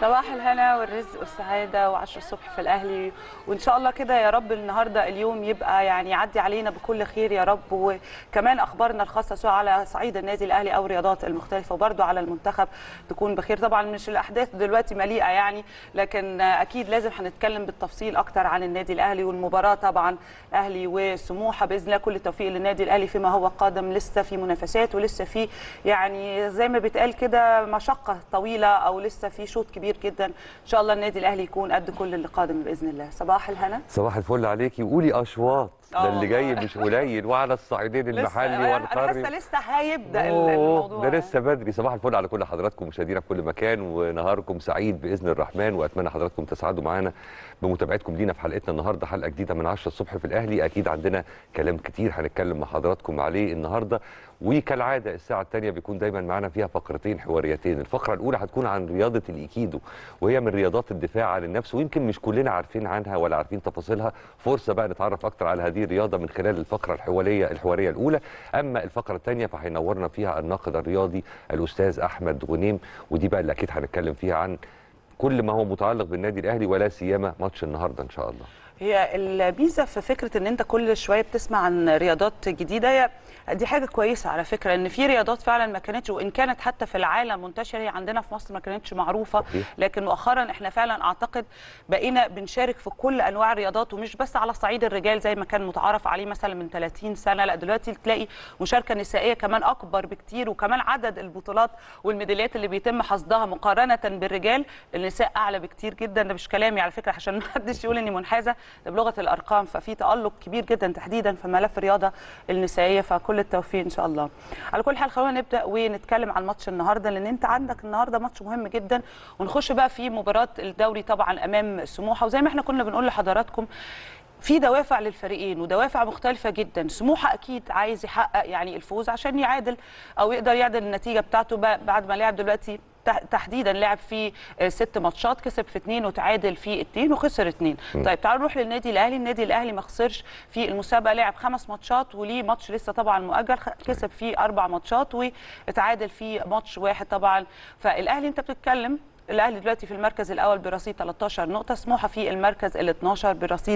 صباح الهنا والرزق والسعاده وعشر الصبح في الاهلي وان شاء الله كده يا رب النهارده اليوم يبقى يعني يعدي علينا بكل خير يا رب وكمان اخبارنا الخاصه سواء على صعيد النادي الاهلي او الرياضات المختلفه وبرده على المنتخب تكون بخير طبعا مش الاحداث دلوقتي مليئه يعني لكن اكيد لازم هنتكلم بالتفصيل اكتر عن النادي الاهلي والمباراه طبعا اهلي وسموحه باذن الله كل التوفيق للنادي الاهلي فيما هو قادم لسه في منافسات ولسه في يعني زي ما بيتقال كده مشقه طويله او لسه في شوط كبير جدا ان شاء الله النادي الاهلي يكون قد كل اللي قادم باذن الله صباح الهنا صباح الفل عليكي وقولي اشواط آه ده اللي جاي والله. مش قليل وعلى الصعيدين المحلي انا والقاري حاسه لسه هيبدا أوه، الموضوع ده لسه بدري صباح الفل على كل حضراتكم مشاهدينا في كل مكان ونهاركم سعيد باذن الرحمن واتمنى حضراتكم تسعدوا معانا بمتابعتكم لينا في حلقتنا النهارده حلقه جديده من 10 الصبح في الاهلي اكيد عندنا كلام كتير هنتكلم مع حضراتكم عليه النهارده وكالعاده الساعه الثانيه بيكون دايما معانا فيها فقرتين حواريتين الفقره الاولى هتكون عن رياضه الايكيدو وهي من رياضات الدفاع عن النفس ويمكن مش كلنا عارفين عنها ولا عارفين تفاصيلها فرصه بقى نتعرف اكتر على هذه الرياضه من خلال الفقره الحواريه الحواريه الاولى اما الفقره الثانيه فهينورنا فيها الناقد الرياضي الاستاذ احمد غنيم ودي بقى اللي اكيد هنتكلم فيها عن كل ما هو متعلق بالنادي الاهلي ولا سيما ماتش النهارده ان شاء الله هي الميزه في فكره ان انت كل شويه بتسمع عن رياضات جديده هي دي حاجه كويسه على فكره ان في رياضات فعلا ما كانتش وان كانت حتى في العالم منتشره هي عندنا في مصر ما كانتش معروفه صحيح. لكن مؤخرا احنا فعلا اعتقد بقينا بنشارك في كل انواع الرياضات ومش بس على صعيد الرجال زي ما كان متعارف عليه مثلا من 30 سنه لا دلوقتي تلاقي مشاركه نسائيه كمان اكبر بكتير وكمان عدد البطولات والميداليات اللي بيتم حصدها مقارنه بالرجال النساء اعلى بكتير جدا ده مش كلامي على فكره عشان ما حدش يقول اني منحازه ده بلغه الارقام ففي تالق كبير جدا تحديدا في ملف الرياضه النسائيه فكل التوفيق ان شاء الله على كل حال خلونا نبدا ونتكلم عن ماتش النهارده لان انت عندك النهارده ماتش مهم جدا ونخش بقى في مباراه الدوري طبعا امام سموحه وزي ما احنا كنا بنقول لحضراتكم في دوافع للفريقين ودوافع مختلفة جدا سموحة أكيد عايز يحقق يعني الفوز عشان يعادل أو يقدر يعدل النتيجة بتاعته ب- بعد ما لعب دلوقتي تح- تحديدا لعب في آه، ست ماتشات كسب في اثنين وتعادل في اثنين وخسر اثنين طيب تعالوا نروح للنادي الاهلي النادي الاهلي ما خسرش في المسابقه لعب خمس ماتشات وليه ماتش لسه طبعا مؤجل خ- كسب فيه اربع ماتشات واتعادل في ماتش واحد طبعا فالاهلي انت بتتكلم الاهلي دلوقتي في المركز الاول برصيد 13 نقطه سموحه في المركز ال 12 برصيد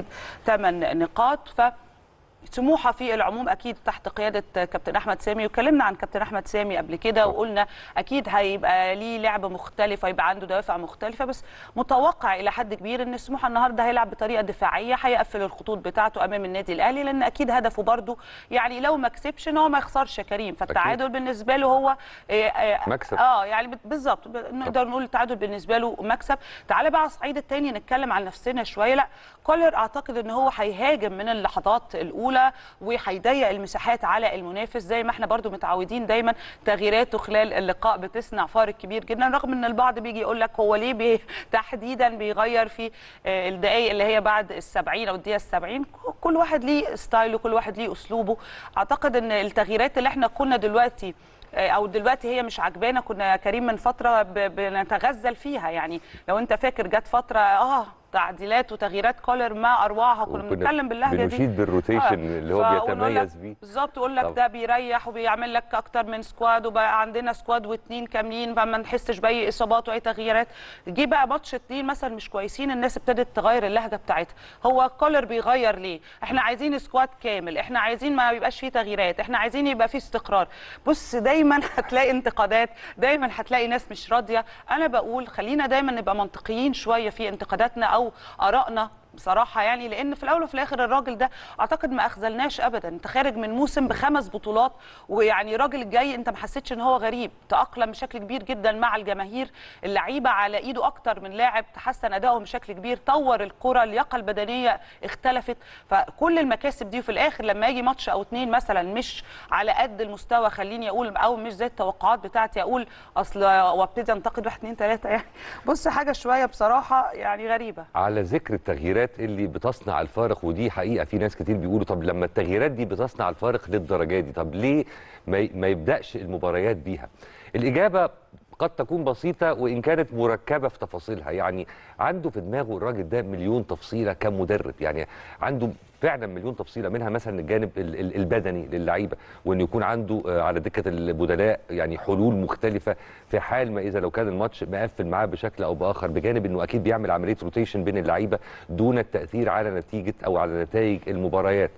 8 نقاط ف سموحه في العموم اكيد تحت قياده كابتن احمد سامي وكلمنا عن كابتن احمد سامي قبل كده وقلنا اكيد هيبقى ليه لعب مختلف هيبقى عنده دوافع مختلفه بس متوقع الى حد كبير ان سموحه النهارده هيلعب بطريقه دفاعيه هيقفل الخطوط بتاعته امام النادي الاهلي لان اكيد هدفه برده يعني لو ما كسبش ان هو ما يخسرش يا كريم فالتعادل بالنسبه له هو آه، آه، مكسب. اه يعني بت- بالظبط ب- نقدر نقول التعادل بالنسبه له مكسب تعالى بقى على الصعيد الثاني نتكلم عن نفسنا شويه لا كولر اعتقد ان هو هيهاجم من اللحظات الاولى وهيضيق المساحات على المنافس زي ما احنا برضو متعودين دايما تغييراته خلال اللقاء بتصنع فارق كبير جدا رغم ان البعض بيجي يقول لك هو ليه بي تحديدا بيغير في آه، الدقائق اللي هي بعد السبعين او الدقيقه السبعين كل واحد ليه ستايله كل واحد ليه اسلوبه اعتقد ان التغييرات اللي احنا كنا دلوقتي او دلوقتي هي مش عجبانا كنا كريم من فتره ب- بنتغزل فيها يعني لو انت فاكر جت فتره اه تعديلات وتغييرات كولر ما اروعها كنا وكنا بنتكلم باللهجه دي بنشيد بالروتيشن اللي هو فقلنا لك- بيتميز بيه بالظبط يقول لك طبعا. ده بيريح وبيعمل لك اكتر من سكواد وبقى عندنا سكواد واثنين كاملين فما نحسش باي اصابات واي تغييرات جه بقى ماتش اتنين مثلا مش كويسين الناس ابتدت تغير اللهجه بتاعتها هو كولر بيغير ليه احنا عايزين سكواد كامل احنا عايزين ما يبقاش فيه تغييرات احنا عايزين يبقى فيه استقرار بص دايما هتلاقي انتقادات دايما هتلاقي ناس مش راضيه انا بقول خلينا دايما نبقى منطقيين شويه في انتقاداتنا او ارائنا بصراحه يعني لان في الاول وفي الاخر الراجل ده اعتقد ما اخذلناش ابدا انت خارج من موسم بخمس بطولات ويعني راجل جاي انت ما حسيتش ان هو غريب تاقلم بشكل كبير جدا مع الجماهير اللعيبه على ايده اكتر من لاعب تحسن ادائهم بشكل كبير طور الكره اللياقه البدنيه اختلفت فكل المكاسب دي وفي الاخر لما يجي ماتش او اتنين مثلا مش على قد المستوى خليني اقول او مش زي التوقعات بتاعتي اقول اصل وابتدي انتقد واحد اتنين تلاته يعني بص حاجه شويه بصراحه يعني غريبه على ذكر التغييرات اللي بتصنع الفارق ودي حقيقه في ناس كتير بيقولوا طب لما التغييرات دي بتصنع الفارق للدرجه دي طب ليه ما ي- ما يبداش المباريات بيها الاجابه قد تكون بسيطة وإن كانت مركبة في تفاصيلها يعني عنده في دماغه الراجل ده مليون تفصيلة كمدرب يعني عنده فعلا مليون تفصيلة منها مثلا الجانب ال- ال- البدني للعيبة وإنه يكون عنده آه، على دكة البدلاء يعني حلول مختلفة في حال ما إذا لو كان الماتش مقفل معاه بشكل أو بآخر بجانب إنه أكيد بيعمل عملية روتيشن بين اللعيبة دون التأثير على نتيجة أو على نتائج المباريات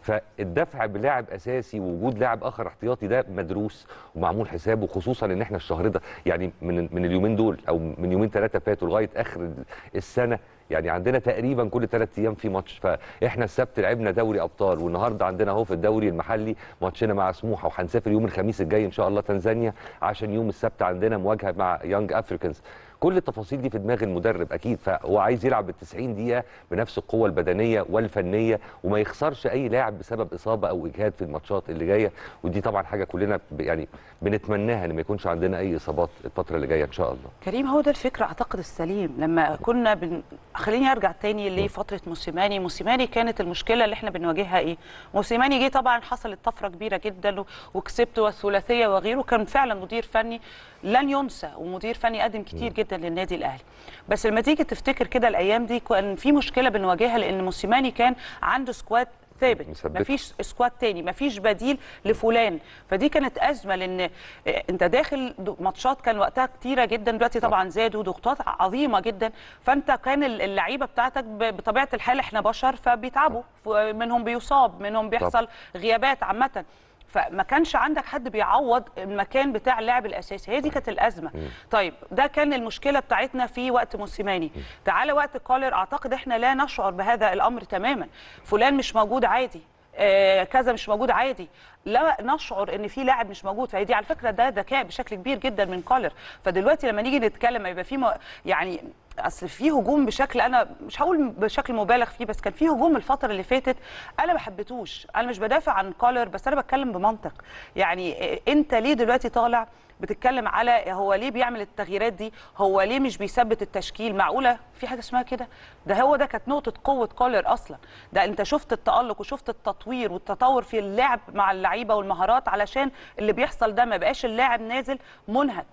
فالدفع بلاعب اساسي ووجود لاعب اخر احتياطي ده مدروس ومعمول حسابه خصوصا ان احنا الشهر ده يعني من من اليومين دول او من يومين ثلاثه فاتوا لغايه اخر السنه يعني عندنا تقريبا كل ثلاث ايام في ماتش فاحنا السبت لعبنا دوري ابطال والنهارده عندنا اهو في الدوري المحلي ماتشنا مع سموحه وهنسافر يوم الخميس الجاي ان شاء الله تنزانيا عشان يوم السبت عندنا مواجهه مع يونج افريكانز كل التفاصيل دي في دماغ المدرب اكيد فهو عايز يلعب بال 90 دقيقه بنفس القوه البدنيه والفنيه وما يخسرش اي لاعب بسبب اصابه او اجهاد في الماتشات اللي جايه ودي طبعا حاجه كلنا ب- يعني بنتمناها ان ما يكونش عندنا اي اصابات الفتره اللي جايه ان شاء الله كريم هو ده الفكر اعتقد السليم لما كنا بن... خليني ارجع تاني لفتره موسيماني موسيماني كانت المشكله اللي احنا بنواجهها ايه موسيماني جه طبعا حصلت طفره كبيره جدا و- وكسبت والثلاثيه وغيره كان فعلا مدير فني لن ينسى ومدير فني قدم كتير جدا للنادي الاهلي بس لما تيجي تفتكر كده الايام دي كان في مشكله بنواجهها لان موسيماني كان عنده سكواد ثابت مثبت. مفيش سكواد تاني مفيش بديل لفلان فدي كانت ازمه لان آه، انت داخل دو- ماتشات كان وقتها كتيره جدا دلوقتي طبعا زادوا ضغوطات عظيمه جدا فانت كان ال- اللعيبه بتاعتك ب- بطبيعه الحال احنا بشر فبيتعبوا ف- منهم بيصاب منهم بيحصل غيابات عامه فما كانش عندك حد بيعوض المكان بتاع اللاعب الاساسي هي دي كانت الازمه طيب ده كان المشكله بتاعتنا في وقت موسيماني تعالى وقت كولر اعتقد احنا لا نشعر بهذا الامر تماما فلان مش موجود عادي آه، كذا مش موجود عادي لا نشعر ان في لاعب مش موجود فهي دي على فكره ده ذكاء بشكل كبير جدا من كولر فدلوقتي لما نيجي نتكلم يبقى في م- يعني اصل في هجوم بشكل انا مش هقول بشكل مبالغ فيه بس كان في هجوم الفتره اللي فاتت انا ما حبيتهوش انا مش بدافع عن كولر بس انا بتكلم بمنطق يعني آه، انت ليه دلوقتي طالع بتتكلم على هو ليه بيعمل التغييرات دي هو ليه مش بيثبت التشكيل معقوله في حاجه اسمها كده ده هو ده كانت نقطه قوه كولر اصلا ده انت شفت التالق وشفت التطوير والتطور في اللعب مع اللعيبه والمهارات علشان اللي بيحصل ده ما بقاش اللاعب نازل منهك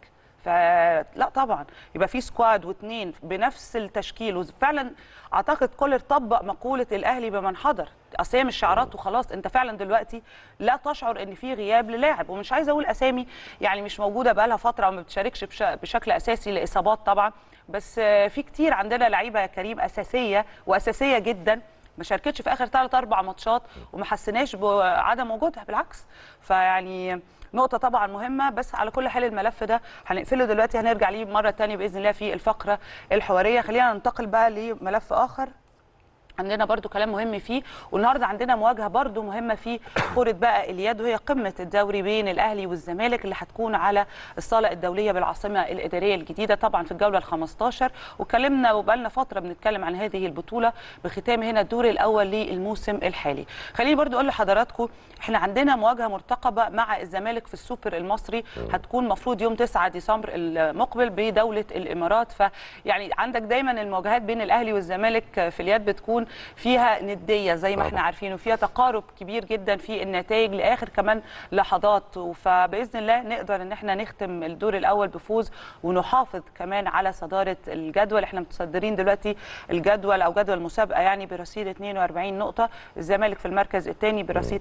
فلا طبعا يبقى في سكواد واثنين بنفس التشكيل وفعلا اعتقد كولر طبق مقوله الاهلي بمن حضر اصل هي مش شعارات وخلاص انت فعلا دلوقتي لا تشعر ان في غياب للاعب ومش عايزه اقول اسامي يعني مش موجوده بقالها فتره وما بتشاركش بش- بشكل اساسي لاصابات طبعا بس آه، في كتير عندنا لعيبه يا كريم اساسيه واساسيه جدا ما شاركتش في اخر ثلاث اربع ماتشات وما حسيناش بعدم وجودها بالعكس فيعني نقطة طبعا مهمة بس على كل حال الملف ده هنقفله دلوقتي هنرجع ليه مرة تانية بإذن الله في الفقرة الحوارية خلينا ننتقل بقى لملف آخر عندنا برضو كلام مهم فيه والنهارده عندنا مواجهه برضو مهمه في كره بقى اليد وهي قمه الدوري بين الاهلي والزمالك اللي هتكون على الصاله الدوليه بالعاصمه الاداريه الجديده طبعا في الجوله ال15 واتكلمنا وبقالنا فتره بنتكلم عن هذه البطوله بختام هنا الدور الاول للموسم الحالي خليني برضو اقول لحضراتكم احنا عندنا مواجهه مرتقبه مع الزمالك في السوبر المصري هتكون مفروض يوم 9 ديسمبر المقبل بدوله الامارات فيعني عندك دايما المواجهات بين الاهلي والزمالك في اليد بتكون فيها نديه زي ما احنا طبعا. عارفين وفيها تقارب كبير جدا في النتائج لاخر كمان لحظات فباذن الله نقدر ان احنا نختم الدور الاول بفوز ونحافظ كمان على صداره الجدول احنا متصدرين دلوقتي الجدول او جدول المسابقه يعني برصيد 42 نقطه الزمالك في المركز الثاني برصيد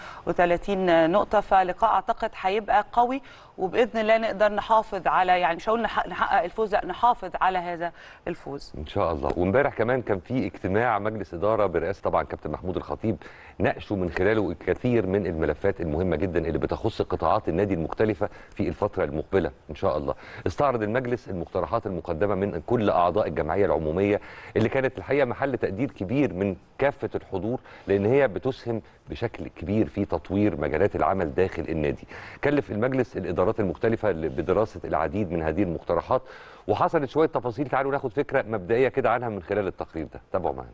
38 نقطه فلقاء اعتقد هيبقى قوي وباذن الله نقدر نحافظ على يعني مش هقول نحقق نحقق الفوز لا نحافظ على هذا الفوز ان شاء الله وامبارح كمان كان في اجتماع مجلس اداره برئاسه طبعا كابتن محمود الخطيب ناقشوا من خلاله الكثير من الملفات المهمه جدا اللي بتخص قطاعات النادي المختلفه في الفتره المقبله ان شاء الله استعرض المجلس المقترحات المقدمه من كل اعضاء الجمعيه العموميه اللي كانت الحقيقه محل تقدير كبير من كافه الحضور لان هي بتسهم بشكل كبير في تطوير مجالات العمل داخل النادي كلف المجلس الادارات المختلفه بدراسه العديد من هذه المقترحات وحصلت شويه تفاصيل تعالوا ناخد فكره مبدئيه كده عنها من خلال التقرير ده تابعوا معانا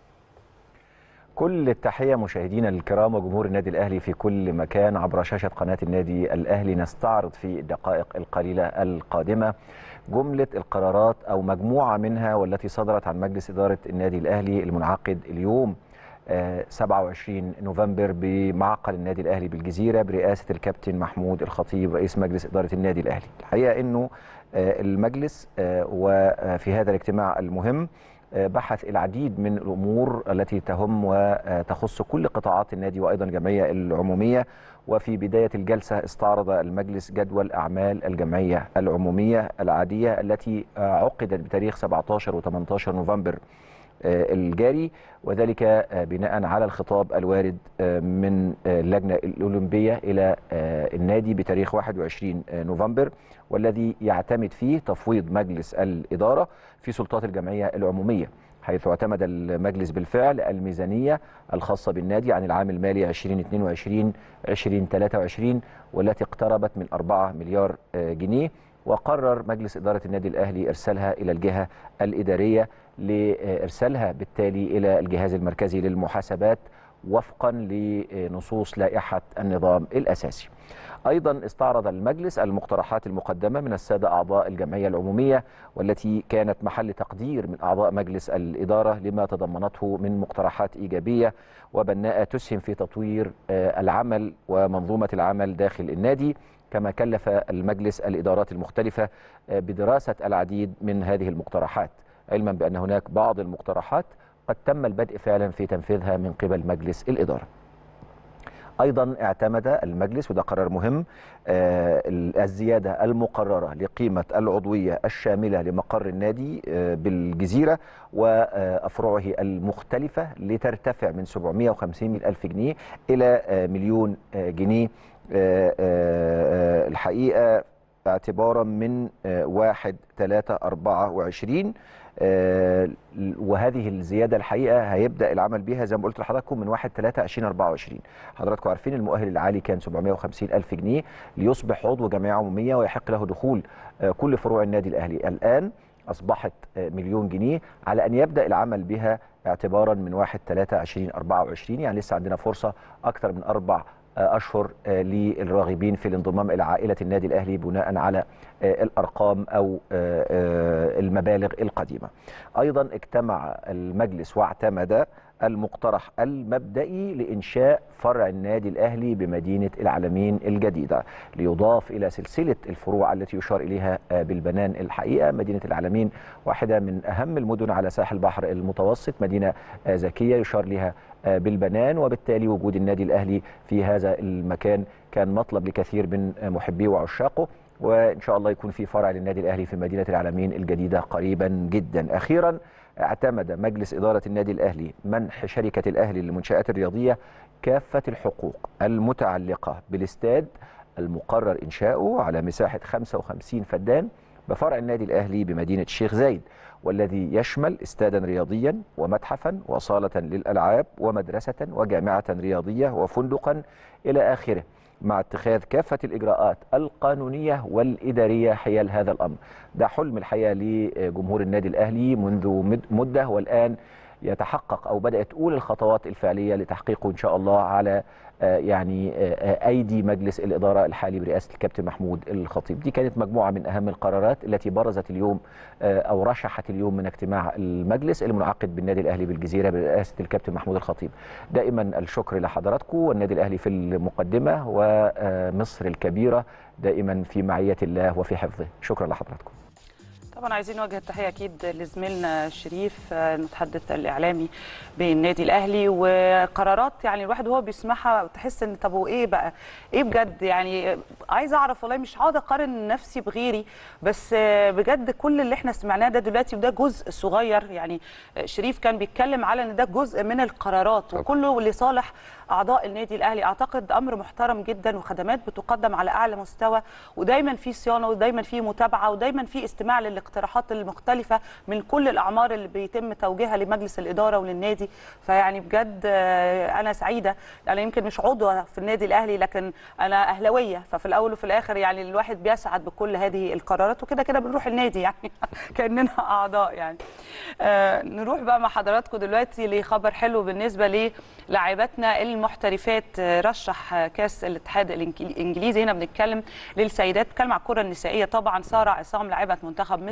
كل التحية مشاهدينا الكرام وجمهور النادي الأهلي في كل مكان عبر شاشة قناة النادي الأهلي نستعرض في الدقائق القليلة القادمة جملة القرارات أو مجموعة منها والتي صدرت عن مجلس إدارة النادي الأهلي المنعقد اليوم آه، 27 نوفمبر بمعقل النادي الاهلي بالجزيره برئاسه الكابتن محمود الخطيب رئيس مجلس اداره النادي الاهلي الحقيقه انه آه، المجلس آه، وفي هذا الاجتماع المهم آه، بحث العديد من الامور التي تهم وتخص كل قطاعات النادي وايضا الجمعيه العموميه وفي بدايه الجلسه استعرض المجلس جدول اعمال الجمعيه العموميه العاديه التي آه، عقدت بتاريخ 17 و18 نوفمبر آه، الجاري وذلك آه، بناء على الخطاب الوارد آه، من آه، اللجنه الاولمبيه الى آه، النادي بتاريخ 21 نوفمبر والذي يعتمد فيه تفويض مجلس الاداره في سلطات الجمعيه العموميه حيث اعتمد المجلس بالفعل الميزانيه الخاصه بالنادي عن العام المالي 2022 2023 والتي اقتربت من 4 مليار آه، جنيه وقرر مجلس اداره النادي الاهلي ارسالها الى الجهه الاداريه لارسالها بالتالي الى الجهاز المركزي للمحاسبات وفقا لنصوص لائحه النظام الاساسي. ايضا استعرض المجلس المقترحات المقدمه من الساده اعضاء الجمعيه العموميه والتي كانت محل تقدير من اعضاء مجلس الاداره لما تضمنته من مقترحات ايجابيه وبناءه تسهم في تطوير آه، العمل ومنظومه العمل داخل النادي كما كلف المجلس الادارات المختلفه آه، بدراسه العديد من هذه المقترحات علما بان هناك بعض المقترحات قد تم البدء فعلا في تنفيذها من قبل مجلس الاداره. ايضا اعتمد المجلس وده قرار مهم آه، الزياده المقرره لقيمه العضويه الشامله لمقر النادي آه، بالجزيره وافرعه المختلفه لترتفع من 750 الف جنيه الى آه، مليون آه، جنيه آه، آه، الحقيقه اعتبارا من آه، 1 3 24 آه، وهذه الزياده الحقيقه هيبدا العمل بها زي ما قلت لحضراتكم من 1 3 2024 حضراتكم عارفين المؤهل العالي كان 750 الف جنيه ليصبح عضو جمعيه عموميه ويحق له دخول آه، كل فروع النادي الاهلي الان اصبحت آه، مليون جنيه على ان يبدا العمل بها اعتبارا من 1 3 2024 يعني لسه عندنا فرصه اكثر من اربع آه، اشهر آه، للراغبين في الانضمام الى عائله النادي الاهلي بناء على آه، الارقام او آه، آه، المبالغ القديمه. ايضا اجتمع المجلس واعتمد المقترح المبدئي لانشاء فرع النادي الاهلي بمدينه العالمين الجديده ليضاف الى سلسله الفروع التي يشار اليها آه، بالبنان الحقيقه مدينه العالمين واحده من اهم المدن على ساحل البحر المتوسط مدينه آه، ذكيه يشار لها آه، بالبنان وبالتالي وجود النادي الاهلي في هذا المكان كان مطلب لكثير من آه، محبيه وعشاقه وان شاء الله يكون في فرع للنادي الاهلي في مدينه العالمين الجديده قريبا جدا اخيرا اعتمد مجلس اداره النادي الاهلي منح شركه الاهلي للمنشات الرياضيه كافه الحقوق المتعلقه بالاستاد المقرر انشاؤه على مساحه 55 فدان بفرع النادي الاهلي بمدينه الشيخ زايد والذي يشمل استادا رياضيا ومتحفا وصاله للالعاب ومدرسه وجامعه رياضيه وفندقا الى اخره مع اتخاذ كافة الإجراءات القانونية والإدارية حيال هذا الأمر ده حلم الحقيقة لجمهور النادي الأهلي منذ مد- مدة والآن يتحقق أو بدأت أولى الخطوات الفعلية لتحقيقه إن شاء الله على آه، يعني آه، آه، أيدي مجلس الإدارة الحالي برئاسة الكابتن محمود الخطيب دي كانت مجموعة من أهم القرارات التي برزت اليوم آه، أو رشحت اليوم من اجتماع المجلس المنعقد بالنادي الأهلي بالجزيرة برئاسة الكابتن محمود الخطيب دائما الشكر لحضراتكم والنادي الأهلي في المقدمة ومصر الكبيرة دائما في معية الله وفي حفظه شكرا لحضراتكم طبعا عايزين نوجه التحيه اكيد لزميلنا شريف آه، المتحدث الاعلامي بالنادي الاهلي وقرارات يعني الواحد وهو بيسمعها تحس ان طب وايه بقى ايه بجد يعني عايزه اعرف والله مش هقعد اقارن نفسي بغيري بس آه، بجد كل اللي احنا سمعناه ده دلوقتي وده جزء صغير يعني آه، شريف كان بيتكلم على ان ده جزء من القرارات وكله لصالح اعضاء النادي الاهلي اعتقد امر محترم جدا وخدمات بتقدم على اعلى مستوى ودايما في صيانه ودايما في متابعه ودايما في استماع للاقتراحات المختلفه من كل الاعمار اللي بيتم توجيهها لمجلس الاداره وللنادي فيعني بجد آه، انا سعيده يعني يمكن مش عضوه في النادي الاهلي لكن انا اهلاويه ففي الاول وفي الاخر يعني الواحد بيسعد بكل هذه القرارات وكده كده بنروح النادي يعني كاننا اعضاء يعني آه، نروح بقى مع حضراتكم دلوقتي لخبر حلو بالنسبه للاعباتنا المحترفات آه، رشح آه، كاس الاتحاد الإنجلي- الانجليزي هنا بنتكلم للسيدات بنتكلم على الكره النسائيه طبعا ساره عصام لاعبه منتخب مصر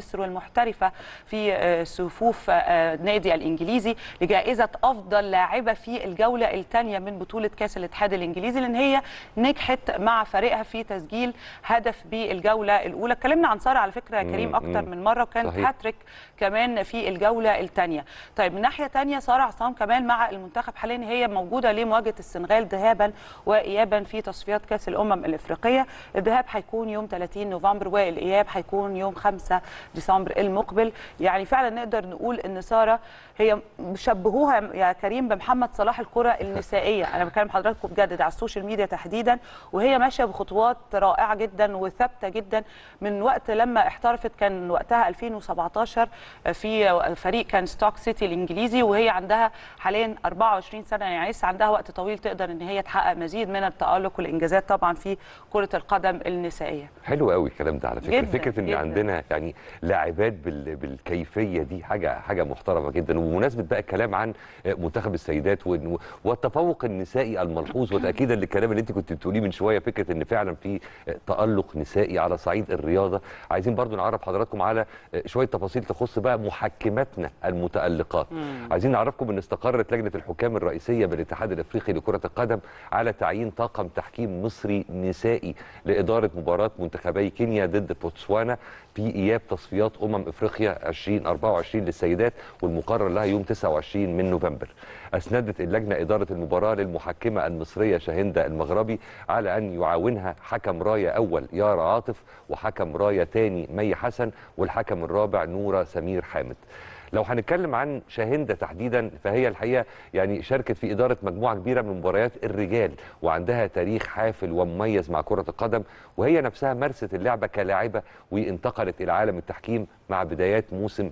مصر والمحترفه في آه، صفوف آه، نادي الانجليزي لجائزه افضل لاعبه في الجوله الثانيه من بطوله كاس الاتحاد الانجليزي لان هي نجحت مع فريقها في تسجيل هدف بالجوله الاولى اتكلمنا عن ساره على فكره يا مم، كريم اكتر مم. من مره وكانت صحيح. هاتريك كمان في الجوله الثانيه طيب من ناحيه ثانيه ساره عصام كمان مع المنتخب حاليا هي موجوده لمواجهه السنغال ذهابا وايابا في تصفيات كاس الامم الافريقيه الذهاب هيكون يوم 30 نوفمبر والاياب هيكون يوم 5 ديسمبر المقبل يعني فعلا نقدر نقول ان ساره هي شبهوها يا كريم بمحمد صلاح الكره النسائيه انا بكلم حضراتكم بجد ده على السوشيال ميديا تحديدا وهي ماشيه بخطوات رائعه جدا وثابته جدا من وقت لما احترفت كان وقتها 2017 في فريق كان ستوك سيتي الانجليزي وهي عندها حاليا 24 سنه يعني لسه عندها وقت طويل تقدر ان هي تحقق مزيد من التالق والانجازات طبعا في كره القدم النسائيه حلو قوي الكلام ده على فكره جداً، فكره ان جداً. عندنا يعني لاعبات بال... بالكيفيه دي حاجه حاجه محترمه جدا وبمناسبه بقى الكلام عن منتخب السيدات وإن- والتفوق النسائي الملحوظ وتاكيدا للكلام اللي انت كنت بتقوليه من شويه فكره ان فعلا في تالق نسائي على صعيد الرياضه عايزين برضو نعرف حضراتكم على شويه تفاصيل تخص بقى محكماتنا المتالقات عايزين نعرفكم ان استقرت لجنه الحكام الرئيسيه بالاتحاد الافريقي لكره القدم على تعيين طاقم تحكيم مصري نسائي لاداره مباراه منتخبي كينيا ضد بوتسوانا في اياب تصفيات امم افريقيا 2024 للسيدات والمقرر لها يوم 29 من نوفمبر. اسندت اللجنه اداره المباراه للمحكمه المصريه شاهنده المغربي على ان يعاونها حكم رايه اول يارا عاطف وحكم رايه ثاني مي حسن والحكم الرابع نوره سمير حامد. لو هنتكلم عن شاهنده تحديدا فهي الحقيقه يعني شاركت في اداره مجموعه كبيره من مباريات الرجال وعندها تاريخ حافل ومميز مع كره القدم وهي نفسها مارست اللعبه كلاعبه وانتقلت الى عالم التحكيم مع بدايات موسم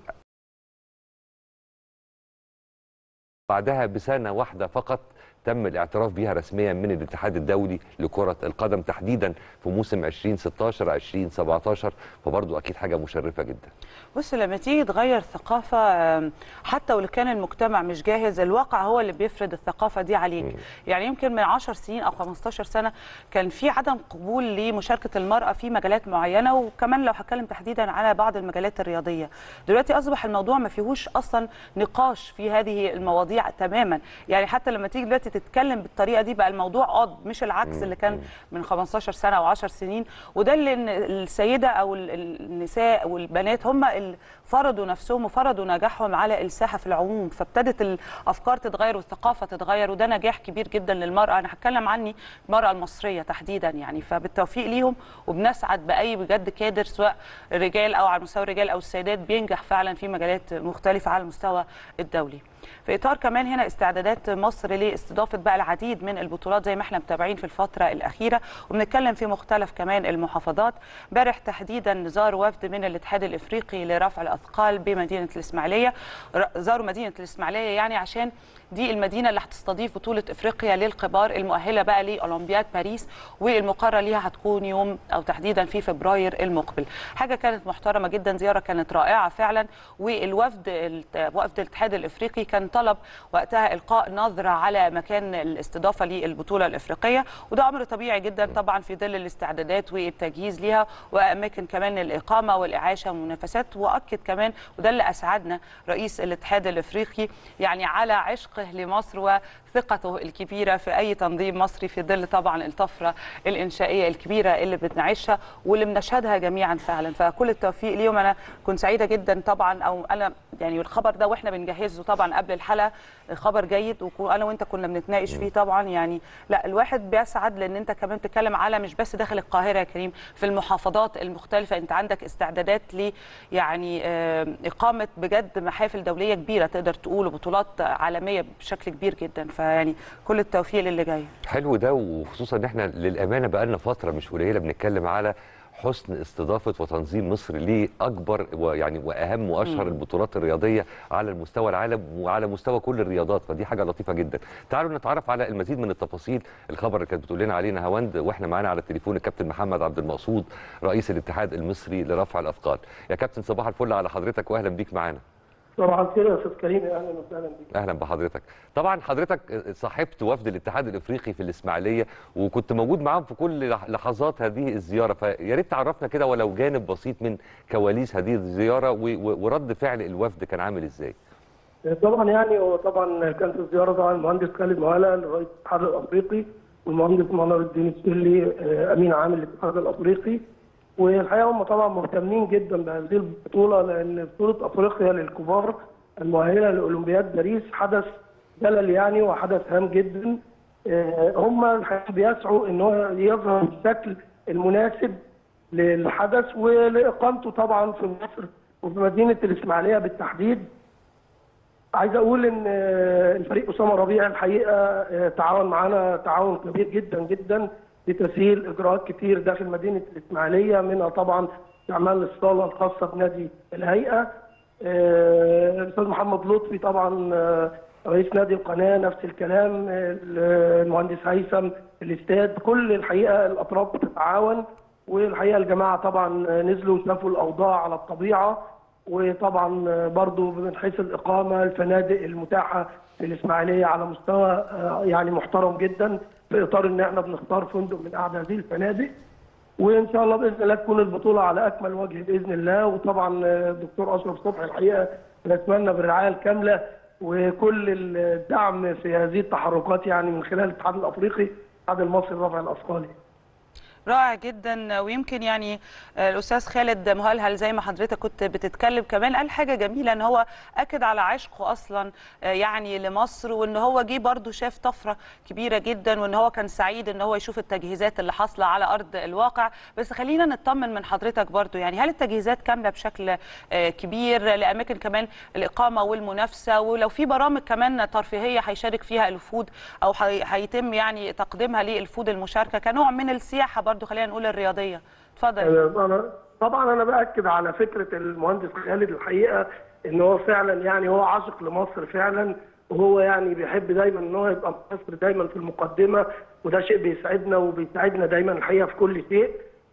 بعدها بسنه واحده فقط تم الاعتراف بها رسميا من الاتحاد الدولي لكره القدم تحديدا في موسم 2016 2017 فبرضه اكيد حاجه مشرفه جدا بص لما تيجي تغير ثقافة آم، حتى ولو كان المجتمع مش جاهز الواقع هو اللي بيفرض الثقافة دي عليك يعني يمكن من 10 سنين أو 15 سنة كان في عدم قبول لمشاركة المرأة في مجالات معينة وكمان لو هتكلم تحديدا على بعض المجالات الرياضية دلوقتي أصبح الموضوع ما فيهوش أصلا نقاش في هذه المواضيع تماما يعني حتى لما تيجي دلوقتي تتكلم بالطريقة دي بقى الموضوع قاض مش العكس اللي كان من 15 سنة أو 10 سنين وده اللي إن السيدة أو ال- ال- النساء والبنات هم اللي فرضوا نفسهم وفرضوا نجاحهم على الساحه في العموم فابتدت الافكار تتغير والثقافه تتغير وده نجاح كبير جدا للمراه انا هتكلم عني المراه المصريه تحديدا يعني فبالتوفيق ليهم وبنسعد باي بجد كادر سواء الرجال او على مستوى الرجال او السيدات بينجح فعلا في مجالات مختلفه على المستوى الدولي في اطار كمان هنا استعدادات مصر لاستضافه بقى العديد من البطولات زي ما احنا متابعين في الفتره الاخيره وبنتكلم في مختلف كمان المحافظات امبارح تحديدا زار وفد من الاتحاد الافريقي لرفع الاثقال بمدينه الاسماعيليه ر- زاروا مدينه الاسماعيليه يعني عشان دي المدينه اللي هتستضيف بطوله افريقيا للكبار المؤهله بقى لاولمبياد باريس والمقرر ليها هتكون يوم او تحديدا في فبراير المقبل حاجه كانت محترمه جدا زياره كانت رائعه فعلا والوفد الت- وفد الاتحاد الافريقي كان طلب وقتها القاء نظره على مكان الاستضافه للبطوله الافريقيه وده امر طبيعي جدا طبعا في ظل الاستعدادات والتجهيز ليها واماكن كمان الاقامه والاعاشه والمنافسات واكد كمان وده اللي اسعدنا رئيس الاتحاد الافريقي يعني على عشقه لمصر وثقته الكبيره في اي تنظيم مصري في ظل طبعا الطفره الانشائيه الكبيره اللي بنعيشها واللي بنشهدها جميعا فعلا فكل التوفيق ليهم انا كنت سعيده جدا طبعا او انا يعني الخبر ده واحنا بنجهزه طبعا قبل الحلقه خبر جيد وانا وانت كنا بنتناقش فيه طبعا يعني لا الواحد بيسعد لان انت كمان بتتكلم على مش بس داخل القاهره يا كريم في المحافظات المختلفه انت عندك استعدادات ل يعني آه، اقامه بجد محافل دوليه كبيره تقدر تقول وبطولات عالميه بشكل كبير جدا فيعني كل التوفيق للي جاي حلو ده وخصوصا ان احنا للامانه بقالنا فتره مش قليله بنتكلم على حسن استضافه وتنظيم مصر لاكبر ويعني واهم واشهر البطولات الرياضيه على المستوى العالم وعلى مستوى كل الرياضات فدي حاجه لطيفه جدا تعالوا نتعرف على المزيد من التفاصيل الخبر اللي كانت بتقول لنا عليه نهاوند واحنا معانا على التليفون الكابتن محمد عبد المقصود رئيس الاتحاد المصري لرفع الاثقال يا كابتن صباح الفل على حضرتك واهلا بيك معانا صباح الخير يا استاذ كريم اهلا وسهلا بك اهلا بحضرتك طبعا حضرتك صاحبت وفد الاتحاد الافريقي في الاسماعيليه وكنت موجود معاهم في كل لح- لحظات هذه الزياره فيا ريت تعرفنا كده ولو جانب بسيط من كواليس هذه الزياره و- و- ورد فعل الوفد كان عامل ازاي طبعا يعني هو طبعا كانت الزياره طبعا المهندس خالد مهلا رئيس الاتحاد الافريقي والمهندس منور الدين السلي آه، امين عام الاتحاد الافريقي والحقيقه هم طبعا مهتمين جدا بهذه البطوله لان بطوله افريقيا للكبار المؤهله لاولمبياد باريس حدث جلل يعني وحدث هام جدا آه، هم الحقيقه بيسعوا ان هو يظهر بالشكل المناسب للحدث ولاقامته طبعا في مصر وفي مدينه الاسماعيليه بالتحديد عايز اقول ان آه، الفريق اسامه ربيع الحقيقه آه، تعاون معانا تعاون كبير جدا جدا لتسهيل اجراءات كتير داخل مدينه الاسماعيليه منها طبعا استعمال الصاله الخاصه بنادي الهيئه آه، الاستاذ محمد لطفي طبعا آه، رئيس نادي القناه نفس الكلام آه، المهندس هيثم الاستاد كل الحقيقه الاطراف بتتعاون والحقيقه الجماعه طبعا نزلوا شافوا الاوضاع على الطبيعه وطبعا برضو من حيث الإقامة الفنادق المتاحة في الإسماعيلية على مستوى آه، يعني محترم جدا في إطار إن إحنا بنختار فندق من أحد هذه الفنادق وإن شاء الله بإذن الله تكون البطولة على أكمل وجه بإذن الله وطبعا آه، الدكتور أشرف صبحي الحقيقة نتمنى بالرعاية الكاملة وكل الدعم في هذه التحركات يعني من خلال الاتحاد الأفريقي الاتحاد المصري لرفع الأثقال رائع جدا ويمكن يعني آه، الاستاذ خالد مهلهل زي ما حضرتك كنت بتتكلم كمان قال حاجه جميله ان هو اكد على عشقه اصلا آه، يعني لمصر وان هو جه برضو شاف طفره كبيره جدا وان هو كان سعيد ان هو يشوف التجهيزات اللي حاصله على ارض الواقع بس خلينا نطمن من حضرتك برضو يعني هل التجهيزات كامله بشكل آه، كبير لاماكن كمان الاقامه والمنافسه ولو في برامج كمان ترفيهيه هيشارك فيها الوفود او هي- هيتم يعني تقديمها للوفود المشاركه كنوع من السياحه برضو خلينا نقول الرياضيه اتفضل أنا طبعا انا باكد على فكره المهندس خالد الحقيقه ان هو فعلا يعني هو عاشق لمصر فعلا وهو يعني بيحب دايما ان هو يبقى مصر دايما في المقدمه وده شيء بيسعدنا وبيساعدنا دايما الحقيقه في كل شيء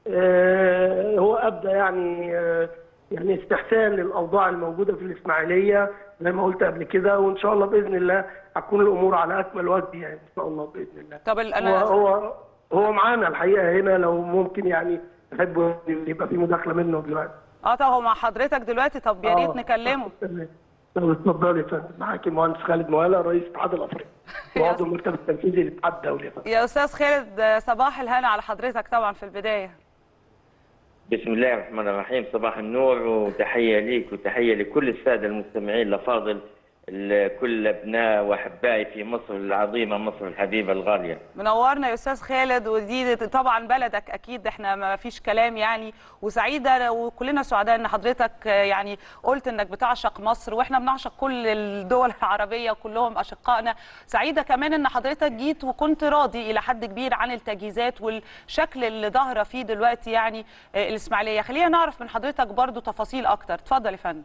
آه، هو ابدى يعني آه، يعني استحسان للاوضاع الموجوده في الاسماعيليه زي ما قلت قبل كده وان شاء الله باذن الله هتكون الامور على اكمل وجه يعني ان شاء الله باذن الله طب ال- هو انا هو هو معانا الحقيقه هنا لو ممكن يعني نحب يبقى في مداخله منه دلوقتي اه طب هو مع حضرتك دلوقتي طب يا ريت آه. نكلمه تمام. طب اتفضلي يا فندم معاكي المهندس خالد مهلا رئيس الاتحاد الافريقي وعضو المكتب التنفيذي للاتحاد الدولي يا فندم يا استاذ خالد آه، صباح الهنا على حضرتك طبعا في البدايه بسم الله الرحمن الرحيم صباح النور وتحية ليك وتحية لكل السادة المستمعين لفاضل ال- كل أبناء وأحبائي في مصر العظيمة مصر الحبيبة الغالية منورنا يا استاذ خالد ودي طبعا بلدك اكيد احنا ما فيش كلام يعني وسعيده وكلنا سعداء ان حضرتك آه، يعني قلت انك بتعشق مصر واحنا بنعشق كل الدول العربيه وكلهم اشقائنا سعيده كمان ان حضرتك جيت وكنت راضي الى حد كبير عن التجهيزات والشكل اللي ظاهره فيه دلوقتي يعني آه، الاسماعيليه خلينا نعرف من حضرتك برضو تفاصيل اكتر اتفضل يا فندم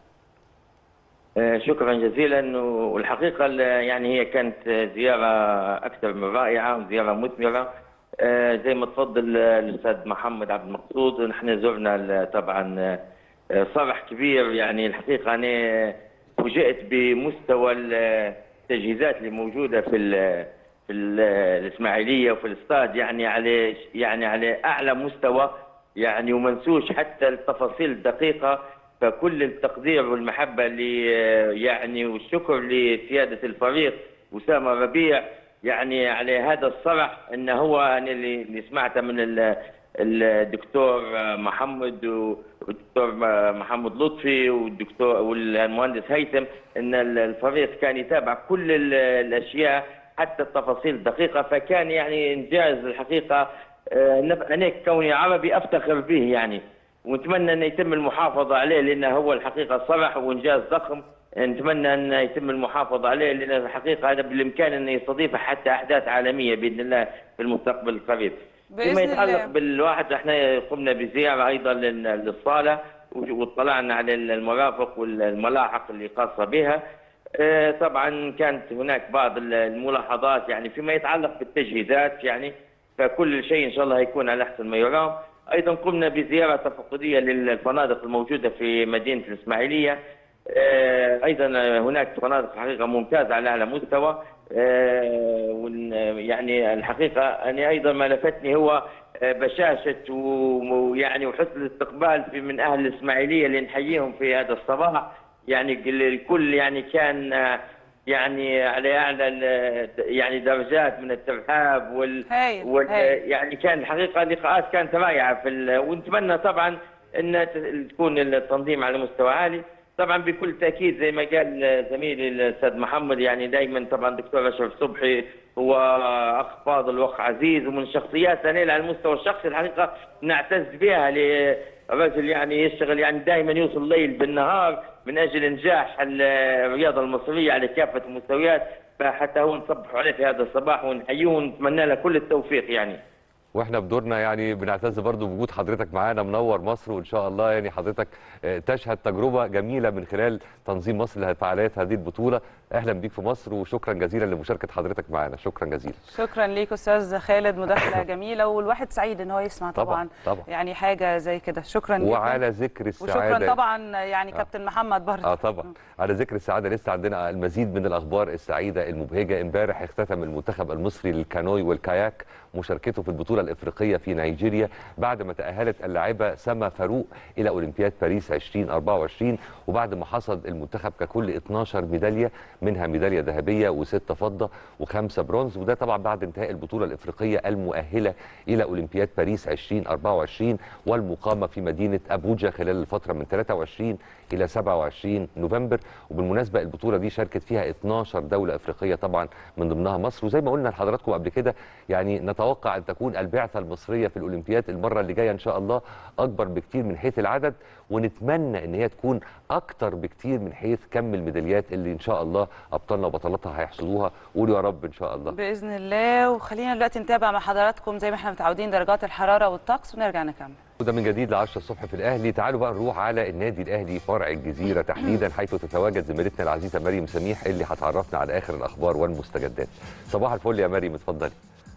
آه، شكرا جزيلا والحقيقة ال- يعني هي كانت زيارة أكثر من رائعة وزيارة مثمرة آه، زي ما تفضل آه، الأستاذ محمد عبد المقصود نحن زرنا ال- طبعا آه، صرح كبير يعني الحقيقة أنا فوجئت بمستوى التجهيزات اللي موجودة في ال- في ال- الإسماعيلية وفي الاستاد يعني على يعني على أعلى مستوى يعني ومنسوش حتى التفاصيل الدقيقة فكل التقدير والمحبة اللي يعني والشكر لسيادة الفريق أسامة ربيع يعني على هذا الصرح انه هو أنا اللي اللي سمعته من ال- الدكتور محمد والدكتور محمد لطفي والدكتور والمهندس هيثم ان الفريق كان يتابع كل ال- الاشياء حتى التفاصيل الدقيقه فكان يعني انجاز الحقيقه آه، نف- انا كوني عربي افتخر به يعني ونتمنى ان يتم المحافظه عليه لانه هو الحقيقه صرح وانجاز ضخم نتمنى ان يتم المحافظه عليه لان الحقيقه هذا بالامكان انه يستضيف حتى احداث عالميه باذن الله في المستقبل القريب. بإذن فيما يتعلق الله. بالواحد احنا قمنا بزياره ايضا لل- للصاله واطلعنا على المرافق والملاحق اللي خاصه بها. آه، طبعا كانت هناك بعض الملاحظات يعني فيما يتعلق بالتجهيزات يعني فكل شيء ان شاء الله هيكون على احسن ما يرام. ايضا قمنا بزياره تفقديه للفنادق الموجوده في مدينه الاسماعيليه آه، ايضا هناك فنادق حقيقه ممتازه على اعلى مستوى آه، وال- يعني الحقيقه اني ايضا ما لفتني هو آه، بشاشه و- ويعني وحسن الاستقبال في من اهل الاسماعيليه اللي نحييهم في هذا الصباح يعني الكل يعني كان آه، يعني على اعلى ال- يعني درجات من الترحاب وال هايل، وال هايل. يعني كان الحقيقه لقاءات كانت رائعه في ال... ونتمنى طبعا ان ت- تكون التنظيم على مستوى عالي طبعا بكل تاكيد زي ما قال زميلي الاستاذ محمد يعني دائما طبعا دكتور اشرف صبحي هو اخ فاضل واخ عزيز ومن الشخصيات انا على المستوى الشخصي الحقيقه نعتز بها لرجل يعني يشتغل يعني دائما يوصل الليل بالنهار من اجل انجاح ال- الرياضه المصريه على كافه المستويات فحتى هو نصبح عليه في هذا الصباح ونحييه ونتمنى له كل التوفيق يعني واحنا بدورنا يعني بنعتز برضو بوجود حضرتك معانا منور مصر وان شاء الله يعني حضرتك آه، تشهد تجربه جميله من خلال تنظيم مصر لفعاليات هذه البطوله اهلا بيك في مصر وشكرا جزيلا لمشاركه حضرتك معانا شكرا جزيلا شكرا ليك استاذ خالد مداخله جميله والواحد سعيد ان هو يسمع طبعا, طبعاً، طبعاً. يعني حاجه زي كده شكرا جدا وعلى ذكر السعاده وشكرا طبعا يعني كابتن محمد برضه اه طبعا على ذكر السعاده لسه عندنا المزيد من الاخبار السعيده المبهجه امبارح اختتم المنتخب المصري للكانوي والكاياك مشاركته في البطوله الافريقيه في نيجيريا بعد ما تاهلت اللاعبه سما فاروق الى اولمبياد باريس 2024 وبعد ما حصد المنتخب ككل 12 ميداليه منها ميداليه ذهبيه وسته فضه وخمسه برونز وده طبعا بعد انتهاء البطوله الافريقيه المؤهله الى اولمبياد باريس 2024 والمقامه في مدينه ابوجا خلال الفتره من 23 الى 27 نوفمبر وبالمناسبه البطوله دي شاركت فيها 12 دوله افريقيه طبعا من ضمنها مصر وزي ما قلنا لحضراتكم قبل كده يعني نتوقع ان تكون البعثه المصريه في الاولمبياد المره اللي جايه ان شاء الله اكبر بكتير من حيث العدد ونتمنى ان هي تكون اكتر بكتير من حيث كم الميداليات اللي ان شاء الله ابطالنا وبطلاتها هيحصدوها قولوا يا رب ان شاء الله باذن الله وخلينا دلوقتي نتابع مع حضراتكم زي ما احنا متعودين درجات الحراره والطقس ونرجع نكمل وده من جديد ل 10 الصبح في الاهلي تعالوا بقى نروح على النادي الاهلي فرع الجزيره تحديدا حيث تتواجد زميلتنا العزيزه مريم سميح اللي هتعرفنا على اخر الاخبار والمستجدات صباح الفل يا مريم اتفضلي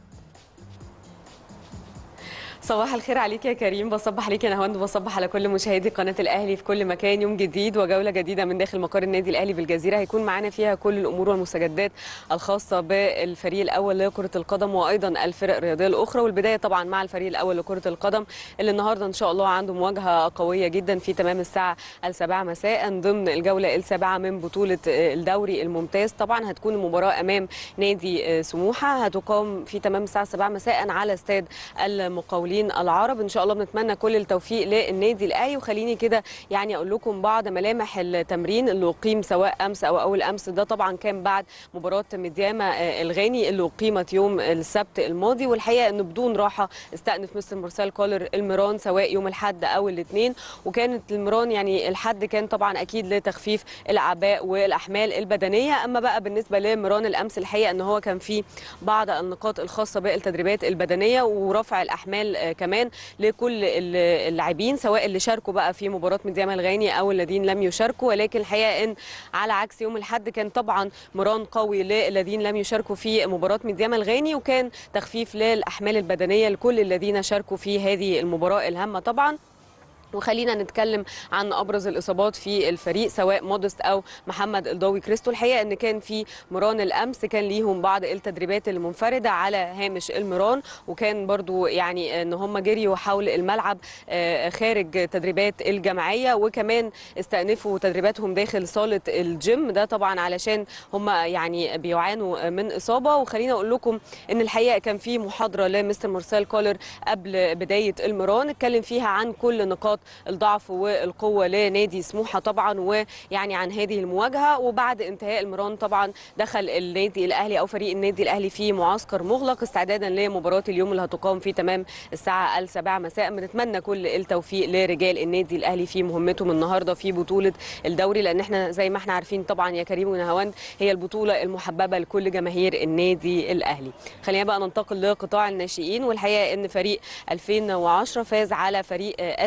صباح الخير عليك يا كريم بصبح عليك يا نهاوند وبصبح على كل مشاهدي قناه الاهلي في كل مكان يوم جديد وجوله جديده من داخل مقر النادي الاهلي بالجزيره هيكون معانا فيها كل الامور والمستجدات الخاصه بالفريق الاول لكره القدم وايضا الفرق الرياضيه الاخرى والبدايه طبعا مع الفريق الاول لكره القدم اللي النهارده ان شاء الله عنده مواجهه قويه جدا في تمام الساعه السابعه مساء ضمن الجوله السابعه من بطوله الدوري الممتاز طبعا هتكون المباراه امام نادي سموحه هتقام في تمام الساعه السابعه مساء على استاد المقاولين العرب ان شاء الله بنتمنى كل التوفيق للنادي الاهلي وخليني كده يعني اقول لكم بعض ملامح التمرين اللي اقيم سواء امس او اول امس ده طبعا كان بعد مباراه مدياما الغاني اللي اقيمت يوم السبت الماضي والحقيقه انه بدون راحه استأنف مستر مرسال كولر المران سواء يوم الاحد او الاثنين وكانت المران يعني الحد كان طبعا اكيد لتخفيف الاعباء والاحمال البدنيه اما بقى بالنسبه لمران الامس الحقيقه ان هو كان في بعض النقاط الخاصه بالتدريبات البدنيه ورفع الاحمال كمان لكل اللاعبين سواء اللي شاركوا بقى في مباراه مدياما الغاني او الذين لم يشاركوا ولكن الحقيقه ان على عكس يوم الاحد كان طبعا مران قوي للذين لم يشاركوا في مباراه مدياما الغاني وكان تخفيف للاحمال البدنيه لكل الذين شاركوا في هذه المباراه الهامه طبعا وخلينا نتكلم عن ابرز الاصابات في الفريق سواء مودست او محمد الضوي كريستو الحقيقه ان كان في مران الامس كان ليهم بعض التدريبات المنفرده على هامش المران وكان برضو يعني ان هم جريوا حول الملعب خارج تدريبات الجماعيه وكمان استأنفوا تدريباتهم داخل صاله الجيم ده طبعا علشان هم يعني بيعانوا من اصابه وخلينا اقول لكم ان الحقيقه كان في محاضره لمستر مرسال كولر قبل بدايه المران اتكلم فيها عن كل نقاط الضعف والقوه لنادي سموحه طبعا ويعني عن هذه المواجهه وبعد انتهاء المران طبعا دخل النادي الاهلي او فريق النادي الاهلي في معسكر مغلق استعدادا لمباراه اليوم اللي هتقام في تمام الساعه السابعه مساء بنتمنى كل التوفيق لرجال النادي الاهلي في مهمتهم النهارده في بطوله الدوري لان احنا زي ما احنا عارفين طبعا يا كريم ونهاوند هي البطوله المحببه لكل جماهير النادي الاهلي خلينا بقى ننتقل لقطاع الناشئين والحقيقه ان فريق 2010 فاز على فريق اسكو بن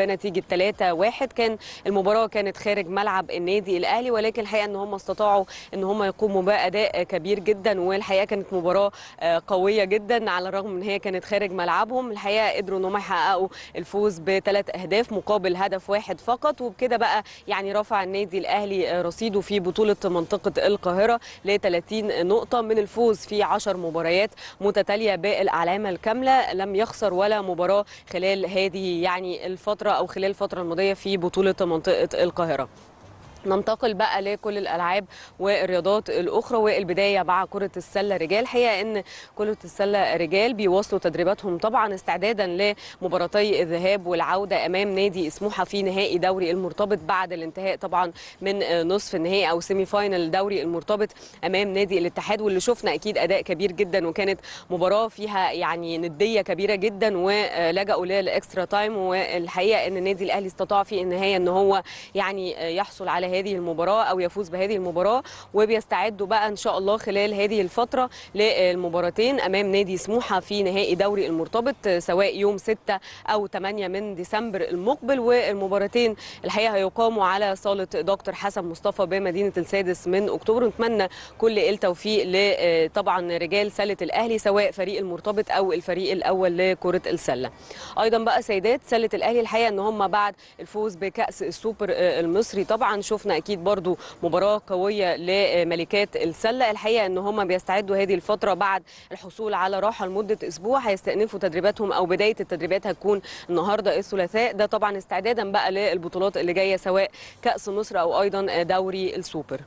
بنتيجه 3-1 كان المباراه كانت خارج ملعب النادي الاهلي ولكن الحقيقه ان هم استطاعوا ان هم يقوموا باداء كبير جدا والحقيقه كانت مباراه آه، قويه جدا على الرغم ان هي كانت خارج ملعبهم الحقيقه قدروا ان هم يحققوا الفوز بثلاث اهداف مقابل هدف واحد فقط وبكده بقى يعني رفع النادي الاهلي آه، رصيده في بطوله منطقه القاهره ل 30 نقطه من الفوز في 10 مباريات متتاليه بالعلامه الكامله لم يخسر ولا مباراه خلال هذه يعني الفتره او خلال الفتره الماضيه في بطوله منطقه القاهره ننتقل بقى لكل الالعاب والرياضات الاخرى والبدايه مع كره السله رجال الحقيقه ان كره السله رجال بيواصلوا تدريباتهم طبعا استعدادا لمباراتي الذهاب والعوده امام نادي سموحه في نهائي دوري المرتبط بعد الانتهاء طبعا من نصف النهائي او سيمي فاينل دوري المرتبط امام نادي الاتحاد واللي شفنا اكيد اداء كبير جدا وكانت مباراه فيها يعني نديه كبيره جدا ولجأوا للاكسترا تايم والحقيقه ان النادي الاهلي استطاع في النهايه ان هو يعني يحصل على هذه المباراه او يفوز بهذه المباراه وبيستعدوا بقى ان شاء الله خلال هذه الفتره للمباراتين امام نادي سموحه في نهائي دوري المرتبط سواء يوم 6 او 8 من ديسمبر المقبل والمباراتين الحقيقه هيقاموا على صاله دكتور حسن مصطفى بمدينه السادس من اكتوبر نتمنى كل التوفيق لطبعا رجال سله الاهلي سواء فريق المرتبط او الفريق الاول لكره السله ايضا بقى سيدات سله الاهلي الحقيقه ان هم بعد الفوز بكاس السوبر المصري طبعا شفنا اكيد برضو مباراه قويه لملكات السله الحقيقه ان هم بيستعدوا هذه الفتره بعد الحصول على راحه لمده اسبوع هيستأنفوا تدريباتهم او بدايه التدريبات هتكون النهارده الثلاثاء ده طبعا استعدادا بقى للبطولات اللي جايه سواء كاس مصر او ايضا دوري السوبر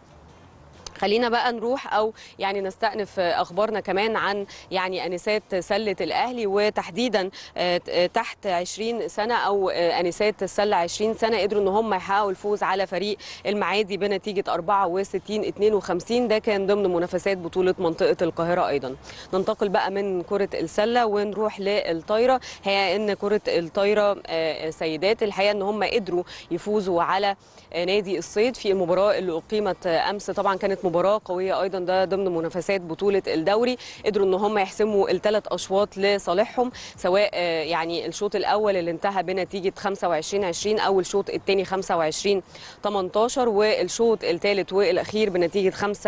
خلينا بقى نروح او يعني نستأنف اخبارنا كمان عن يعني انسات سله الاهلي وتحديدا تحت 20 سنه او انسات السله 20 سنه قدروا ان هم يحققوا الفوز على فريق المعادي بنتيجه 64 52 ده كان ضمن منافسات بطوله منطقه القاهره ايضا ننتقل بقى من كره السله ونروح للطايره هي ان كره الطايره سيدات الحقيقه ان هم قدروا يفوزوا على نادي الصيد في المباراه اللي اقيمت امس طبعا كانت مباراه قويه ايضا ده ضمن منافسات بطوله الدوري قدروا ان هم يحسموا الثلاث اشواط لصالحهم سواء يعني الشوط الاول اللي انتهى بنتيجه 25 20 او الشوط الثاني 25 18 والشوط الثالث والاخير بنتيجه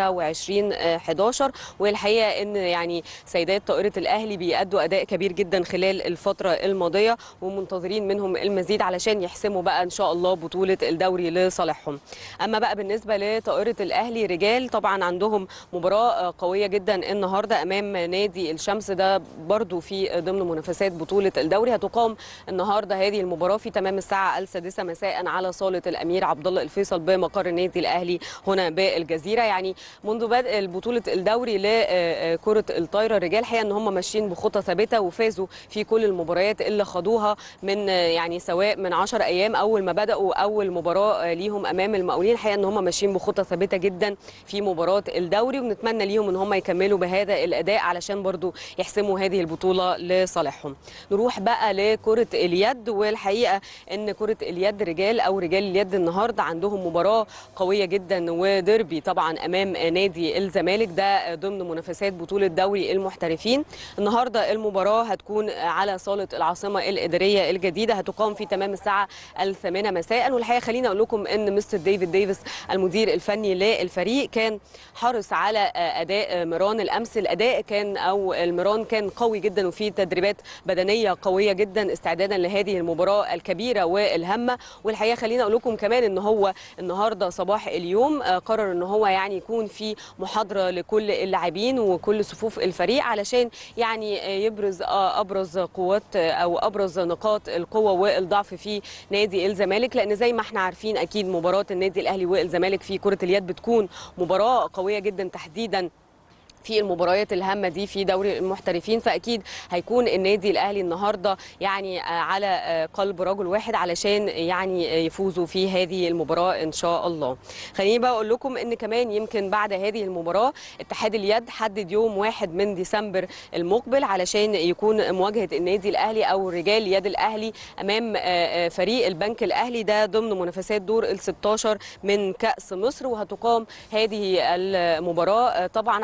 25 11 والحقيقه ان يعني سيدات طائره الاهلي بيأدوا اداء كبير جدا خلال الفتره الماضيه ومنتظرين منهم المزيد علشان يحسموا بقى ان شاء الله بطوله الدوري لصالحهم اما بقى بالنسبه لطائره الاهلي رجال طبعا عندهم مباراه قويه جدا النهارده امام نادي الشمس ده برضو في ضمن منافسات بطوله الدوري هتقام النهارده هذه المباراه في تمام الساعه السادسه مساء على صاله الامير عبد الله الفيصل بمقر النادي الاهلي هنا بالجزيره يعني منذ بدء بطوله الدوري لكره الطايره الرجال الحقيقه ان هم ماشيين بخطى ثابته وفازوا في كل المباريات اللي خدوها من يعني سواء من 10 ايام اول ما بداوا اول مباراه ليهم امام المقاولين الحقيقه ان هم ماشيين بخطى ثابته جدا في مباراه الدوري ونتمنى ليهم ان هم يكملوا بهذا الاداء علشان برضو يحسموا هذه البطوله لصالحهم نروح بقى لكره اليد والحقيقه ان كره اليد رجال او رجال اليد النهارده عندهم مباراه قويه جدا وديربي طبعا امام نادي الزمالك ده ضمن منافسات بطوله دوري المحترفين النهارده المباراه هتكون على صاله العاصمه الاداريه الجديده هتقام في تمام الساعه الثامنه مساء والحقيقه خليني اقول لكم ان مستر ديفيد ديفيس المدير الفني للفريق كان حرص على اداء ميران الامس الاداء كان او الميران كان قوي جدا وفي تدريبات بدنيه قويه جدا استعدادا لهذه المباراه الكبيره والهامه والحقيقه خليني اقول لكم كمان ان هو النهارده صباح اليوم قرر ان هو يعني يكون في محاضره لكل اللاعبين وكل صفوف الفريق علشان يعني يبرز ابرز قوات او ابرز نقاط القوه والضعف في نادي الزمالك لان زي ما احنا عارفين اكيد مباراه النادي الاهلي والزمالك في كره اليد بتكون مباراه قويه جدا تحديدا في المباريات الهامه دي في دوري المحترفين فاكيد هيكون النادي الاهلي النهارده يعني على قلب رجل واحد علشان يعني يفوزوا في هذه المباراه ان شاء الله خليني بقى اقول لكم ان كمان يمكن بعد هذه المباراه اتحاد اليد حدد يوم واحد من ديسمبر المقبل علشان يكون مواجهه النادي الاهلي او رجال يد الاهلي امام فريق البنك الاهلي ده ضمن منافسات دور ال 16 من كاس مصر وهتقام هذه المباراه طبعا على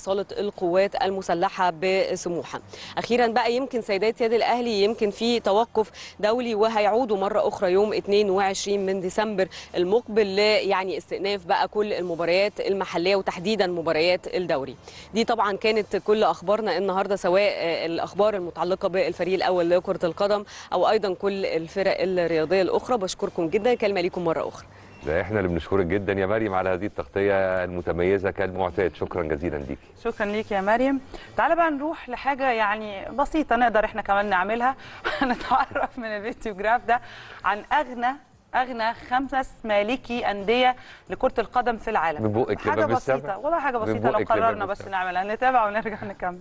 صاله القوات المسلحه بسموحه اخيرا بقى يمكن سيدات يد الاهلي يمكن في توقف دولي وهيعودوا مره اخرى يوم 22 من ديسمبر المقبل ل يعني استئناف بقى كل المباريات المحليه وتحديدا مباريات الدوري دي طبعا كانت كل اخبارنا النهارده سواء آه، الاخبار المتعلقه بالفريق الاول لكره القدم او ايضا كل الفرق الرياضيه الاخرى بشكركم جدا كلمه ليكم مره اخرى ده احنا اللي بنشكرك جدا يا مريم على هذه التغطيه المتميزه كالمعتاد شكرا جزيلا ليكي شكرا ليك يا مريم تعالى بقى نروح لحاجه يعني بسيطه نقدر احنا كمان نعملها نتعرف من الفيديو جراف ده عن اغنى اغنى خمس مالكي انديه لكره القدم في العالم من بقك حاجه لباب السما؟ بسيطه والله حاجه من بسيطه لو بقك لباب قررنا بس السما. نعملها نتابع ونرجع نكمل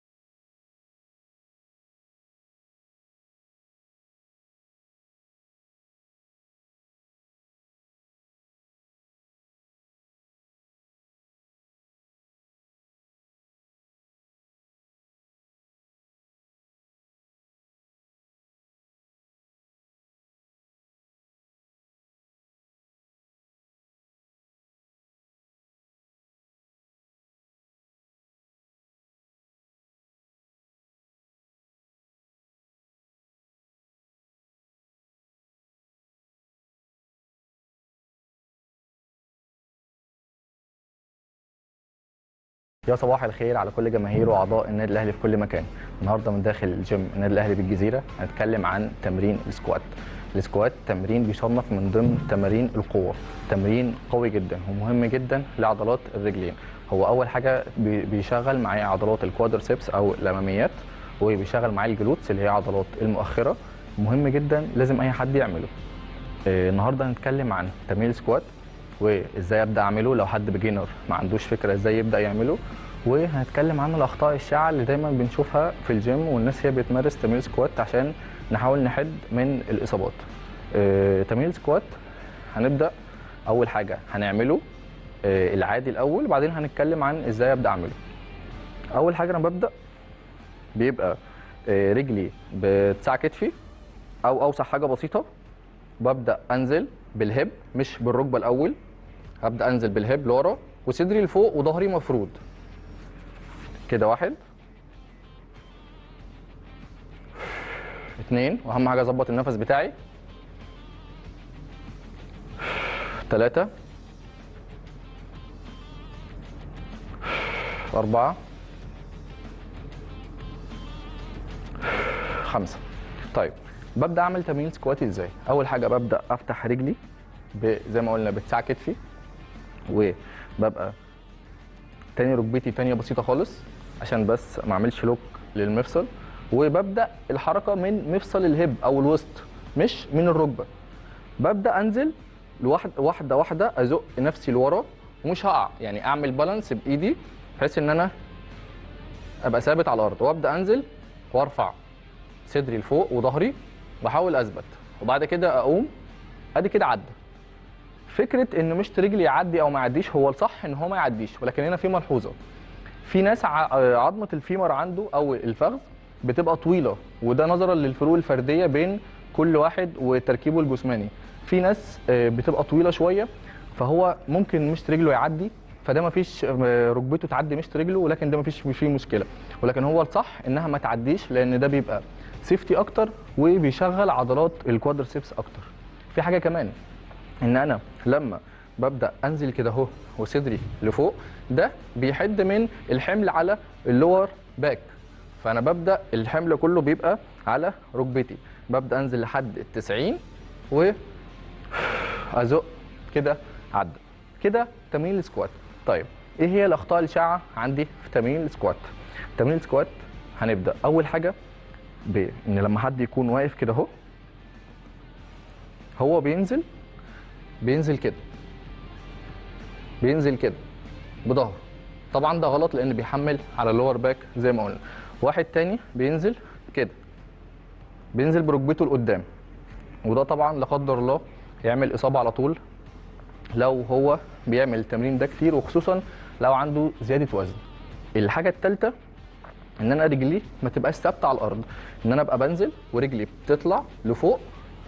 يا صباح الخير على كل جماهير واعضاء النادي الاهلي في كل مكان النهارده من داخل الجيم النادي الاهلي بالجزيره هنتكلم عن تمرين السكوات السكوات تمرين بيصنف من ضمن تمارين القوه تمرين قوي جدا ومهم جدا لعضلات الرجلين هو اول حاجه بي- بيشغل معاه عضلات الكوادرسيبس او الاماميات وبيشغل معاه الجلوتس اللي هي عضلات المؤخره مهم جدا لازم اي حد يعمله آه، النهارده هنتكلم عن تمرين السكوات وازاي ابدا اعمله لو حد بيجينر ما عندوش فكره ازاي يبدا يعمله وهنتكلم عن الاخطاء الشائعه اللي دايما بنشوفها في الجيم والناس هي بتمارس تمرين سكوات عشان نحاول نحد من الاصابات آه، تمرين السكوات هنبدا اول حاجه هنعمله آه، العادي الاول وبعدين هنتكلم عن ازاي ابدا اعمله اول حاجه انا ببدا بيبقى آه، رجلي بتسع كتفي او اوسع حاجه بسيطه ببدا انزل بالهب مش بالركبه الاول هبدا انزل بالهب لورا وصدري لفوق وظهري مفرود كده واحد اتنين واهم حاجه اظبط النفس بتاعي تلاتة أربعة خمسة طيب ببدا اعمل تمرين سكواتي ازاي اول حاجه ببدا افتح رجلي ب- زي ما قلنا بتسع كتفي وببقى تاني ركبتي تانية بسيطه خالص عشان بس ما اعملش لوك للمفصل وببدا الحركه من مفصل الهب او الوسط مش من الركبه ببدا انزل لواحد واحده واحده ازق نفسي لورا ومش هقع يعني اعمل بالانس بايدي بحيث ان انا ابقى ثابت على الارض وابدا انزل وارفع صدري لفوق وظهري واحاول اثبت وبعد كده اقوم ادي كده عدى فكره ان مشط رجلي يعدي او ما يعديش هو الصح ان هو ما يعديش ولكن هنا في ملحوظه في ناس ع- عظمه الفيمر عنده او الفخذ بتبقى طويله وده نظرا للفروق الفرديه بين كل واحد وتركيبه الجسماني في ناس آه، بتبقى طويله شويه فهو ممكن مشط رجله يعدي فده ما فيش ركبته تعدي مشط رجله ولكن ده ما فيش فيه مشكله ولكن هو الصح انها ما تعديش لان ده بيبقى سيفتي اكتر وبيشغل عضلات الكوادرسيبس اكتر في حاجه كمان ان انا لما ببدا انزل كده اهو وصدري لفوق ده بيحد من الحمل على اللور باك فانا ببدا الحمل كله بيبقى على ركبتي ببدا انزل لحد ال 90 و ازق كده عدى كده تمرين السكوات طيب ايه هي الاخطاء الشائعه عندي في تمرين السكوات تمرين السكوات هنبدا اول حاجه بان لما حد يكون واقف كده اهو هو بينزل بينزل كده بينزل كده بظهره طبعا ده غلط لان بيحمل على اللور باك زي ما قلنا واحد تاني بينزل كده بينزل بركبته لقدام وده طبعا لا قدر الله يعمل اصابه على طول لو هو بيعمل التمرين ده كتير وخصوصا لو عنده زياده وزن الحاجه الثالثه ان انا رجلي ما تبقاش ثابته على الارض ان انا ابقى بنزل ورجلي بتطلع لفوق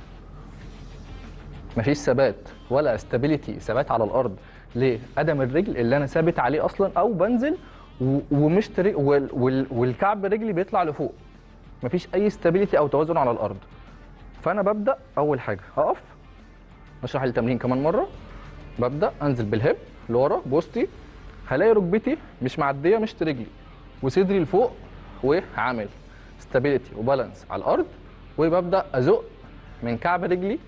مفيش ثبات ولا استابيليتي ثبات على الارض لقدم الرجل اللي انا ثابت عليه اصلا او بنزل و- ومش تري... وال... وال... والكعب رجلي بيطلع لفوق مفيش اي استابيليتي او توازن على الارض فانا ببدا اول حاجه هقف اشرح التمرين كمان مره ببدا انزل بالهب لورا بوستي هلاقي ركبتي مش معديه مشط رجلي وصدري لفوق وعامل ستابيليتي وبالانس على الارض وببدا ازق من كعب رجلي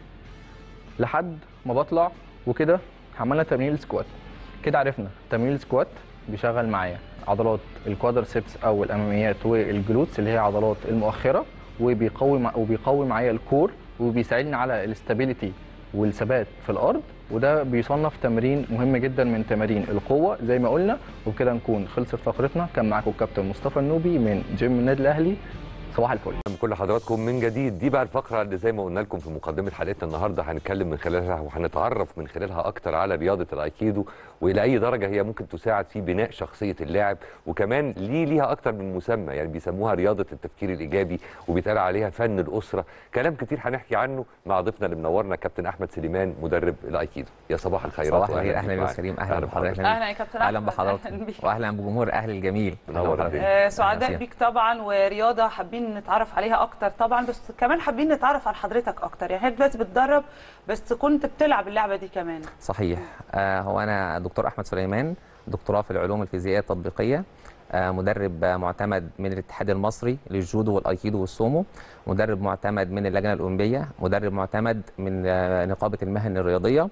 لحد ما بطلع وكده عملنا تمرين السكوات كده عرفنا تمرين السكوات بيشغل معايا عضلات الكوادرسيبس او الاماميات والجلوتس اللي هي عضلات المؤخره وبيقوي مع وبيقوي معايا الكور وبيساعدني على الاستابيليتي والثبات في الارض وده بيصنف تمرين مهم جدا من تمارين القوه زي ما قلنا وبكده نكون خلصت فقرتنا كان معاكم الكابتن مصطفى النوبي من جيم النادي الاهلي صباح الفل من كل حضراتكم من جديد دي بقى الفقره اللي زي ما قلنا لكم في مقدمه حلقتنا النهارده هنتكلم من خلالها وهنتعرف من خلالها اكتر على رياضه الايكيدو والى اي درجه هي ممكن تساعد في بناء شخصيه اللاعب وكمان ليه ليها اكتر من مسمى يعني بيسموها رياضه التفكير الايجابي وبيتقال عليها فن الاسره كلام كتير هنحكي عنه مع ضيفنا اللي منورنا كابتن احمد سليمان مدرب الايكيدو يا صباح الخيرات صباح وأهلاً الخير اهلا بيك يا معانا. استاذ كريم اهلا بحضرتك اهلا يا كابتن اهلا أحمد. بحضرتك أهلاً بيك. واهلا بجمهور اهلي الجميل منور الدنيا. آه، سعداء أهلاً. بيك طبعا ورياضه حابين نتعرف عليها اكتر طبعا بس كمان حابين نتعرف على حضرتك اكتر يعني حضرتك دلوقتي بتدرب بس كنت بتلعب اللعبه دي كمان صحيح آه هو انا دكتور احمد سليمان دكتوراه في العلوم الفيزيائيه التطبيقيه آه مدرب آه، معتمد من الاتحاد المصري للجودو والايكيدو والسومو مدرب معتمد من اللجنه الاولمبيه مدرب معتمد من آه، نقابه المهن الرياضيه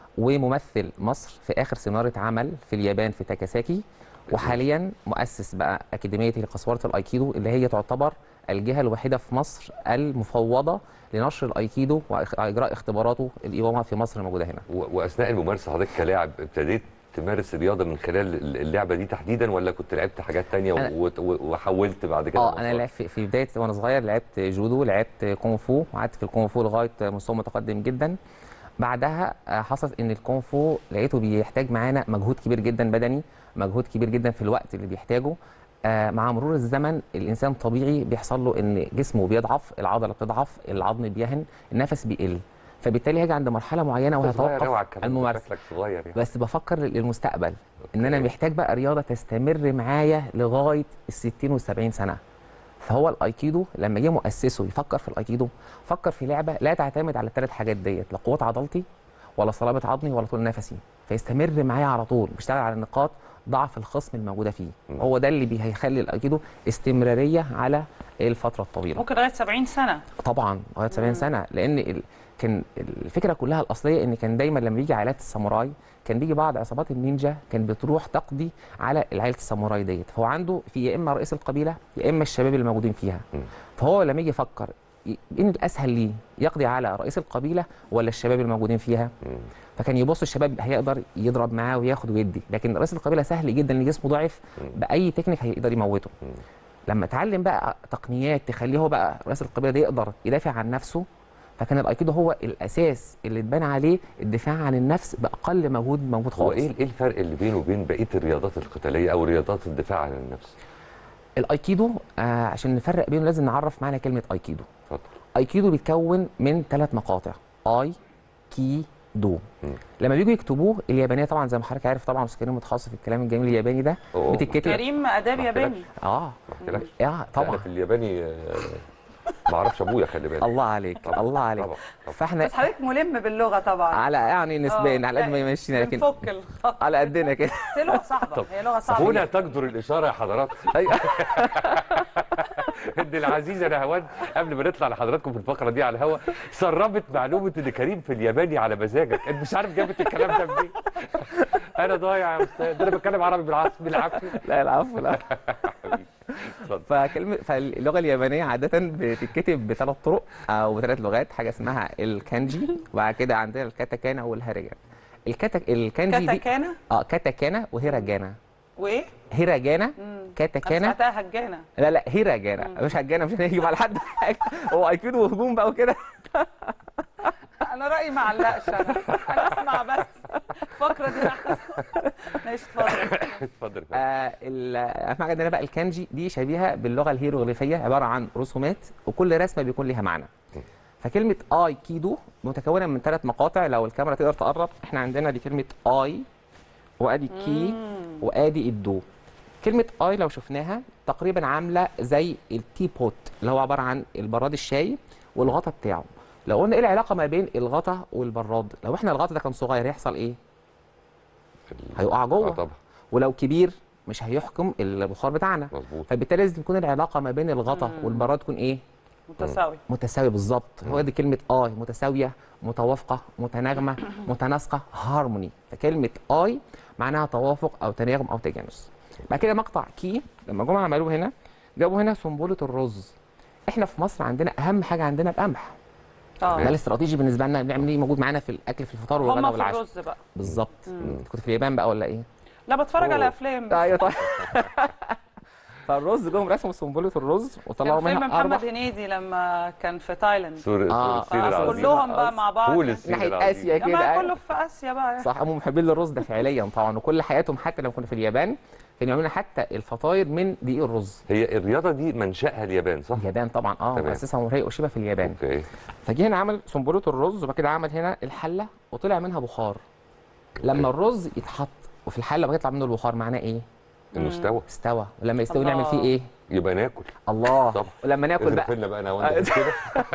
وممثل مصر في اخر سينارة عمل في اليابان في تاكاساكي وحاليا مؤسس بقى اكاديميه قسوره الايكيدو اللي هي تعتبر الجهه الوحيده في مصر المفوضه لنشر الايكيدو واجراء اختباراته الاقامه في مصر الموجوده هنا و- واثناء الممارسه حضرتك كلاعب ابتديت تمارس الرياضه من خلال اللعبه دي تحديدا ولا كنت لعبت حاجات تانية أنا- و- و- وحولت بعد كده اه انا المسار؟ لعبت في- في بدايه وانا صغير لعبت جودو لعبت كونغ فو وقعدت في الكونغ فو لغايه مستوى متقدم جدا بعدها آه، حصلت ان الكونغ فو لقيته بيحتاج معانا مجهود كبير جدا بدني مجهود كبير جدا في الوقت اللي بيحتاجه آه، مع مرور الزمن الانسان طبيعي بيحصل له ان جسمه بيضعف العضله بتضعف العظم بيهن النفس بيقل فبالتالالي هاجي عند مرحله معينه أنت صغير أوي على وهتوقف الكلام ده، الممارسه شكلك صغير يعني بس بفكر للمستقبل ان انا أوكي. محتاج بقى رياضه تستمر معايا لغايه ال 60 وال 70 سنه فهو الايكيدو لما جه مؤسسه يفكر في الايكيدو فكر في لعبه لا تعتمد على الثلاث حاجات ديت لا قوه عضلتي ولا صلابه عظمي ولا طول نفسي فيستمر معايا على طول بيشتغل على نقاط ضعف الخصم الموجوده فيه مم. هو ده اللي بي- هيخلي الايكيدو استمراريه على الفتره الطويله ممكن لغايه 70 سنه طبعا لغايه 70 سنه لان ال... كان الفكره كلها الاصليه ان كان دايما لما بيجي عائلات الساموراي كان بيجي بعض عصابات النينجا كان بتروح تقضي على عائله الساموراي ديت فهو عنده في يا اما رئيس القبيله يا اما الشباب اللي موجودين فيها مم. فهو لما يجي يفكر ي- ان الاسهل ليه يقضي على رئيس القبيله ولا الشباب الموجودين فيها مم. فكان يبص الشباب هيقدر يضرب معاه وياخد ويدي لكن رئيس القبيله سهل جدا ان جسمه ضعيف مم. باي تكنيك هيقدر يموته مم. لما اتعلم بقى تقنيات تخليه هو بقى رئيس القبيله ده يقدر يدافع عن نفسه فكان الايكيدو هو الاساس اللي اتبنى عليه الدفاع عن النفس باقل مجهود موجود هو خالص ايه ايه الفرق اللي بينه وبين بقيه الرياضات القتاليه او رياضات الدفاع عن النفس؟ الايكيدو آه عشان نفرق بينه لازم نعرف معنى كلمه ايكيدو اتفضل ايكيدو بيتكون من ثلاث مقاطع اي كي دو مم. لما بيجوا يكتبوه اليابانيه طبعا زي ما حضرتك عارف طبعا استاذ كريم متخصص في الكلام الجميل الياباني ده أوه. بتتكتب كريم اداب ما ياباني اه ما احكيلكش اه لا، طبعا أنا في الياباني آه، ما اعرفش ابويا خلي بالك الله عليك طبعاً، الله عليك طبعا طبعا. فاحنا بس حضرتك ملم باللغه طبعا على يعني نسبيا آه، على قد ما لا، يمشينا لكن بنفك الخط على قدنا كده بس هي لغه صعبه هي لغه صعبه هنا تقدر الاشاره يا حضرات ان العزيزه نهوان قبل ما نطلع لحضراتكم في الفقره دي على الهواء سربت معلومه ان كريم في الياباني على مزاجك انت مش عارف جابت الكلام ده منين انا ضايع يا استاذ ده انا بتكلم عربي بالعافيه بالعافيه لا العفو لا حبيبي اتفضل فكلمه فاللغه اليابانيه عاده بتتكتب بثلاث طرق او بثلاث لغات حاجه اسمها الكانجي وبعد كده عندنا الكاتاكانا والهاريجانا الكاتا الكانجي دي كاتاكانا اه كاتاكانا وهيراجانا وايه؟ هيراجانا مم. انا كاتاكانا سمعتها هجانه لا لا هيراجانا مش هجانا مش هنجيب على حد حاجه هو ايكيدو وهجوم بقى وكده انا رايي ما علقش انا انا اسمع بس الفقره دي احسن ماشي اتفضل اتفضل آه ال- اهم حاجه عندنا بقى الكانجي دي شبيهه باللغه الهيروغليفيه عباره عن رسومات وكل رسمه بيكون ليها معنى فكلمه اي كيدو متكونه من ثلاث مقاطع لو الكاميرا تقدر تقرب احنا عندنا دي كلمه اي وادي كي وادي الدو كلمه اي لو شفناها تقريبا عامله زي التي بوت اللي هو عباره عن البراد الشاي والغطا بتاعه لو قلنا ايه العلاقه ما بين الغطا والبراد لو احنا الغطا ده كان صغير هيحصل ايه هيقع جوه. آه طبعا ولو كبير مش هيحكم البخار بتاعنا مظبوط فبالتالي لازم تكون العلاقه ما بين الغطا والبراد تكون ايه متساوي متساوي بالظبط هو دي كلمه اي متساويه متوافقه متناغمه متناسقه هارموني فكلمه اي معناها توافق او تناغم او تجانس بعد كده مقطع كي لما جم عملوه هنا جابوا هنا سنبله الرز احنا في مصر عندنا اهم حاجه عندنا القمح ده اه الاستراتيجي بالنسبه لنا بنعمل ايه موجود معانا في الاكل في الفطار والغداء هم في والعشاء الرز بقى بالظبط انت كنت في اليابان بقى ولا ايه لا بتفرج أوه. على افلام ايوه طيب فالرز جم رسموا سنبله الرز وطلعوا كان فيلم منها اربع محمد هنيدي لما كان في تايلاند سور آه. سور الصين آه، العظيم كلهم بقى مع بعض فول الصين ناحيه العظيم. اسيا يا كده جماعه أيوة. كله في اسيا بقى صح هم محبين للرز ده فعليا طبعا وكل حياتهم حتى لما كنا في اليابان كانوا يعملوا حتى الفطاير من دقيق الرز هي الرياضه دي منشاها اليابان صح؟ اليابان طبعا اه تمام. مؤسسها موريه اوشيبا في اليابان اوكي فجه هنا عمل سنبله الرز وبعد كده عمل هنا الحله وطلع منها بخار لما الرز يتحط وفي الحله بقى يطلع منه البخار معناه ايه؟ انه استوى استوى ولما يستوي الله. نعمل فيه ايه؟ يبقى ناكل الله طبعا. ولما ناكل اضرب بقى لنا بقى انا وانت كده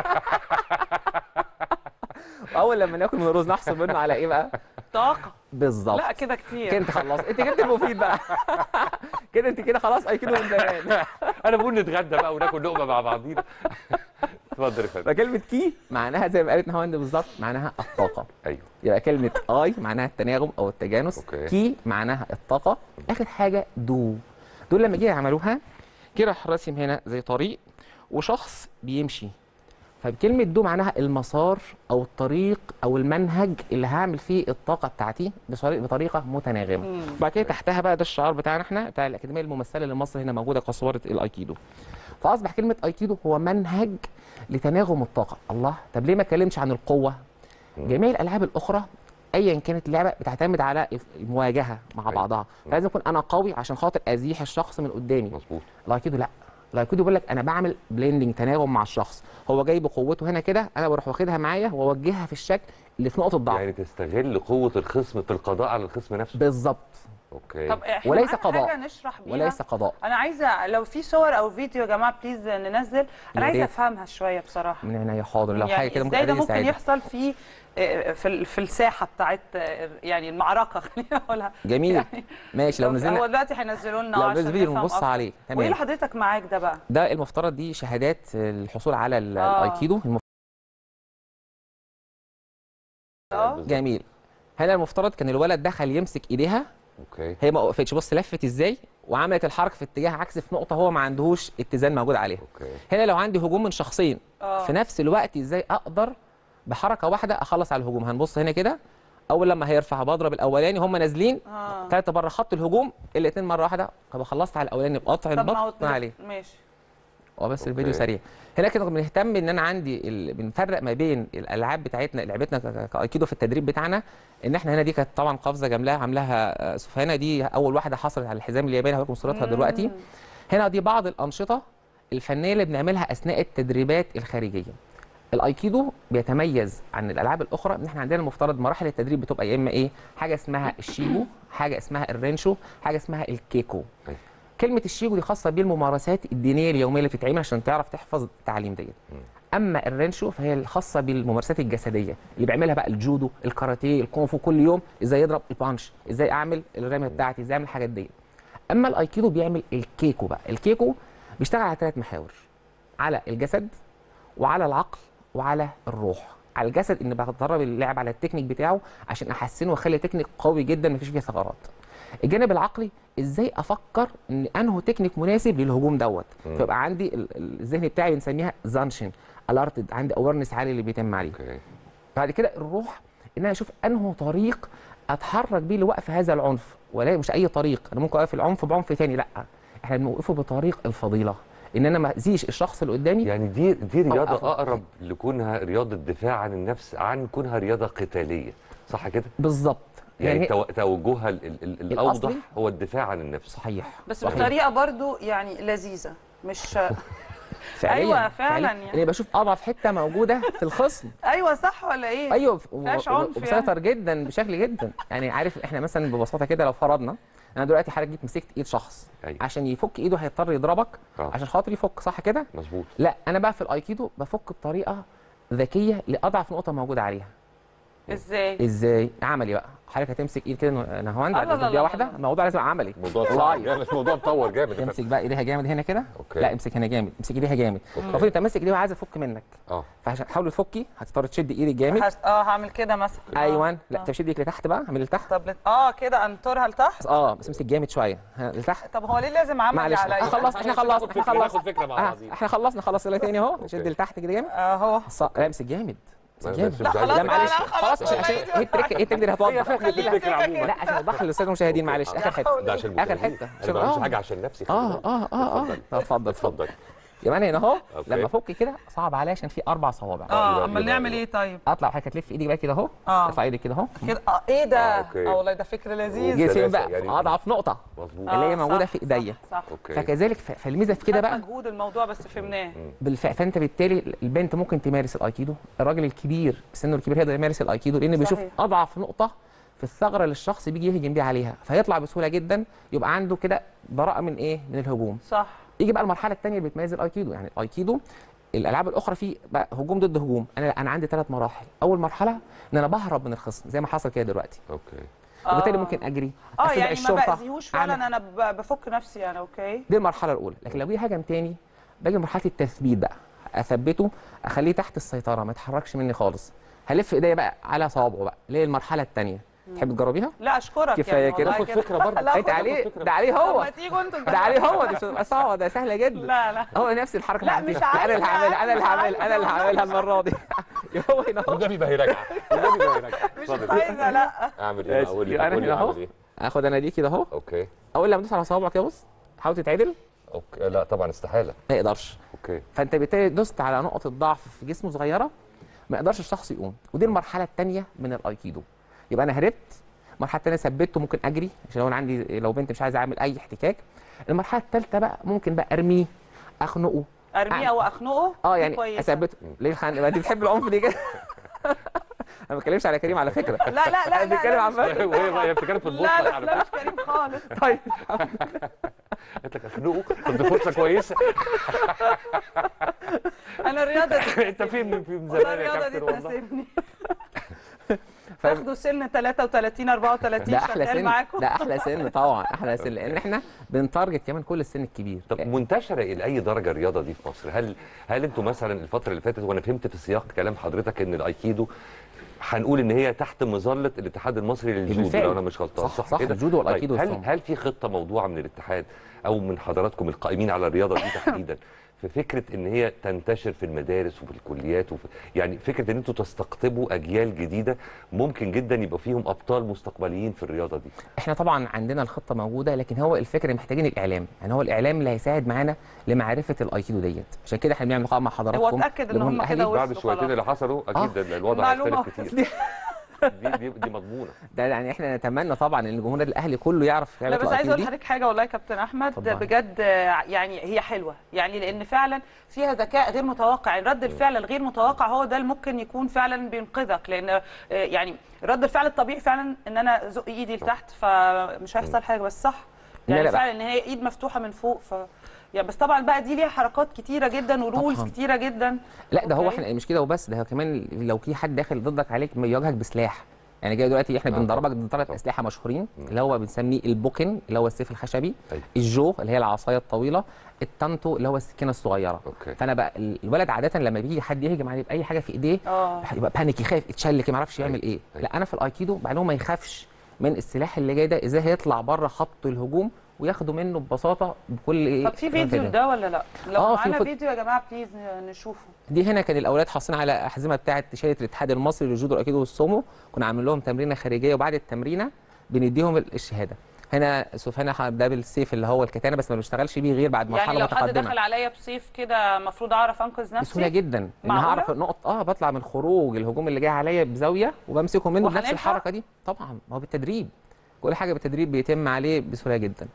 اول لما ناكل من الرز نحصل منه على ايه بقى؟ طاقه بالظبط لا كده كده كتير انت خلاص انت جبت المفيد بقى كده انت كده خلاص اي كده من زمان انا بقول نتغدى بقى وناكل لقمه مع بعضينا اتفضل يا فندم فكلمه كي معناها زي ما قالت نهاوند بالظبط معناها الطاقه ايوه يبقى كلمه اي معناها التناغم او التجانس أوكي. كي معناها الطاقه اخر حاجه دو دول لما جه يعملوها كده راح راسم هنا زي طريق وشخص بيمشي فكلمه دو معناها المسار او الطريق او المنهج اللي هعمل فيه الطاقه بتاعتي بصري- بطريقه متناغمه وبعد كده تحتها بقى ده الشعار بتاعنا احنا بتاع الاكاديميه الممثله لمصر هنا موجوده كصوره الايكيدو فاصبح كلمه ايكيدو هو منهج لتناغم الطاقه الله طب ليه ما اتكلمش عن القوه جميع الالعاب الاخرى ايا كانت اللعبه بتعتمد على المواجهه مع أيوة. بعضها فلازم اكون انا قوي عشان خاطر ازيح الشخص من قدامي مظبوط الايكيدو لا الايكيدو بيقول لك انا بعمل بليندنج تناغم مع الشخص هو جاي بقوته هنا كده انا بروح واخدها معايا واوجهها في الشكل اللي في نقطه ضعف يعني تستغل قوه الخصم في القضاء على الخصم نفسه بالظبط اوكي طب احنا وليس معانا قضاء. حاجه نشرح بيها وليس قضاء انا عايزه لو في صور او فيديو يا جماعه بليز ننزل يا انا عايزه ريت. افهمها شويه بصراحه من عينيا حاضر لو حاجه كده ممكن ازاي ده إعدادي ممكن يساعدني. يحصل في في ال- في الساحه بتاعت يعني المعركه خلينا نقولها جميل يعني ماشي لو هو نزلنا دلوقتي هينزلوا لنا لو عشان نزل فيديو نفهم نبص أكتر. عليه وايه تمام اللي حضرتك معاك ده بقى ده المفترض دي شهادات الحصول على ال- آه. الايكيدو المف- اه جميل هنا المفترض كان الولد دخل يمسك ايديها اوكي هي ما وقفتش بص لفت ازاي وعملت الحركه في اتجاه عكس في نقطه هو ما عندهوش اتزان موجود عليها اوكي هنا لو عندي هجوم من شخصين آه. في نفس الوقت ازاي اقدر بحركه واحده اخلص على الهجوم هنبص هنا كده اول لما هيرفع بضرب الاولاني هم نازلين اه ثلاثه بره خط الهجوم الاثنين مره واحده طب خلصت على الاولاني بقطع طب ما هو البطن عليه ماشي هو بس أوكي. الفيديو سريع هنا كده بنهتم ان انا عندي ال... بنفرق ما بين الالعاب بتاعتنا لعبتنا ك- ك- كايكيدو في التدريب بتاعنا ان احنا هنا دي كانت طبعا قفزه جملاها عاملاها آه، سفيانه دي اول واحده حصلت على الحزام الياباني هوريكم صورتها دلوقتي هنا دي بعض الانشطه الفنيه اللي بنعملها اثناء التدريبات الخارجيه الايكيدو بيتميز عن الالعاب الاخرى ان احنا عندنا المفترض مراحل التدريب بتبقى يا اما ايه حاجه اسمها الشيجو حاجه اسمها الرينشو حاجه اسمها الكيكو أيوة. كلمه الشيجو دي خاصه بالممارسات الدينيه اليوميه اللي بتتعمل عشان تعرف تحفظ التعليم ديت اما الرينشو فهي الخاصه بالممارسات الجسديه اللي بيعملها بقى الجودو الكاراتيه الكونغ كل يوم ازاي يضرب البانش ازاي اعمل الرميه بتاعتي ازاي اعمل الحاجات دي اما الايكيدو بيعمل الكيكو بقى الكيكو بيشتغل على ثلاث محاور على الجسد وعلى العقل وعلى الروح على الجسد ان بدرب اللاعب على التكنيك بتاعه عشان احسنه واخلي تكنيك قوي جدا مفيش فيه ثغرات الجانب العقلي ازاي افكر ان انه تكنيك مناسب للهجوم دوت فيبقى عندي ال- ال- الذهن بتاعي بنسميها زانشن الارتد عندي اويرنس عالي اللي بيتم عليه اوكي بعد كده الروح ان انا اشوف انه طريق اتحرك بيه لوقف هذا العنف ولا مش اي طريق انا ممكن اوقف العنف بعنف تاني لا احنا بنوقفه بطريق الفضيله ان انا ما اذيش الشخص اللي قدامي يعني دي دي رياضه أوقفه. اقرب لكونها رياضه دفاع عن النفس عن كونها رياضه قتاليه صح كده بالظبط يعني, يعني تو- توجهها ال- ال- ال- الاوضح الأصلي؟ هو الدفاع عن النفس صحيح بس صحيح. بطريقه برضو يعني لذيذه مش فعليا أيوة، فعلاً فعلياً. يعني. اني بشوف اضعف حته موجوده في الخصم ايوه صح ولا ايه ايوه فيهاش و- و- عنف ومسيطر جدا بشكل جدا يعني عارف احنا مثلا ببساطه كده لو فرضنا انا دلوقتي حضرتك جيت مسكت ايد شخص أيوة. عشان يفك ايده هيضطر يضربك آه. عشان خاطر يفك صح كده مظبوط لا انا بقى في الايكيدو بفك بطريقه ذكيه لاضعف نقطه موجوده عليها ازاي ازاي عملي بقى حضرتك هتمسك ايد كده نهواند الله الله هتديها الله واحده الله. الموضوع لازم عملي الموضوع اتطور جامد الموضوع اتطور جامد يا فندم. امسك بقى ايديها جامد هنا كده أوكي. لا امسك هنا جامد امسك ايديها جامد أوكي. المفروض انت ماسك ايديها وعايز افك منك اه فعشان حاول تفكي هتضطر تشد ايدك جامد هس- اه هعمل كده مثلا آه. ايوه آه. لا انت شد ايدك لتحت بقى اعمل لتحت طب لت- اه كده انطرها لتحت اه بس امسك جامد شويه ها لتحت طب هو ليه لازم عمل معلش عليا آه خلصنا احنا خلصنا احنا خلصنا ناخد فكره مع آه بعضين احنا خلصنا خلص يلا تاني اهو شد لتحت كده جامد اهو ص- لا امسك جامد امسك بس جامد مش لا عايز- خلاص لا بقى، معلش لا، خلاص خلاص عشان عشان والله هي التركه هي التركه اللي هتوضح خليها الفكرة سكة عموماً. كده. لا عشان اوضح للساده المشاهدين معلش اخر حته ده عشان اخر المشاهدين. حته انا عشان ما بعملش اه حاجه عشان نفسي خلي اه بالك. اه اه اه اتفضل. طب اتفضل اتفضل اتفضل يبقى انا هنا اهو أوكي. لما افك كده صعب عليا عشان في اربع صوابع اه يبقى- امال يبقى- نعمل ايه طيب اطلع حضرتك هتلف ايدك بقى كده اهو آه. ارفع ايدك كده اهو كده اه ايه ده آه، أوكي. اه والله ده فكر لذيذ جيت فين سلاسة بقى يعني. في اضعف نقطه مظبوط اللي هي آه، موجوده صح، في ايديا صح, صح. اوكي فكذلك ف- فالميزه في كده خد بقى مجهود الموضوع بس فهمناه بالفعل فانت بالتالي البنت ممكن تمارس الايكيدو الراجل الكبير سنه الكبير يقدر يمارس الايكيدو لان بيشوف صحيح. اضعف نقطه في الثغره اللي الشخص بيجي يهجم بيها عليها فيطلع بسهوله جدا يبقى عنده كده براءه من ايه من الهجوم صح يجي بقى المرحله الثانيه اللي بتميز الايكيدو يعني الايكيدو الالعاب الاخرى فيه بقى هجوم ضد هجوم انا انا عندي ثلاث مراحل اول مرحله ان انا بهرب من الخصم زي ما حصل كده دلوقتي اوكي وبالتالي آه. ممكن اجري اه أستدعي يعني ما باذيهوش فعلا أعمل- انا ب- بفك نفسي يعني اوكي دي المرحله الاولى لكن لو جه هجم تاني باجي مرحله التثبيت بقى اثبته اخليه تحت السيطره ما يتحركش مني خالص هلف ايديا بقى على صوابعه بقى اللي هي المرحله الثانيه تحب تجربيها لا اشكرك كفاية يعني كده. والله خد فكرة برضه. لا انت خد- عليه فكرة. ده عليه طب هو ما تيجوا انتوا ده عليه هو دي مش هتبقى صعبه ده سهله جدا لا لا هو نفس الحركه لا، اللي مش عملتها. انا اللي عايزة، هعملها انا اللي مش هعملها انا اللي عايزة. هعملها المره دي هو هنا اهو والنبي ما هي راجعه والنبي ما هي راجعه مش اتفضل. عايزه لا اعمل ايه اقول لي انا قول لي هنا اهو اعمل ايه اخد انا دي كده اهو اوكي اول لما ادوس على صوابعك كده بص حاول تتعدل اوكي لا طبعا استحاله ما يقدرش اوكي فانت بالتالي دوست على نقطه ضعف في جسمه صغيره ما يقدرش الشخص يقوم ودي المرحله الثانيه من الايكيدو يبقى انا هربت المرحله الثانيه ثبته ممكن اجري عشان لو انا عندي لو بنت مش عايزه اعمل اي احتكاك المرحله الثالثه بقى ممكن بقى ارميه اخنقه ارميه او اخنقه اه دي يعني كويسة. اثبته ليه الخنق ما انت بتحب العنف دي كده انا ما بتكلمش على كريم على فكره لا لا لا انا بتكلم لا عن لا وهي وهي هي بتتكلم في لا البوصله لا على لا فكره مش كريم خالص طيب قلت لك اخنقه طب دي فرصه كويسه انا الرياضه دي انت فين في من والله زمان يا الرياضه دي كابتن والله تناسبني تاخدوا سن 33 34 ده احلى شغال سن معاكم ده احلى سن طبعا احلى سن لان احنا بنتارجت كمان كل السن الكبير طب منتشره الى اي درجه الرياضه دي في مصر؟ هل هل انتوا مثلا الفتره اللي فاتت وانا فهمت في سياق كلام حضرتك ان الايكيدو هنقول ان هي تحت مظله الاتحاد المصري للجودو بالفعل. لو انا مش غلطان صح، صح، كده؟ الجودو والأيكيدو طيب هل والسومو. هل في خطه موضوعه من الاتحاد او من حضراتكم القائمين على الرياضه دي تحديدا في فكره ان هي تنتشر في المدارس وفي الكليات وفي يعني فكره ان انتوا تستقطبوا اجيال جديده ممكن جدا يبقى فيهم ابطال مستقبليين في الرياضه دي احنا طبعا عندنا الخطه موجوده لكن هو الفكره محتاجين الاعلام يعني هو الاعلام اللي هيساعد معانا لمعرفه الايكيدو ديت عشان كده احنا بنعمل لقاء مع حضراتكم هو اتاكد ان لجمهور هم الأهلي. كده بعد وصلوا الشويتين خلاص. اللي حصلوا اكيد الوضع المعلومة هيختلف كتير دي دي, دي مضمونه ده يعني احنا نتمنى طبعا ان الجمهور الاهلي كله يعرف لا لعبه بس عايزه الايكيدو اقول دي لحضرتك حاجه والله يا كابتن احمد اتفضلي. بجد آه، يعني هي حلوه يعني لان فعلا فيها ذكاء غير متوقع يعني رد الفعل الغير متوقع هو ده اللي ممكن يكون فعلا بينقذك لان آه، يعني رد الفعل الطبيعي فعلا ان انا ازق ايدي لتحت فمش هيحصل حاجه بس صح لا، يعني لا بقى. فعلا ان هي ايد مفتوحه من فوق ف يعني بس طبعا بقى دي ليها حركات كتيره جدا ورولز طبعاً. كتيره جدا لا ده هو أوكي. احنا مش كده وبس ده هو كمان لو في حد داخل ضدك عليك يواجهك بسلاح يعني جاي دلوقتي احنا آه، بندربك طبعاً. ضد ثلاث طبعاً. اسلحه مشهورين اللي هو بنسميه البوكن اللي هو السيف الخشبي أيوة. الجو اللي هي العصايه الطويله التانتو اللي هو السكينه الصغيره اوكي فانا بقى الولد عاده لما بيجي حد يهجم عليه باي حاجه في ايديه اه يبقى بانيك يخاف يتشلك ما يعرفش يعمل أيوة. ايه أيوة. لا انا في الايكيدو بعلمه ما يخافش من السلاح اللي جاي ده ازاي هيطلع بره خط الهجوم وياخده منه ببساطه بكل ايه طب في فيديو كده. ده ولا لا؟ لو آه، في معانا فيديو. فيديو يا جماعه بليز نشوفه دي هنا كان الاولاد حاصلين على احزمه بتاعه شهاده الاتحاد المصري للجودو الايكيدو والسومو كنا عاملين لهم تمرينه خارجيه وبعد التمرينه بنديهم الشهاده هنا شوف هنا ده بالسيف اللي هو الكتانه بس ما بنشتغلش بيه غير بعد مرحله يعني لو حد متقدمه دخل عليا بسيف كده المفروض اعرف انقذ بسهوله نفسي جدا ان معقولة؟ هعرف النقط اه بطلع من خروج الهجوم اللي جاي عليا بزاويه وبمسكه منه بنفس وهنلحق؟ الحركه دي طبعا ما هو بالتدريب كل حاجه بالتدريب بيتم عليه بسهوله جدا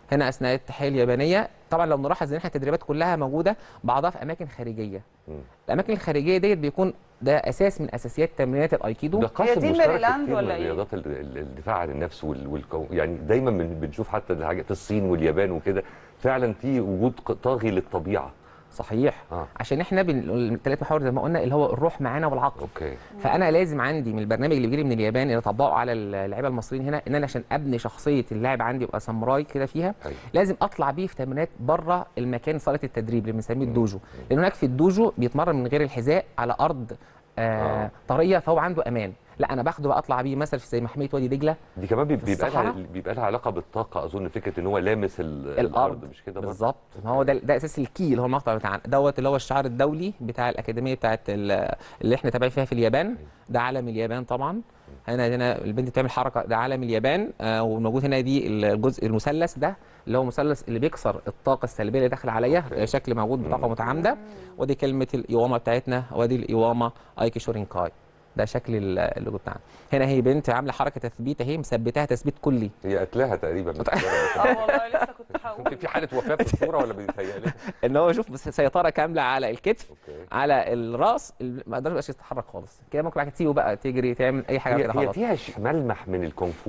هنا اثناء التحيه اليابانيه طبعا لو نلاحظ ان احنا التدريبات كلها موجوده بعضها في اماكن خارجيه مم. الاماكن الخارجيه ديت بيكون ده اساس من اساسيات تمرينات الايكيدو ده قاسم دي مشترك ميريلاند كتير من ولا إيه؟ رياضات ال- ال- الدفاع عن النفس وال- والكو يعني دايما بن- بنشوف حتى الحاجات في الصين واليابان وكده فعلا في وجود ق- طاغي للطبيعه صحيح اه عشان احنا الثلاث محاور زي ما قلنا اللي هو الروح معانا والعقل اوكي فانا لازم عندي من البرنامج اللي بيجي لي من اليابان اللي اطبقه على اللعيبه المصريين هنا ان انا عشان ابني شخصيه اللاعب عندي يبقى ساموراي كده فيها أيوة. لازم اطلع بيه في تمرينات بره المكان صاله التدريب اللي بنسميه الدوجو لان هناك في الدوجو بيتمرن من غير الحذاء على ارض آه آه. طريه فهو عنده امان لا انا باخده بقى اطلع بيه مثلا في زي محميه وادي دجله دي كمان بي- في بيبقى لها الصحراء؟ بيبقى لها علاقه بالطاقه اظن فكره ان هو لامس ال- الارض الارض مش كده برضه؟ بالظبط ما هو ده ده اساس الكي اللي هو المقطع بتاعنا دوت اللي هو الشعار الدولي بتاع الاكاديميه بتاعت ال- اللي احنا تابعين فيها في اليابان ده علم اليابان طبعا هنا هنا البنت بتعمل حركه ده علم اليابان آه وموجود هنا دي الجزء المثلث ده اللي هو مثلث اللي بيكسر الطاقه السلبيه اللي داخله عليا أوكي. شكل موجود بطاقه مم. متعامده ودي كلمه الايواما بتاعتنا ودي الايواما ايكي شورينكاي ده شكل ال- اللوجو بتاعنا هنا هي بنت عامله حركه تثبيت اهي مثبتها تثبيت كلي هي قتلها تقريبا من الصورة. اه والله لسه كنت ممكن هقول في حاله وفاه في الصوره ولا بيتهيألي ان هو يشوف بس سيطره كامله على الكتف اوكي على الراس ال- ما قدرش يبقاش يتحرك خالص كده ممكن بعد كده تسيبه بقى تجري تعمل اي حاجه هي, كده هي خلاص فيها ش- ملمح من الكونغ فو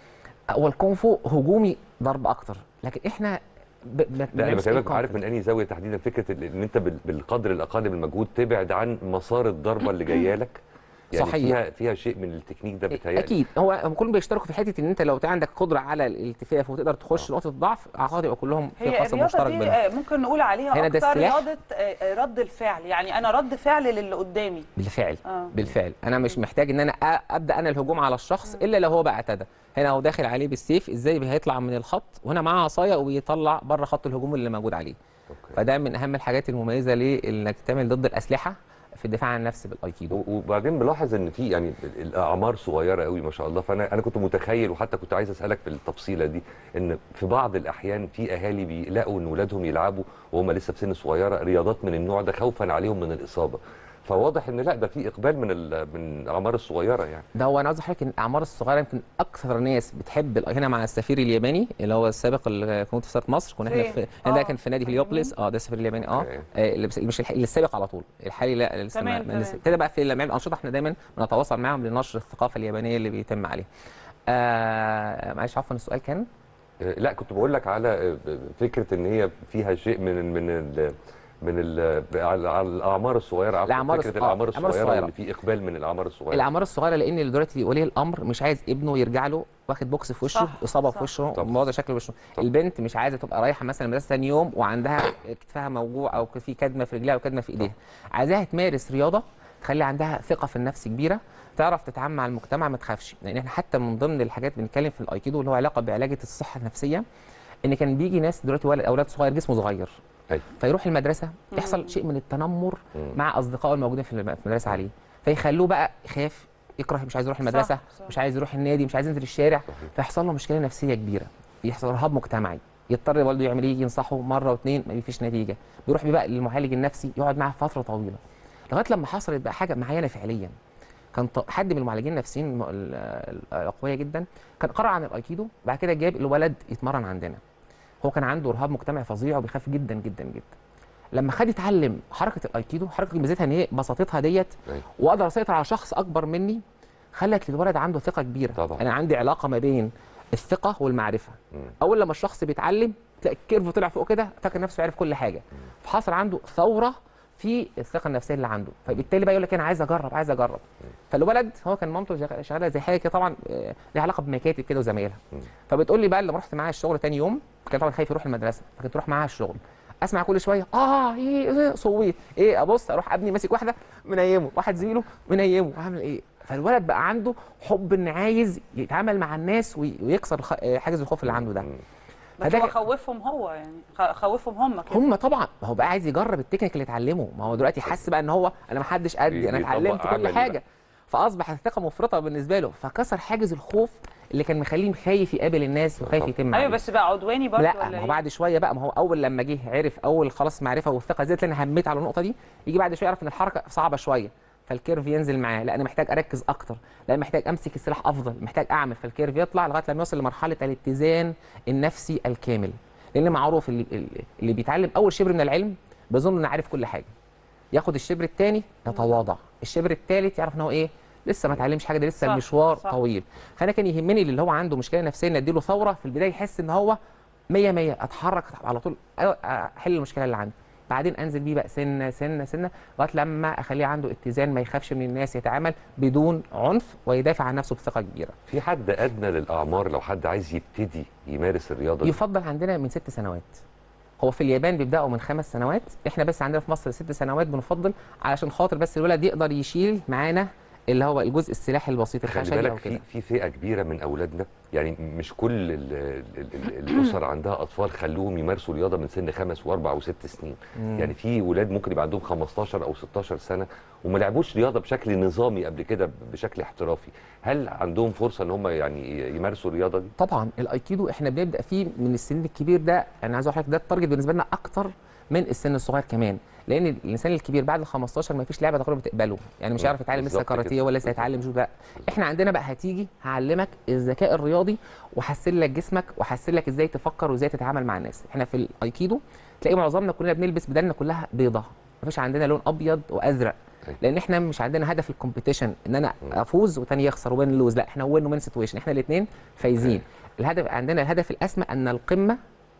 هو الكونغ فو هجومي ضرب اكتر لكن احنا ب... ب... لا انا بنعملش بكلمك إيه عارف من انهي زاويه تحديدا فكره ال- ان انت بال- بالقدر الاقل من المجهود تبعد عن مسار الضربه اللي جايه لك يعني صحيح. فيها فيها شيء من التكنيك ده بيتهيألي اكيد هو هم كلهم بيشتركوا في حته ان انت لو عندك قدره على الالتفاف وتقدر تخش نقطه الضعف اعتقد يبقى كلهم في هي قاسم الرياضه مشترك دي بينهم آه، ممكن نقول عليها هنا ده اكتر السلاح. رياضه آه، آه، رد الفعل يعني انا رد فعل للي قدامي بالفعل اه بالفعل انا مش محتاج ان انا أ- ابدا انا الهجوم على الشخص الا لو هو بقى اعتدى هنا هو داخل عليه بالسيف ازاي هيطلع من الخط وهنا معاه عصايه وبيطلع بره خط الهجوم اللي موجود عليه أوكي. فده من اهم الحاجات المميزه ليه انك تعمل ضد الاسلحه في الدفاع عن النفس بالايكيدو و- وبعدين بلاحظ ان في يعني ال- الاعمار صغيره قوي ما شاء الله فانا انا كنت متخيل وحتى كنت عايز اسالك في التفصيله دي ان في بعض الاحيان في اهالي بيلاقوا ان اولادهم يلعبوا وهم لسه في سن صغيره رياضات من النوع ده خوفا عليهم من الاصابه فواضح ان لا ده في اقبال من ال- من الاعمار الصغيره يعني ده هو انا عاوز احكي ان الاعمار الصغيره يمكن اكثر ناس بتحب ال- هنا مع السفير الياباني اللي هو السابق اللي كنت في سفاره مصر كنا احنا فين؟ في هنا ده آه. كان في نادي هليوبلس اه ده السفير الياباني اه أوكي. آه، اللي بس- مش الح- اللي السابق على طول الحالي لا لسه تمام، ما- ما تمام. لسه ابتدى بقى في لما يعمل انشطه احنا دايما بنتواصل معاهم لنشر الثقافه اليابانيه اللي بيتم عليها آه معلش عفوا السؤال كان آه، لا كنت بقول لك على آه، فكره ان هي فيها شيء من من ال من ال على على الاعمار الصغيره عفواً، الأعمار فكره الص- آه، الاعمار الأعمار الصغيره الصغيرة. اللي في اقبال من الاعمار الصغيره الاعمار الصغيره لان دلوقتي ولي الامر مش عايز ابنه يرجع له واخد بوكس في وشه صح، اصابه صح. في وشه طبعا. موضع شكل وشه طبعا. البنت مش عايزه تبقى رايحه مثلا المدرسه ثاني يوم وعندها كتفها موجوع او في كدمه في رجلها او كدمه في ايديها عايزاها تمارس رياضه تخلي عندها ثقه في النفس كبيره تعرف تتعامل مع المجتمع ما تخافش لان احنا حتى من ضمن الحاجات بنتكلم في الايكيدو اللي هو علاقه بعلاجه الصحه النفسيه ان كان بيجي ناس دلوقتي ولد اولاد صغير جسمه صغير أيوة. فيروح المدرسه يحصل شيء من التنمر مم. مع اصدقائه الموجودين في الم- في المدرسه عليه فيخلوه بقى يخاف يكره مش عايز يروح المدرسه صح، صح. مش عايز يروح النادي مش عايز ينزل الشارع فيحصل له مشكله نفسيه كبيره يحصل رهاب مجتمعي يضطر والده يعمل ايه ينصحه مره واثنين ما فيش نتيجه بيروح بقى للمعالج النفسي يقعد معاه فتره طويله لغايه لما حصلت بقى حاجه معينه فعليا كان ط- حد من المعالجين النفسيين الم- ال- ال- الاقوياء جدا كان قرأ عن الايكيدو بعد كده جاب الولد يتمرن عندنا هو كان عنده رهاب مجتمعي فظيع وبيخاف جدا جدا جدا لما خد يتعلم حركه الايكيدو حركه ميزتها ان هي بساطتها ديت أيوة. واقدر اسيطر على شخص اكبر مني خلت للولد عنده ثقه كبيره طبعا. انا عندي علاقه ما بين الثقه والمعرفه مم. اول لما الشخص بيتعلم تلاقي الكيرف طلع فوق كده فاكر نفسه عارف كل حاجه فحصل عنده ثوره في الثقه النفسيه اللي عنده فبالتالي بقى يقول لك انا عايز اجرب عايز اجرب فالولد هو كان مامته شغ- شغاله زي حاجه كده طبعا آه، ليها علاقه بمكاتب كده وزمايلها مم. فبتقول لي بقى لما رحت معاها الشغل تاني يوم كان طبعا خايف يروح المدرسه فكنت تروح معاها الشغل اسمع كل شويه اه ايه إيه، صويت ايه ابص اروح ابني ماسك واحده منيمه واحد زميله منيمه وعامل ايه فالولد بقى عنده حب ان عايز يتعامل مع الناس وي- ويكسر خ- آه، حاجز الخوف اللي عنده ده مم. بس فده هو ك- خوفهم هو يعني خ- خوفهم هم كده هم طبعا ما هو بقى عايز يجرب التكنيك اللي اتعلمه ما هو دلوقتي حس بقى ان هو انا ما حدش قدي انا بيطبق اتعلمت عملي كل بقى. حاجه فاصبح الثقه مفرطه بالنسبه له فكسر حاجز الخوف اللي كان مخليه خايف يقابل الناس وخايف طبعا. يتم ايوه عليه. بس بقى عدواني برضه لا ولا ما هو إيه؟ بعد شويه بقى ما هو اول لما جه عرف اول خلاص معرفه والثقه زادت لان هميت على النقطه دي يجي بعد شويه يعرف ان الحركه صعبه شويه فالكيرف ينزل معاه لا انا محتاج اركز اكتر لا أنا محتاج امسك السلاح افضل محتاج اعمل فالكيرف يطلع لغايه لما يوصل لمرحله الاتزان النفسي الكامل لان معروف اللي, اللي بيتعلم اول شبر من العلم بيظن انه عارف كل حاجه ياخد الشبر الثاني يتواضع الشبر الثالث يعرف ان هو ايه لسه ما اتعلمش حاجه ده لسه صح، المشوار صح. طويل فانا كان يهمني اللي هو عنده مشكله نفسيه ان اديله ثوره في البدايه يحس ان هو 100 100 اتحرك على طول أ- احل المشكله اللي عنده بعدين انزل بيه بقى سنه سنه سنه لغايه لما اخليه عنده اتزان ما يخافش من الناس يتعامل بدون عنف ويدافع عن نفسه بثقه كبيره في حد ادنى للاعمار لو حد عايز يبتدي يمارس الرياضه دي يفضل عندنا من ست سنوات هو في اليابان بيبداوا من خمس سنوات احنا بس عندنا في مصر ست سنوات بنفضل علشان خاطر بس الولد يقدر يشيل معانا اللي هو الجزء السلاحي البسيط خلي الخشبي بالك او في كده في فئه كبيره من اولادنا يعني مش كل ال ال ال الاسر عندها اطفال خلوهم يمارسوا رياضه من سن خمس واربع وست سنين يعني في ولاد ممكن يبقى عندهم 15 او 16 سنه وما لعبوش رياضه بشكل نظامي قبل كده بشكل احترافي هل عندهم فرصه ان هم يعني يمارسوا الرياضه دي طبعا الايكيدو احنا بنبدا فيه من السن الكبير ده انا عايز اقول لحضرتك ده التارجت بالنسبه لنا اكتر من السن الصغير كمان لان الانسان الكبير بعد ال 15 ما فيش لعبه تقريبا بتقبله يعني مش مم. هيعرف يتعلم لسه بالظبط كاراتيه كده. ولا لسه هيتعلم جودو لا احنا عندنا بقى هتيجي هعلمك الذكاء الرياضي واحسن لك جسمك واحسن لك ازاي تفكر وازاي تتعامل مع الناس احنا في الايكيدو تلاقي معظمنا كلنا بنلبس بدلنا كلها بيضه مفيش عندنا لون ابيض وازرق أيوة. لان احنا مش عندنا هدف الكومبيتيشن ان انا افوز وتاني يخسر وين لوز لا احنا وين وين سيتويشن احنا الاثنين فايزين الهدف عندنا الهدف الاسمى ان القمه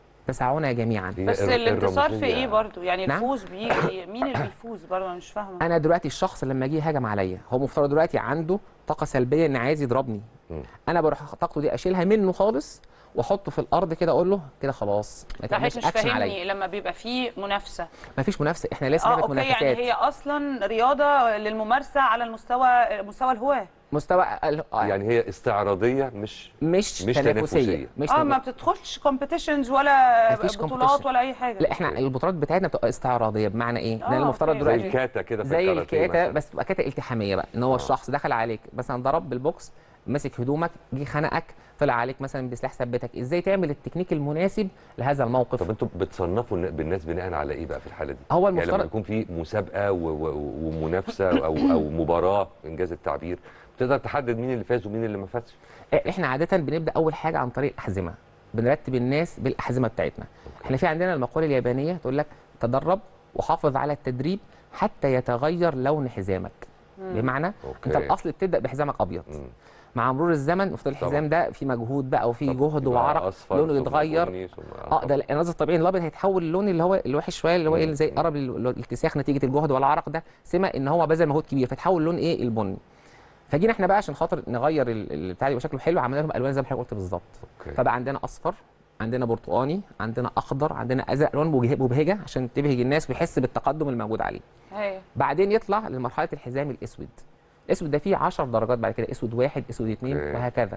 تسعنا جميعا هي بس الر- الانتصار في الرمزية. ايه برضو يعني نعم؟ الفوز بيجي مين اللي بيفوز برضو انا مش فاهمه انا دلوقتي الشخص لما جه هجم عليا هو مفترض دلوقتي عنده طاقه سلبيه ان عايز يضربني مم. انا بروح طاقته دي اشيلها منه خالص واحطه في الارض كده اقول له كده خلاص ما لا تعملش حضرتك مش اكشن عليا فاهمني لما بيبقى فيه منافسه ما فيش منافسه احنا لسه اه لعبه اوكي منافسات يعني هي اصلا رياضه للممارسه على المستوى مستوى الهواه مستوى ال- آه، يعني هي استعراضيه مش مش, مش تنافسيه تنافسية. مش اه ما تنافسية. بتدخلش كومبيتيشنز ولا مفيش بطولات competition. ولا اي حاجه لا احنا البطولات بتاعتنا بتبقى استعراضيه بمعنى ايه؟ آه، ده المفترض أوكي. زي دلوقتي الكاتا كده في زي الكاراتيه الكاتا مثلاً. بس تبقى كاتا التحاميه بقى ان هو الشخص دخل عليك مثلا ضرب بالبوكس مسك هدومك جه خنقك طلع عليك مثلا بسلاح ثبتك ازاي تعمل التكنيك المناسب لهذا الموقف طب انتوا بتصنفوا الن- بالناس بناء على ايه بقى في الحاله دي؟ هو يعني لما المفترض يكون في مسابقه و- و- ومنافسه او او مباراه انجاز التعبير تقدر تحدد مين اللي فاز ومين اللي ما فازش احنا عاده بنبدا اول حاجه عن طريق الاحزمه بنرتب الناس بالاحزمه بتاعتنا احنا في عندنا المقوله اليابانيه تقول لك تدرب وحافظ على التدريب حتى يتغير لون حزامك بمعنى أوكي. انت الاصل بتبدا بحزامك ابيض مم. مع مرور الزمن المفروض الحزام ده في مجهود بقى وفي طب جهد يبقى وعرق أصفر لونه ثم يتغير بني ثم اه ده النظر الطبيعي الابيض هيتحول للون اللي هو الوحش شويه اللي هو مم. ايه زي قرب ال- الاتساخ نتيجه الجهد والعرق ده سمه ان هو بذل مجهود كبير فتحول لون ايه البني فجينا احنا بقى عشان خاطر نغير ال- البتاع ده يبقى شكله حلو عملنا لهم الوان زي ما حضرتك قلت بالظبط أوكي. فبقى عندنا اصفر عندنا برتقاني عندنا اخضر عندنا ازرق الوان مبهجه مبهجة عشان تبهج الناس ويحس بالتقدم الموجود عليه هي بعدين يطلع لمرحله الحزام الاسود الاسود ده فيه 10 درجات بعد كده اسود واحد اسود اثنين أوكي. وهكذا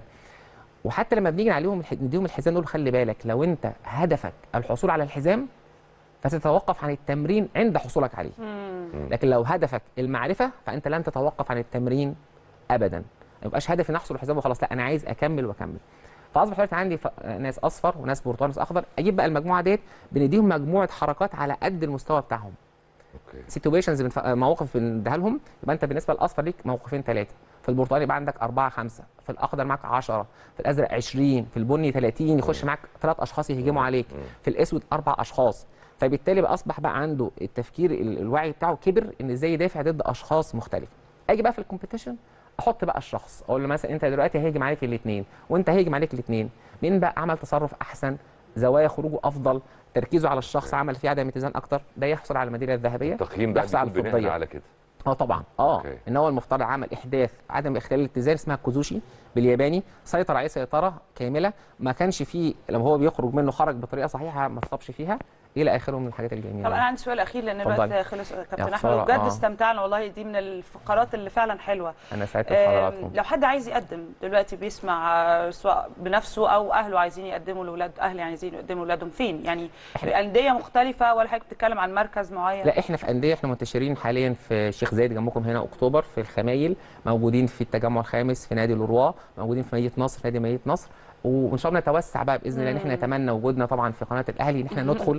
وحتى لما بنيجي عليهم الح- نديهم الحزام نقول خلي بالك لو انت هدفك الحصول على الحزام فستتوقف عن التمرين عند حصولك عليه لكن لو هدفك المعرفه فانت لن تتوقف عن التمرين ابدا ما يبقاش هدفي ان احصل الحزام وخلاص لا انا عايز اكمل واكمل فاصبح دلوقتي عندي ف... ناس اصفر وناس برتقال وناس اخضر اجيب بقى المجموعه ديت بنديهم مجموعه حركات على قد المستوى بتاعهم اوكي سيتويشنز بنف... مواقف بنديها لهم يبقى انت بالنسبه للاصفر ليك موقفين ثلاثه في البرتقالي يبقى عندك أربعة خمسة في الأخضر معاك 10 في الأزرق 20 في البني 30 يخش معاك ثلاث أشخاص يهجموا عليك في الأسود أربع أشخاص فبالتالي بقى أصبح بقى عنده التفكير ال- الوعي بتاعه كبر إن إزاي يدافع ضد أشخاص مختلفة أجي بقى في الكومبيتيشن أحط بقى الشخص أقول له مثلا أنت دلوقتي هيهجم عليك الاثنين وأنت هيهجم عليك الاثنين مين بقى عمل تصرف أحسن زوايا خروجه أفضل تركيزه على الشخص عمل فيه عدم اتزان أكتر ده يحصل على الميدالية الذهبية التقييم بقى يحصل على بيكون بناء الفضية على كده اه طبعا اه أوكي. ان هو المفترض عمل احداث عدم اختلال الاتزان اسمها كوزوشي بالياباني سيطر عليه سيطره كامله ما كانش فيه لما هو بيخرج منه خرج بطريقه صحيحه ما اتصابش فيها الى اخره من الحاجات الجميله طب انا عندي سؤال اخير لان الوقت اتفضلي. خلص كابتن يا احمد خسارة، وبجد آه. استمتعنا والله دي من الفقرات اللي فعلا حلوه انا سعدت آم، بحضراتكم لو حد عايز يقدم دلوقتي بيسمع آه، سواء بنفسه او اهله عايزين يقدموا لاولاد اهل عايزين يقدموا لاولادهم فين يعني في انديه مختلفه ولا حضرتك بتتكلم عن مركز معين لا احنا في انديه احنا منتشرين حاليا في الشيخ زايد جنبكم هنا اكتوبر في الخمايل موجودين في التجمع الخامس في نادي الروا موجودين في مدينه نصر نادي مدينه نصر وان شاء الله نتوسع بقى باذن الله ان احنا نتمنى وجودنا طبعا في قناه الاهلي ان احنا ندخل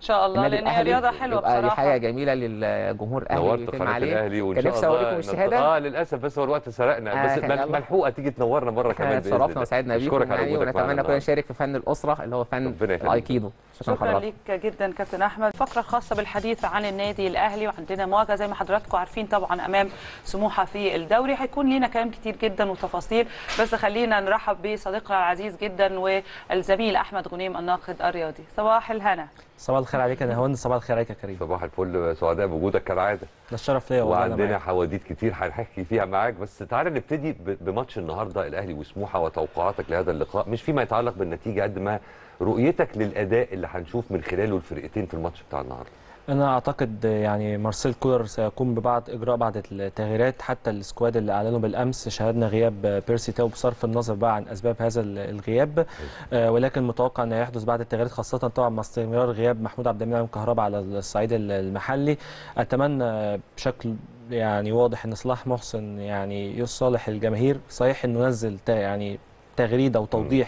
شاء الله النادي لان هي الأهلي رياضه حلوه يبقى دي بصراحه حاجه جميله للجمهور الاهلي نورت يتم قناه عليه الاهلي وان كان شاء نفسي الله اوريكم ننت- الشهاده اه للاسف بس هو الوقت سرقنا آه، بس كان مل- يلا. ملحوقه تيجي تنورنا مره كمان احنا بإذن اتشرفنا الله. وسعدنا بيكم أشكرك على يعني وجودك معنا ونتمنى كلنا النهاردة. نشارك في فن الاسره اللي هو فن ربنا يخليك. الايكيدو شكرا شكرا حضرتك ليك جدا كابتن احمد فقره خاصه بالحديث عن النادي الاهلي وعندنا مواجهه زي ما حضراتكم عارفين طبعا امام سموحه في الدوري هيكون لينا كلام كتير جدا وتفاصيل بس خلينا نرحب بصديقنا العزيز جدا والزميل احمد غنيم الناقد الرياضي صباح الهنا صباح الخير عليك يا نهاوند صباح الخير عليك يا كريم صباح الفل سعداء بوجودك كالعاده ده الشرف ليا والله أنا وعندنا معاك. حواديت كتير هنحكي فيها معاك بس تعالى نبتدي ب- بماتش النهارده الاهلي وسموحه وتوقعاتك لهذا اللقاء مش فيما يتعلق بالنتيجه قد ما رؤيتك للاداء اللي هنشوف من خلاله الفرقتين في الماتش بتاع النهارده انا اعتقد يعني مارسيل كولر سيقوم ببعض اجراء بعض التغييرات حتى السكواد اللي اعلنوا بالامس شاهدنا غياب بيرسي تاو بصرف النظر بقى عن اسباب هذا الغياب آه، ولكن متوقع ان يحدث بعض التغييرات خاصه طبعا مع استمرار غياب محمود عبد المنعم كهربا على الصعيد المحلي اتمنى بشكل يعني واضح ان صلاح محسن يعني يصالح الجماهير صحيح انه نزل تا- يعني تغريده وتوضيح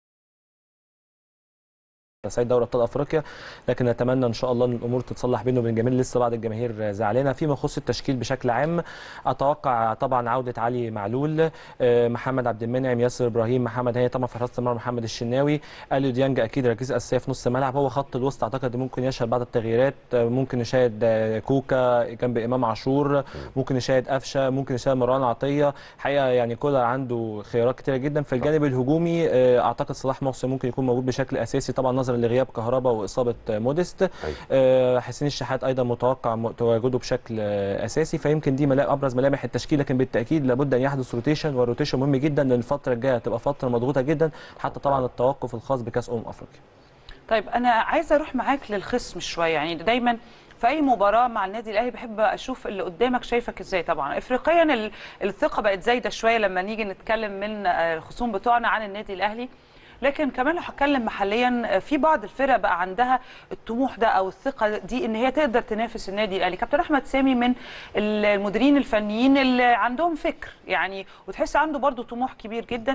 صعيد دوري ابطال افريقيا لكن نتمنى ان شاء الله ان الامور تتصلح بينه وبين الجماهير لسه بعض الجماهير زعلانه فيما يخص التشكيل بشكل عام اتوقع طبعا عوده علي معلول آه، محمد عبد المنعم ياسر ابراهيم محمد هاني طبعا في حراسه المرمى محمد الشناوي اليو ديانج اكيد ركيزه اساسيه في نص الملعب هو خط الوسط اعتقد ممكن يشهد بعض التغييرات آه، ممكن نشاهد آه، كوكا جنب امام عاشور ممكن نشاهد قفشه ممكن نشاهد مروان عطيه حقيقه يعني كولر عنده خيارات كتيره جدا في الجانب الهجومي آه، اعتقد صلاح محسن ممكن يكون موجود بشكل اساسي طبعا نظرا لغياب كهربا واصابه آه، موديست أيوة. آه، حسين الشحات ايضا متوقع م- تواجده بشكل آه، اساسي فيمكن دي ملا- ابرز ملامح التشكيل لكن بالتاكيد لابد ان يحدث روتيشن والروتيشن مهم جدا لان الفتره الجايه هتبقى فتره مضغوطه جدا حتى طبعا التوقف الخاص بكاس امم افريقيا طيب انا عايزه اروح معاك للخصم شويه يعني دايما في اي مباراه مع النادي الاهلي بحب اشوف اللي قدامك شايفك ازاي طبعا افريقيا ال- الثقه بقت زايده شويه لما نيجي نتكلم من آه، الخصوم بتوعنا عن النادي الاهلي لكن كمان لو هتكلم محليا آه، في بعض الفرق بقى عندها الطموح ده او الثقه دي ان هي تقدر تنافس النادي الاهلي كابتن احمد سامي من المديرين الفنيين اللي عندهم فكر يعني وتحس عنده برضو طموح كبير جدا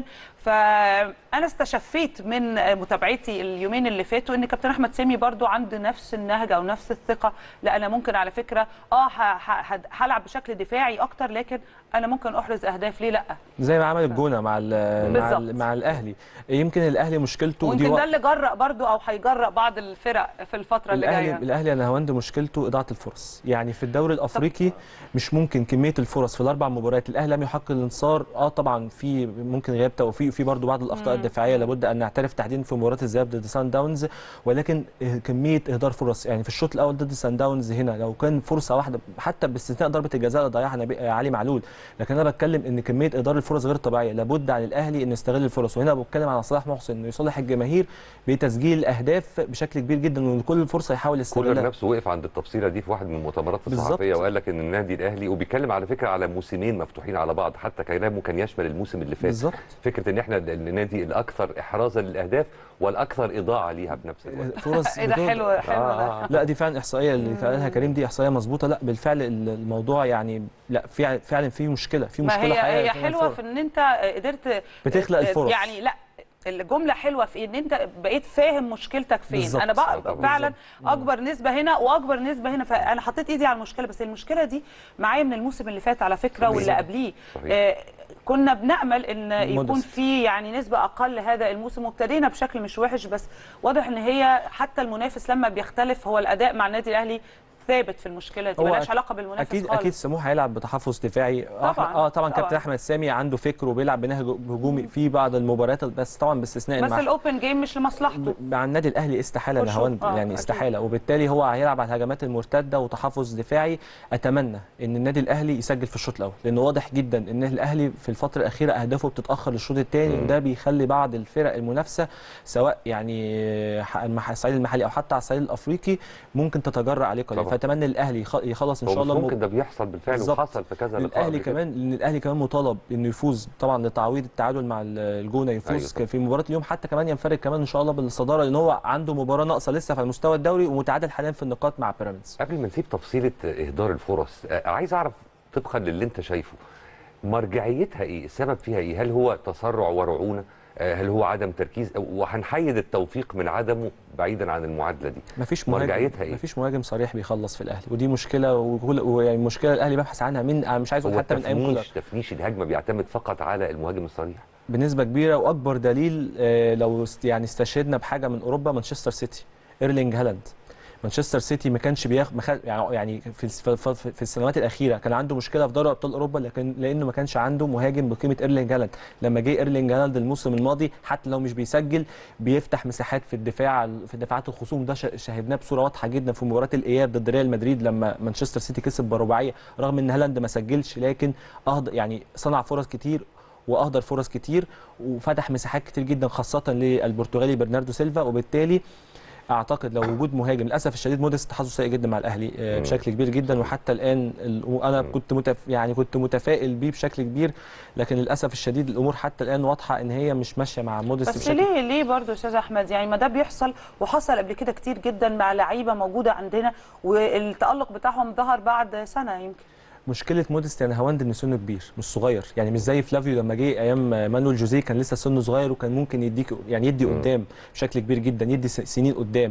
فانا استشفيت من متابعتي اليومين اللي فاتوا ان كابتن احمد سامي برضو عنده نفس النهج او نفس الثقه لا انا ممكن على فكره اه ه- ه- هلعب بشكل دفاعي اكتر لكن انا ممكن احرز اهداف ليه لا زي ما عمل الجونه مع ال مع, ال بالظبط. مع الاهلي يمكن الاهلي مشكلته ودي ويمكن وق- ده اللي جرأ برضو او هيجرأ بعض الفرق في الفتره اللي الاهلي جايه الاهلي انا هوند مشكلته اضاعه الفرص يعني في الدوري الافريقي مش ممكن كميه الفرص في الاربع مباريات الاهلي لم يحقق الانتصار اه طبعا في ممكن غياب توفيق وفي برضو بعض الاخطاء الدفاعيه لابد ان نعترف تحديدا في مباراه الذهاب ضد سان داونز ولكن آه، كميه اهدار فرص يعني في الشوط الاول ضد سان داونز هنا لو كان فرصه واحده حتى باستثناء ضربه الجزاء اللي ضيعها نبي- آه، علي معلول لكن انا بتكلم ان كميه اهدار الفرص غير طبيعيه لابد عن الاهلي انه يستغل الفرص وهنا بتكلم على صلاح محسن انه يصالح الجماهير بتسجيل اهداف بشكل كبير جدا وكل فرصه يحاول كولر يستغلها نفسه وقف عند التفصيله دي في واحد من المؤتمرات بالظبط. الصحفيه وقال لك ان النادي الاهلي وبيتكلم على فكره على موسمين مفتوحين على بعض حتى كلامه كان يشمل الموسم اللي فات بالظبط فكره ان احنا النادي الاكثر احرازا للاهداف والاكثر اضاعه ليها بنفس الوقت فرص ايه ده بدون- حلو حلو آه، ده آه. لا دي فعلا احصائيه اللي قالها كريم دي احصائيه مظبوطه لا بالفعل ال- الموضوع يعني لا فعلا فعلا في مشكله في ما مشكله هي حقيقية هي في حلوه الفرص. في ان انت قدرت بتخلق الفرص. يعني لا الجمله حلوه في ان انت بقيت فاهم مشكلتك فين بالظبط. انا آه، بقى طبعاً. فعلا اكبر نسبه هنا واكبر نسبه هنا فانا حطيت ايدي على المشكله بس المشكله دي معايا من الموسم اللي فات على فكره واللي صحيح. قبليه صحيح. آه كنا بنامل ان يكون مودست. في يعني نسبه اقل هذا الموسم وابتدينا بشكل مش وحش بس واضح ان هي حتى المنافس لما بيختلف هو الاداء مع النادي الاهلي ثابت في المشكله دي هو ملهاش أك- علاقه بالمنافس اكيد خالص اكيد سموحه هيلعب بتحفظ دفاعي آه، طبعاً، اه طبعا كابتن طبعاً. احمد سامي عنده فكر وبيلعب بنهج هجومي في بعض المباريات بس طبعا باستثناء بس المح- الاوبن جيم مش لمصلحته مع النادي الاهلي استحاله خشوا. نهاوند آه، يعني أكيد. استحاله وبالتالي هو هيلعب على الهجمات المرتده وتحفظ دفاعي اتمنى ان النادي الاهلي يسجل في الشوط الاول لانه واضح جدا ان الاهلي في الفتره الاخيره اهدافه بتتاخر للشوط الثاني وده بيخلي بعض الفرق المنافسه سواء يعني ح- المح- الصعيد المحلي او حتى على الصعيد الافريقي ممكن تتجرأ عليه قليلا طبعاً. فاتمنى الاهلي يخ- يخلص ان هو شاء مش الله ممكن ده بيحصل بالفعل بالظبط. وحصل في كذا لقاء الاهلي قبل كده. كمان لان الاهلي كمان مطالب انه يفوز طبعا لتعويض التعادل مع ال- الجونه يفوز أيوة أيوة طبعاً. في مباراه اليوم حتى كمان ينفرد كمان ان شاء الله بالصداره لان هو عنده مباراه ناقصه لسه في المستوى الدوري ومتعادل حاليا في النقاط مع بيراميدز قبل ما نسيب تفصيله اهدار الفرص آه، عايز اعرف طبقا للي انت شايفه مرجعيتها ايه السبب فيها ايه هل هو تسرع ورعونه آه، هل هو عدم تركيز وهنحيد التوفيق من عدمه بعيدا عن المعادله دي مفيش مهاجم مرجعيتها ايه مفيش مهاجم صريح بيخلص في الاهلي ودي مشكله وكل- ويعني مشكله الاهلي بيبحث عنها من أنا مش عايز اقول هو حتى من ايام كولر تفنيش تفنيش الهجمه بيعتمد فقط على المهاجم الصريح بنسبه كبيره واكبر دليل آه، لو است- يعني استشهدنا بحاجه من اوروبا مانشستر سيتي ايرلينج هالاند مانشستر سيتي ما كانش بياخد مخ... يعني يعني في الس- في- في في السنوات الاخيره كان عنده مشكله في دوري ابطال اوروبا لكن لانه ما كانش عنده مهاجم بقيمه ايرلينج هالاند لما جه ايرلينج هالاند الموسم الماضي حتى لو مش بيسجل بيفتح مساحات في الدفاع في دفاعات الخصوم ده ش- شاهدناه بصوره واضحه جدا في مباراه الاياب ضد ريال مدريد لما مانشستر سيتي كسب برباعيه رغم ان هالاند ما سجلش لكن أهض... يعني صنع فرص كتير واهدر فرص كتير وفتح مساحات كتير جدا خاصه للبرتغالي برناردو سيلفا وبالتالي اعتقد لو وجود مهاجم للاسف الشديد موديست حظه سيء جدا مع الاهلي آه، مم. بشكل كبير جدا وحتى الان ال- انا مم. كنت متف يعني كنت متفائل بيه بشكل كبير لكن للاسف الشديد الامور حتى الان واضحه ان هي مش ماشيه مع موديست بس بشكل ليه ليه برضه يا استاذ احمد يعني ما ده بيحصل وحصل قبل كده كتير جدا مع لعيبه موجوده عندنا والتالق بتاعهم ظهر بعد سنه يمكن مشكله موديست يعني هواند ان سنه كبير مش صغير يعني مش زي فلافيو لما جه ايام مانويل جوزيه كان لسه سنه صغير وكان ممكن يديك يعني يدي مم. قدام بشكل كبير جدا يدي س- سنين قدام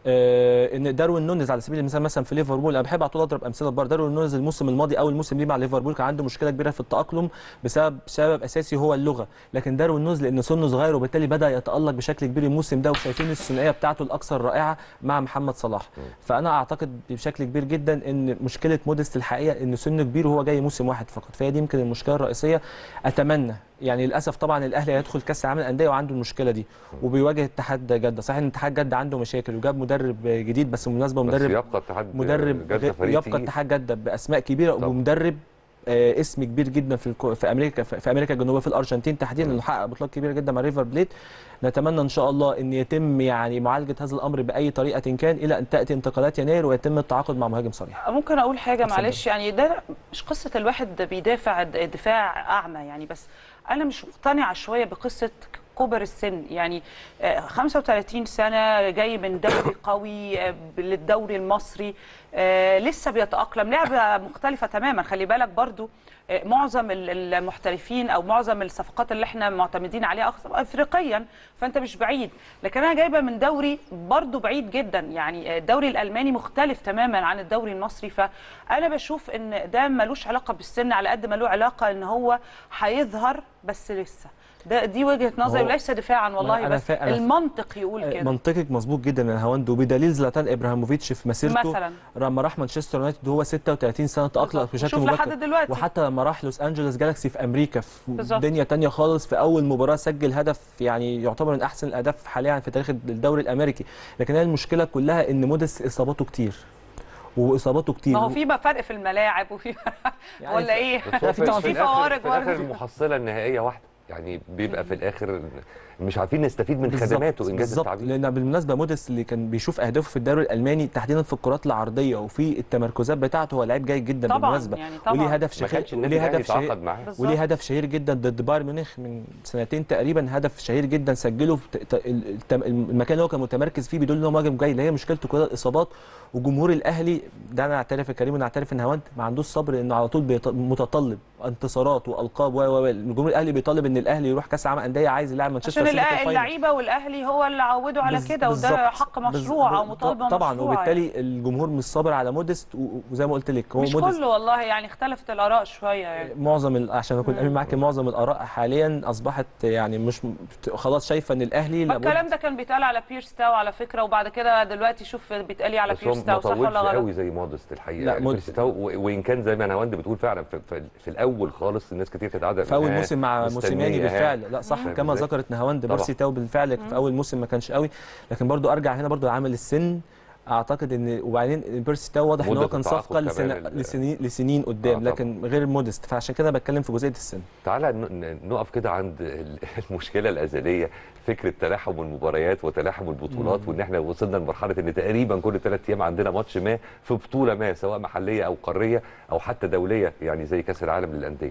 آه ان داروين نونيز على سبيل المثال مثلا في ليفربول انا بحب على طول اضرب امثله بره داروين نونيز الموسم الماضي اول موسم ليه مع ليفربول كان عنده مشكله كبيره في التاقلم بسبب سبب اساسي هو اللغه لكن داروين نونيز لان سنه صغير وبالتالي بدا يتالق بشكل كبير الموسم ده وشايفين الثنائيه بتاعته الاكثر رائعه مع محمد صلاح فانا اعتقد بشكل كبير جدا ان مشكله موديست الحقيقه ان سنه كبير وهو جاي موسم واحد فقط فهي دي يمكن المشكله الرئيسيه اتمنى يعني للاسف طبعا الاهلي هيدخل كاس العالم للانديه وعنده المشكله دي وبيواجه اتحاد جده صحيح ان اتحاد جده عنده مشاكل وجاب مدرب جديد بس بالمناسبه بس مدرب يبقى اتحاد مدرب جدة غير- فريق يبقى تقيل. اتحاد جده باسماء كبيره طبعا. ومدرب آه، اسم كبير جدا في الكو- في امريكا في امريكا الجنوبيه في الارجنتين تحديدا انه حقق بطولات كبيره جدا مع ريفر بليت نتمنى ان شاء الله ان يتم يعني معالجه هذا الامر باي طريقه كان الى ان تاتي انتقالات يناير ويتم التعاقد مع مهاجم صريح ممكن اقول حاجه اتفضل. معلش يعني ده مش قصه الواحد بيدافع د- دفاع اعمى يعني بس انا مش مقتنعه شويه بقصه كبر السن يعني آه، 35 سنه جاي من دوري قوي آه، للدوري المصري آه، لسه بيتاقلم لعبه مختلفه تماما خلي بالك برضو آه، معظم ال- المحترفين او معظم الصفقات اللي احنا معتمدين عليها أخ- افريقيا فانت مش بعيد لكن انا جايبه من دوري برضو بعيد جدا يعني الدوري الالماني مختلف تماما عن الدوري المصري فانا بشوف ان ده ملوش علاقه بالسن على قد ما له علاقه ان هو هيظهر بس لسه ده دي وجهه نظري هو- وليس دفاعا والله أنا بس فا- أنا فا- المنطق يقول كده منطقك مظبوط جدا من هواند وبدليل زلاتان ابراهيموفيتش في مسيرته مثلا لما راح مانشستر يونايتد وهو 36 سنه تاقلم بالظبط. بشكل شوف مبكر لحد دلوقتي وحتى لما راح لوس انجلوس جالاكسي في امريكا في بالظبط. دنيا تانية خالص في اول مباراه سجل هدف يعني يعتبر من احسن الاهداف حاليا في تاريخ الدوري الامريكي لكن هي المشكله كلها ان موديس اصاباته كتير واصاباته كتير ما هو في بقى فرق في الملاعب وفي يعني ولا ايه بس هو في طبعاً في الآخر- فوارق في الاخر برضه. المحصله النهائيه واحده يعني بيبقى في الاخر مش عارفين نستفيد من بالظبط، خدماته انجاز بالظبط التعبير لان بالمناسبه موديس اللي كان بيشوف اهدافه في الدوري الالماني تحديدا في الكرات العرضيه وفي التمركزات بتاعته هو لعيب جيد جدا طبعا بالمناسبه يعني طبعا وليه هدف ما شهير كانش النادي وليه الاهلي هدف شهير يتعاقد معاه بالظبط. وليه هدف شهير جدا ضد بايرن ميونخ من سنتين تقريبا هدف شهير جدا سجله في ت- ت- التم- المكان اللي هو كان متمركز فيه بيدل ان هو مهاجم جيد هي مشكلته كلها الاصابات وجمهور الاهلي ده انا اعترف يا كريم ونعترف ان هوانت ما عندوش صبر لانه على طول بيط- متطلب انتصارات والقاب و و و. الجمهور الاهلي بيطالب ان الاهلي يروح كاس العالم انديه عايز يلعب مانشستر عشان سيتي في الأ- الفاينل. اللعيبه والاهلي هو اللي عودوا على بز- كده بالظبط. وده حق بز- مشروع او ب- مطالبه طبعا مشروعه وبالتالي يعني. الجمهور مش صابر على موديست و- وزي ما قلت لك هو مش موديست كله والله يعني اختلفت الاراء شويه يعني معظم ال- عشان اكون امين معاك معظم الاراء حاليا اصبحت يعني مش م- خلاص شايفه ان الاهلي ما لابد الكلام ده كان بيتقال على بيرس تاو على فكره وبعد كده دلوقتي شوف بيتقال إيه على بس هو بيرس ما تاو صح طولش ولا غلط قوي زي مودست الحقيقه لا، يعني مودست. بيرسي تاو و- وان كان زي ما نهاوند بتقول فعلا في, في, في الاول خالص الناس كتير كانت قاعده في اول آه، موسم مع مستنية، موسيماني آه. بالفعل لا صح فاهم كما إزاي؟ ذكرت نهاوند طبعا. بيرسي تاو بالفعل في اول موسم ما كانش قوي لكن برضو ارجع هنا برضو لعامل السن اعتقد ان وبعدين بيرسي تاو واضح ان مدة هو كان التعاقد صفقه كمان لسن... ال- لسنين لسنين قدام آه، طبعا. لكن غير مودست فعشان كده بتكلم في جزئيه السن تعالى ن- ن- نقف كده عند ال- المشكله الازليه فكره تلاحم المباريات وتلاحم البطولات وان احنا وصلنا لمرحله ان تقريبا كل ثلاث ايام عندنا ماتش ما في بطوله ما سواء محليه او قاريه او حتى دوليه يعني زي كاس العالم للانديه.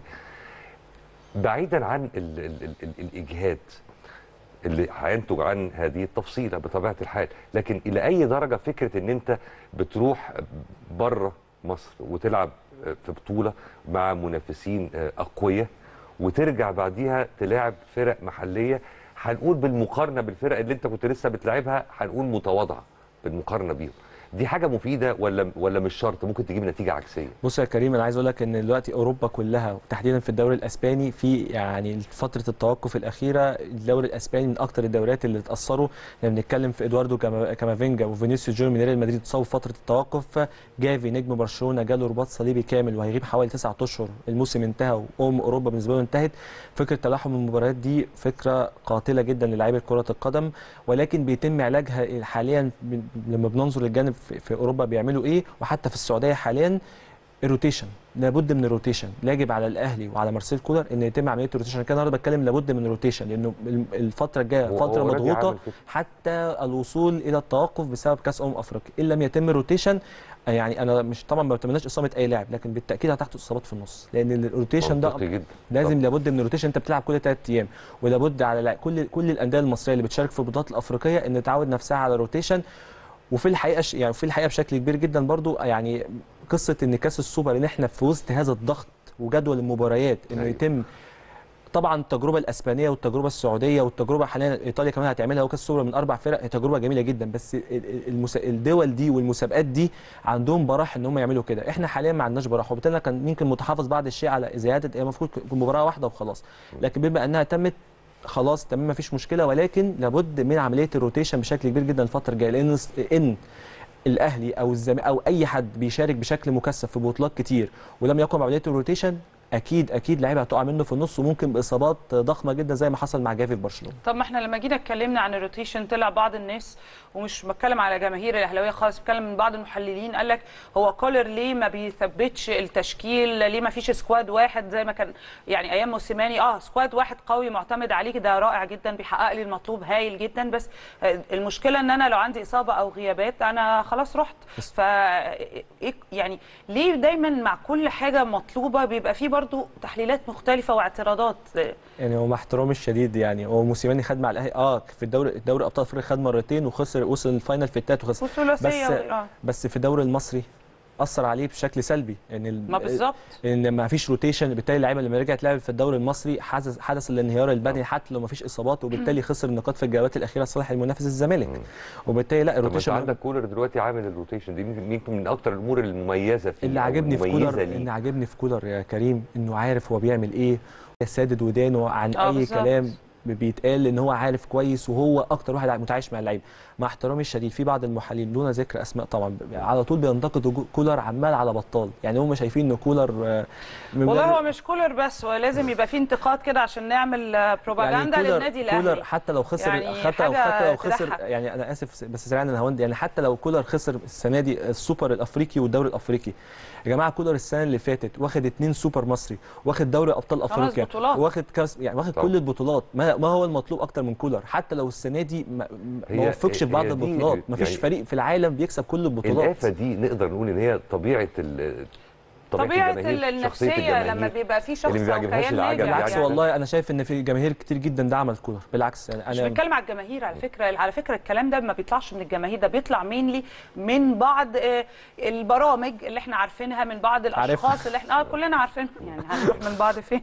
بعيدا عن ال ال ال ال الاجهاد اللي هينتج عن هذه التفصيله بطبيعه الحال، لكن الى اي درجه فكره ان انت بتروح بره مصر وتلعب في بطوله مع منافسين اقوياء وترجع بعديها تلاعب فرق محليه هنقول بالمقارنه بالفرق اللي انت كنت لسه بتلعبها هنقول متواضعه بالمقارنه بيهم دي حاجه مفيده ولا ولا مش شرط ممكن تجيب نتيجه عكسيه بص يا كريم انا عايز اقول لك ان دلوقتي اوروبا كلها وتحديدا في الدوري الاسباني في يعني فتره التوقف الاخيره الدوري الاسباني من اكتر الدوريات اللي اتاثروا لما بنتكلم في ادواردو كاما- كامافينجا وفينيسيوس جونيور من ريال مدريد اتصابوا في فتره التوقف جافي نجم برشلونه جاله رباط صليبي كامل وهيغيب حوالي تسعة اشهر الموسم انتهى وام اوروبا بالنسبه له انتهت فكره تلاحم المباريات دي فكره قاتله جدا للاعيبه كره القدم ولكن بيتم علاجها حاليا ب- لما بننظر للجانب في في اوروبا بيعملوا ايه وحتى في السعوديه حاليا الروتيشن لابد من الروتيشن يجب على الاهلي وعلى مارسيل كولر ان يتم عمليه الروتيشن انا كده النهارده بتكلم لابد من الروتيشن لانه الفتره الجايه هو- فتره هو already مضغوطه عامل كده. حتى الوصول الى التوقف بسبب كاس امم افريقيا ان لم يتم الروتيشن يعني انا مش طبعا ما بتمناش اصابه اي لاعب لكن بالتاكيد هتحدث اصابات في النص لان الروتيشن ده منطقي جدا لازم لابد من الروتيشن انت بتلعب كل ثلاث ايام ولابد على لا- كل كل الانديه المصريه اللي بتشارك في البطولات الافريقيه ان تعود نفسها على الروتيشن وفي الحقيقه ش- يعني في الحقيقه بشكل كبير جدا برضو يعني قصه ان كاس السوبر ان احنا في وسط هذا الضغط وجدول المباريات انه أيوة. يتم طبعا التجربه الاسبانيه والتجربه السعوديه والتجربه حاليا ايطاليا كمان هتعملها وكاس السوبر من اربع فرق هي تجربه جميله جدا بس ال- ال- المس... الدول دي والمسابقات دي عندهم براح ان هم يعملوا كده احنا حاليا ما عندناش براح وبالتالي كان يمكن متحفظ بعض الشيء على زياده هي المفروض مباراه واحده وخلاص لكن بما انها تمت خلاص تمام مفيش مشكله ولكن لابد من عمليه الروتيشن بشكل كبير جدا الفتره الجايه لان ان الاهلي او الزم او اي حد بيشارك بشكل مكثف في بطولات كتير ولم يقم عمليه الروتيشن اكيد اكيد لعيبه هتقع منه في النص وممكن باصابات ضخمه جدا زي ما حصل مع جافي في برشلونه طب ما احنا لما جينا اتكلمنا عن الروتيشن طلع بعض الناس ومش بتكلم على جماهير الاهلاويه خالص بتكلم من بعض المحللين قال لك هو كولر ليه ما بيثبتش التشكيل ليه ما فيش سكواد واحد زي ما كان يعني ايام موسيماني اه سكواد واحد قوي معتمد عليه ده رائع جدا بيحقق لي المطلوب هايل جدا بس آه، المشكله ان انا لو عندي اصابه او غيابات انا خلاص رحت ف إيه- يعني ليه دايما مع كل حاجه مطلوبه بيبقى فيه برضو تحليلات مختلفه واعتراضات يعني هو مع احترامي الشديد يعني هو موسيماني خد مع الاهلي اه في الدوري الدوري ابطال افريقيا خد مرتين وخسر وصل الفاينل في التالت وخسر والثلاثيه بس آه. بس في الدوري المصري اثر عليه بشكل سلبي يعني ال- ما بالظبط ان ما فيش روتيشن بالتالي اللعيبه لما رجعت لعبت في الدوري المصري حدث حدث الانهيار البدني حتى لو ما فيش اصابات وبالتالي خسر النقاط في الجولات الاخيره لصالح المنافس الزمالك وبالتالي لا طب انت الروتيشن عندك كولر دلوقتي عامل الروتيشن دي يمكن يمكن من اكتر الامور المميزه فيه اللي أو عاجبني في المميزة كولر ليه. اللي عاجبني في كولر يا كريم انه عارف هو بيعمل ايه سادد ودانه عن آه اي بالظبط. كلام بيتقال ان هو عارف كويس وهو اكتر واحد متعايش مع اللعيبه مع احترامي الشديد في بعض المحللين دون ذكر اسماء طبعا على طول بينتقدوا جو- كولر عمال على بطال يعني هم شايفين ان كولر آه، من- والله هو مش كولر بس هو لازم يبقى فيه انتقاد كده عشان نعمل آه، بروباغندا كولر- للنادي الاهلي كولر حتى لو خسر يعني حتى لو حاجة حتى لو خسر تضحك. يعني انا اسف بس سريعا انا هوند يعني حتى لو كولر خسر السنه دي السوبر الافريقي والدوري الافريقي يا جماعه كولر السنه اللي فاتت واخد اتنين سوبر مصري واخد دوري ابطال خمس افريقيا بطولات. واخد كاس يعني واخد طبعا. كل البطولات ما, ما هو المطلوب اكتر من كولر حتى لو السنه دي ما, هي- ما وفقش في بعض هي دي البطولات ما فيش يعني- فريق في العالم بيكسب كل البطولات الآفة دي نقدر نقول ان هي طبيعه ال طبيعه الجماهير، شخصية النفسيه لما الجماهير. بيبقى في شخص اللي ما او بيعجبهاش كيان العجب ناجح بالعكس يعني. والله انا شايف ان في جماهير كتير جدا دعمت كولر بالعكس يعني مش انا بنتكلم على الجماهير على فكره على فكره الكلام ده ما بيطلعش من الجماهير ده بيطلع مينلي من بعض آه، البرامج اللي احنا عارفينها من بعض الاشخاص عارفها. اللي احنا اه كلنا عارفينها يعني هنروح من بعض فين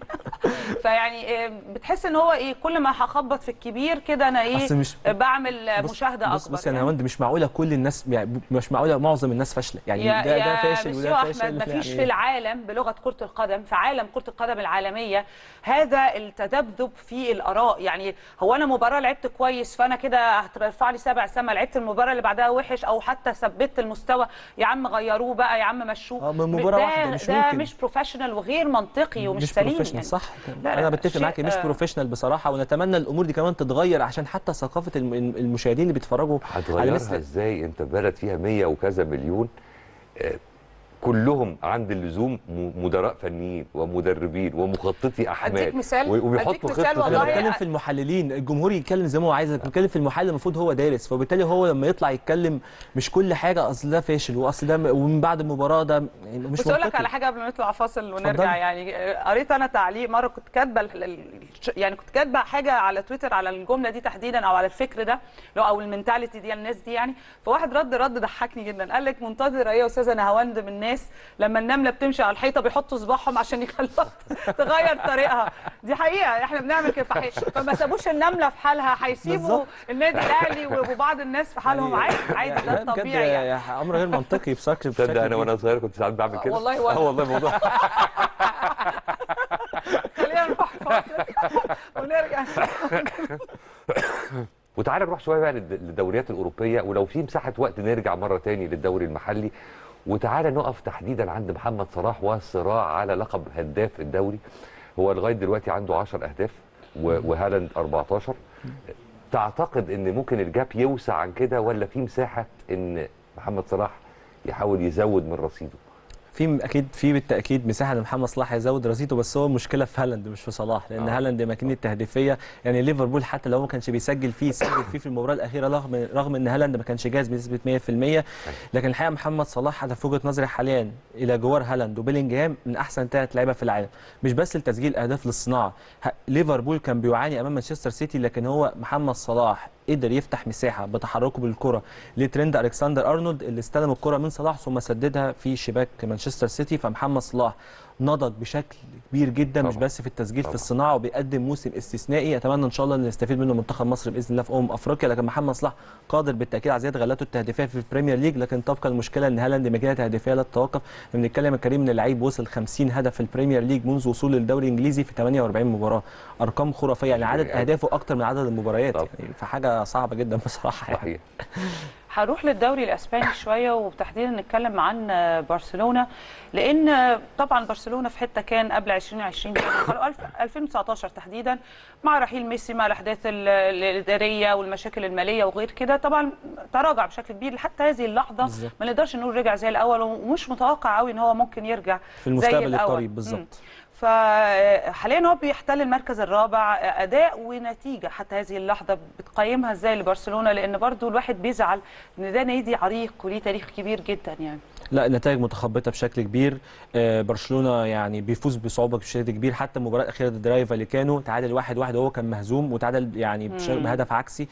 فيعني آه، بتحس ان هو ايه كل ما هخبط في الكبير كده انا ايه أصل مش- آه، بعمل آه، بص- مشاهده بص اكبر بص يعني يعني. هوند مش معقوله كل الناس يعني مش معقوله معظم الناس فاشله يعني يا ده ده يا فاشل مسيو وده فاشل احمد ما فيش يعني في العالم بلغه كره القدم في عالم كره القدم العالميه هذا التذبذب في الاراء يعني هو انا مباراه لعبت كويس فانا كده هترفع لي سبع سما لعبت المباراه اللي بعدها وحش او حتى ثبت المستوى يا عم غيروه بقى يا عم مشوه آه، من مباراة ده واحدة مش ده ممكن. مش بروفيشنال وغير منطقي ومش مش سليم بروفيشنال يعني. صح لا، انا لا، بتفق شيء، معاك مش آه، بروفيشنال بصراحه ونتمنى الامور دي كمان تتغير عشان حتى ثقافه الم- المشاهدين اللي بيتفرجوا على هتغيرها مثل ازاي انت بلد فيها 100 وكذا مليون آه، كلهم عند اللزوم م- مدراء فنيين ومدربين ومخططي احمال أديك مثال- و- أديك وبيحطوا مثال خطه والله انا كده. بتكلم في المحللين الجمهور يتكلم زي ما هو عايز بتكلم في المحلل المفروض هو دارس فبالتالي هو لما يطلع يتكلم مش كل حاجه اصل ده فاشل واصل ده م- ومن بعد المباراه ده يعني مش بس اقول لك منطقي. على حاجه قبل ما نطلع فاصل ونرجع اتفضلي. يعني آه، قريت انا تعليق مره كنت كاتبه ال- ال- يعني كنت كاتبه حاجه على تويتر على الجمله دي تحديدا او على الفكر ده اللي هو او المنتاليتي دي الناس دي يعني فواحد رد رد ضحكني جدا قال لك منتظره ايه يا استاذه نهاوند من الناس لما النمله بتمشي على الحيطه بيحطوا صباعهم عشان يخلوها تغير طريقها دي حقيقه احنا بنعمل كده فحي- فما سابوش النمله في حالها هيسيبوا بالظبط. النادي الاهلي وبعض الناس في حالهم عادي عادي ده لا، بجد الطبيعي يعني يا- امر غير منطقي بشكل تصدق بشكل انا كبير. وانا صغير كنت ساعات بعمل كده والله وأنا. اه والله موضوع خلينا نروح فاصل ونرجع وتعالى نروح شويه بقى للد- للدوريات الاوروبيه ولو في مساحه وقت نرجع مره تاني للدوري المحلي وتعالى نقف تحديدا عند محمد صلاح والصراع على لقب هداف الدوري هو لغايه دلوقتي عنده 10 اهداف و- وهالاند 14 تعتقد ان ممكن الجاب يوسع عن كده ولا في مساحه ان محمد صلاح يحاول يزود من رصيده في اكيد في بالتاكيد مساحه لمحمد صلاح يزود رصيده بس هو المشكله في هالاند مش في صلاح لان آه. هالاند ماكينه تهديفيه يعني ليفربول حتى لو ما كانش بيسجل فيه سجل فيه في المباراه الاخيره رغم رغم ان هالاند ما كانش جاهز بنسبه 100% لكن الحقيقه محمد صلاح هدف وجهه نظري حاليا الى جوار هالاند وبيلينجهام من احسن ثلاث لعيبه في العالم مش بس لتسجيل اهداف للصناعه ه- ليفربول كان بيعاني امام مانشستر سيتي لكن هو محمد صلاح قدر يفتح مساحه بتحركه بالكره لترند الكسندر ارنولد اللي استلم الكره من صلاح ثم سددها في شباك مانشستر سيتي فمحمد صلاح نضج بشكل كبير جدا مش طبعا. بس في التسجيل طبعا. في الصناعه وبيقدم موسم استثنائي اتمنى ان شاء الله ان نستفيد منه منتخب مصر باذن الله في امم افريقيا لكن محمد صلاح قادر بالتاكيد على زياده غلاته التهديفيه في البريمير ليج لكن تبقى المشكله ان هالاند ماكينه تهديفيه لا تتوقف بنتكلم يا كريم ان اللعيب وصل 50 هدف في البريمير ليج منذ وصوله للدوري الانجليزي في 48 مباراه ارقام خرافيه يعني عدد يعني. اهدافه اكتر من عدد المباريات طبعا. يعني فحاجه صعبه جدا بصراحه يعني. صحيح هروح للدوري الاسباني شويه وتحديدا نتكلم عن برشلونه لان طبعا برشلونه في حته كان قبل 2020 قالوا الف- 2019 تحديدا مع رحيل ميسي مع الاحداث ال- الاداريه والمشاكل الماليه وغير كده طبعا تراجع بشكل كبير حتى هذه اللحظه بالظبط. ما نقدرش نقول رجع زي الاول ومش متوقع قوي ان هو ممكن يرجع في زي المستقبل الأول. القريب مم. بالظبط فحاليا هو بيحتل المركز الرابع اداء ونتيجه حتى هذه اللحظه بتقيمها ازاي لبرشلونه لان برضو الواحد بيزعل ان ده نادي عريق وليه تاريخ كبير جدا يعني لا النتائج متخبطه بشكل كبير آه، برشلونه يعني بيفوز بصعوبه بشكل كبير حتى المباراه الاخيره ضد رايو فاليكانو تعادل واحد واحد وهو كان مهزوم وتعادل يعني بش- مم. بهدف عكسي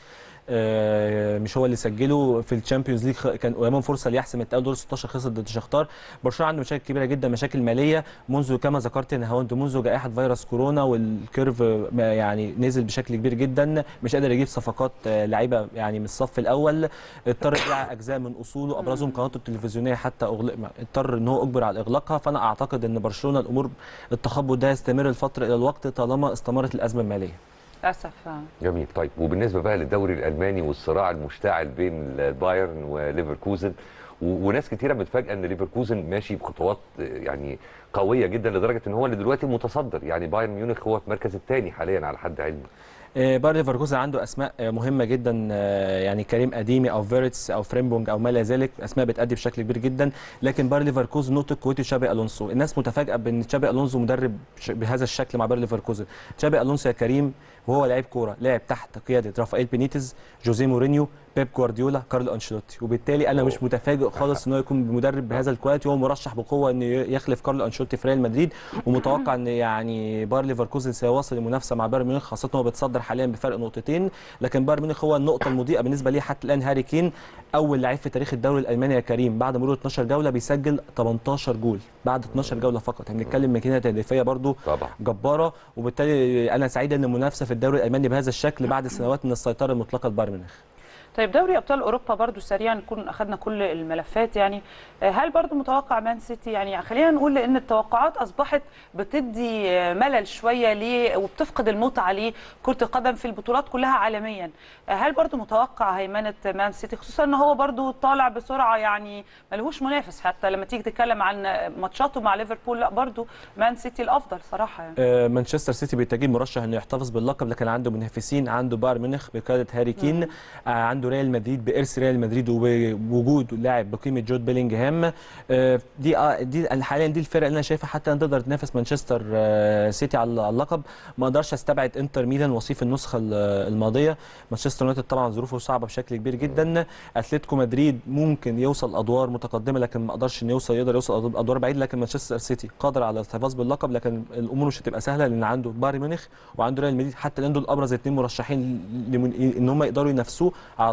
آه، مش هو اللي سجله في الشامبيونز ليج خ- كان قدامهم فرصه ليحسم التاهل دور 16 خسر ضد شختار برشلونه عنده مشاكل كبيره جدا مشاكل ماليه منذ كما ذكرت ان هو منذ جائحه فيروس كورونا والكيرف ما يعني نزل بشكل كبير جدا مش قادر يجيب صفقات آه، لعيبه يعني من الصف الاول اضطر يبيع اجزاء من اصوله ابرزهم قناته التلفزيونيه حتى أغلق اضطر ان هو اجبر على اغلاقها فانا اعتقد ان برشلونه الامور التخبط ده يستمر الفتره الى الوقت طالما استمرت الازمه الماليه للاسف آه. جميل طيب وبالنسبه بقى للدوري الالماني والصراع المشتعل بين البايرن وليفركوزن و- وناس كتيره متفاجئه ان ليفركوزن ماشي بخطوات آه، يعني قويه جدا لدرجه ان هو اللي دلوقتي متصدر يعني بايرن ميونخ هو في المركز الثاني حاليا على حد علمي آه، باير ليفركوزن عنده اسماء آه، مهمه جدا آه، يعني كريم اديمي او فيرتس او فريمبونج او ما الى ذلك اسماء بتأدي بشكل كبير جدا لكن باير ليفركوزن نقطه قوته تشابي الونسو الناس متفاجئه بان تشابي الونسو مدرب ش- بهذا الشكل مع باير ليفركوزن تشابي الونسو يا كريم وهو لعيب كوره لعب تحت قياده رافائيل بينيتز جوزيه مورينيو بيب جوارديولا كارلو انشيلوتي وبالتالي انا مش متفاجئ خالص ان هو يكون مدرب بهذا الكواليتي وهو مرشح بقوه انه يخلف كارلو انشيلوتي في ريال مدريد ومتوقع ان يعني باير ليفركوزن سيواصل المنافسه مع بايرن ميونخ خاصه هو بيتصدر حاليا بفرق نقطتين لكن بايرن ميونخ هو النقطه المضيئه بالنسبه ليه حتى الان هاري كين اول لعيب في تاريخ الدوري الالماني يا كريم بعد مرور 12 جوله بيسجل 18 جول بعد 12 جوله فقط احنا بنتكلم ماكينه تهديفيه برضو طبعا جباره وبالتالي انا سعيد ان المنافسه في الدوري الالماني بهذا الشكل بعد سنوات من السيطره المطلقه لبايرن ميونخ طيب دوري ابطال اوروبا برضو سريعا نكون اخذنا كل الملفات يعني آه، هل برضو متوقع مان سيتي يعني خلينا نقول ان التوقعات اصبحت بتدي آه، ملل شويه ليه وبتفقد المتعه لكره القدم في البطولات كلها عالميا آه، هل برضو متوقع هيمنه مان سيتي خصوصا ان هو برضو طالع بسرعه يعني ملهوش منافس حتى لما تيجي تتكلم عن ماتشاته مع ليفربول لا برضو مان سيتي الافضل صراحه يعني آه، مانشستر سيتي بالتاكيد مرشح انه يحتفظ باللقب لكن عنده منافسين عنده بايرن ميونخ بقياده هاري كين آه، عنده ريال مدريد بارث ريال مدريد وبوجود لاعب بقيمه جود بيلينجهام آه، دي آه، دي حاليا دي الفرق اللي انا شايفها حتى ان تقدر تنافس مانشستر آه، سيتي على على اللقب ما اقدرش استبعد انتر ميلان وصيف النسخه ال- الماضيه مانشستر يونايتد طبعا ظروفه صعبه بشكل كبير جدا اتلتيكو مدريد ممكن يوصل ادوار متقدمه لكن ما قدرش انه يوصل يقدر يوصل ادوار بعيد لكن مانشستر سيتي قادر على الاحتفاظ باللقب لكن الامور مش هتبقى سهله لان عنده بايرن ميونخ وعنده ريال مدريد حتى الان دول ابرز اثنين مرشحين لمن- ان هم يقدروا ينافسوه على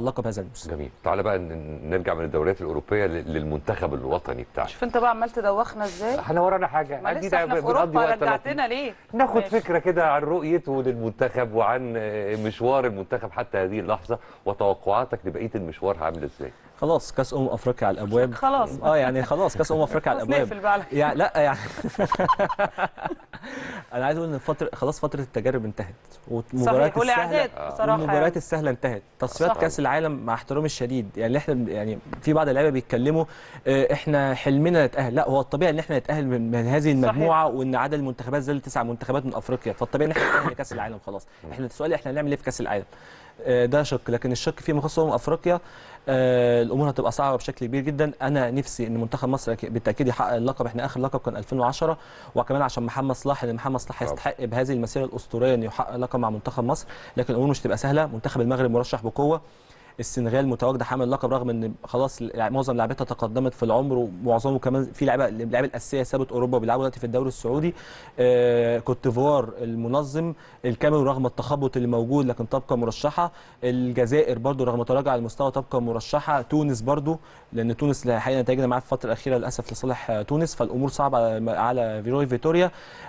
اللقب هذا الموسم جميل تعالى بقى ن- نرجع من الدوريات الاوروبيه لل- للمنتخب الوطني بتاعنا شوف انت بقى عمال تدوخنا ازاي احنا ورانا حاجه ما أكيد لسه احنا في بنقضي اوروبا وقت لطيف. رجعتنا ليه ناخد ماشي. فكره كده عن رؤيته للمنتخب وعن آه، مشوار المنتخب حتى هذه اللحظه وتوقعاتك لبقيه المشوار عامل ازاي خلاص كاس امم افريقيا على الابواب خلاص. اه يعني خلاص كاس امم افريقيا على خلاص الابواب نقفل بقى على كده. يعني لا يعني انا عايز اقول ان فتره خلاص فتره التجارب انتهت والمباريات صحيح والاعداد السهله بصراحه والمباريات يعني. السهله انتهت تصفيات صح. كاس العالم مع احترامي الشديد يعني اللي احنا بن- يعني في بعض اللعيبه بيتكلموا آه، احنا حلمنا نتاهل لا هو الطبيعي ان احنا نتاهل من, من هذه المجموعه وان عدد المنتخبات زي تسع منتخبات من افريقيا فالطبيعي ان احنا نتاهل لكاس العالم خلاص احنا السؤال احنا هنعمل ايه في كاس العالم آه، ده شق لكن الشق فيما يخص امم افريقيا آه، الامور هتبقى صعبه بشكل كبير جدا انا نفسي ان منتخب مصر أكيد- بالتاكيد يحقق اللقب احنا اخر لقب كان 2010 وكمان عشان محمد صلاح ان محمد صلاح طبعا. يستحق بهذه المسيره الاسطوريه انه يحقق لقب مع منتخب مصر لكن الامور مش تبقى سهله منتخب المغرب مرشح بقوه السنغال متواجده حامل اللقب رغم ان خلاص الع- معظم لاعبتها تقدمت في العمر ومعظمهم كمان في لعيبه اللعيبه الاساسيه سابت اوروبا وبيلعبوا دلوقتي في الدوري السعودي آه كوت ديفوار المنظم الكاميرون رغم التخبط اللي موجود لكن تبقى مرشحه الجزائر برضو رغم تراجع المستوى تبقى مرشحه تونس برضو لان تونس الحقيقه نتائجنا معاه في الفتره الاخيره للاسف لصالح آه، تونس فالامور صعبه على- على روي فيتوريا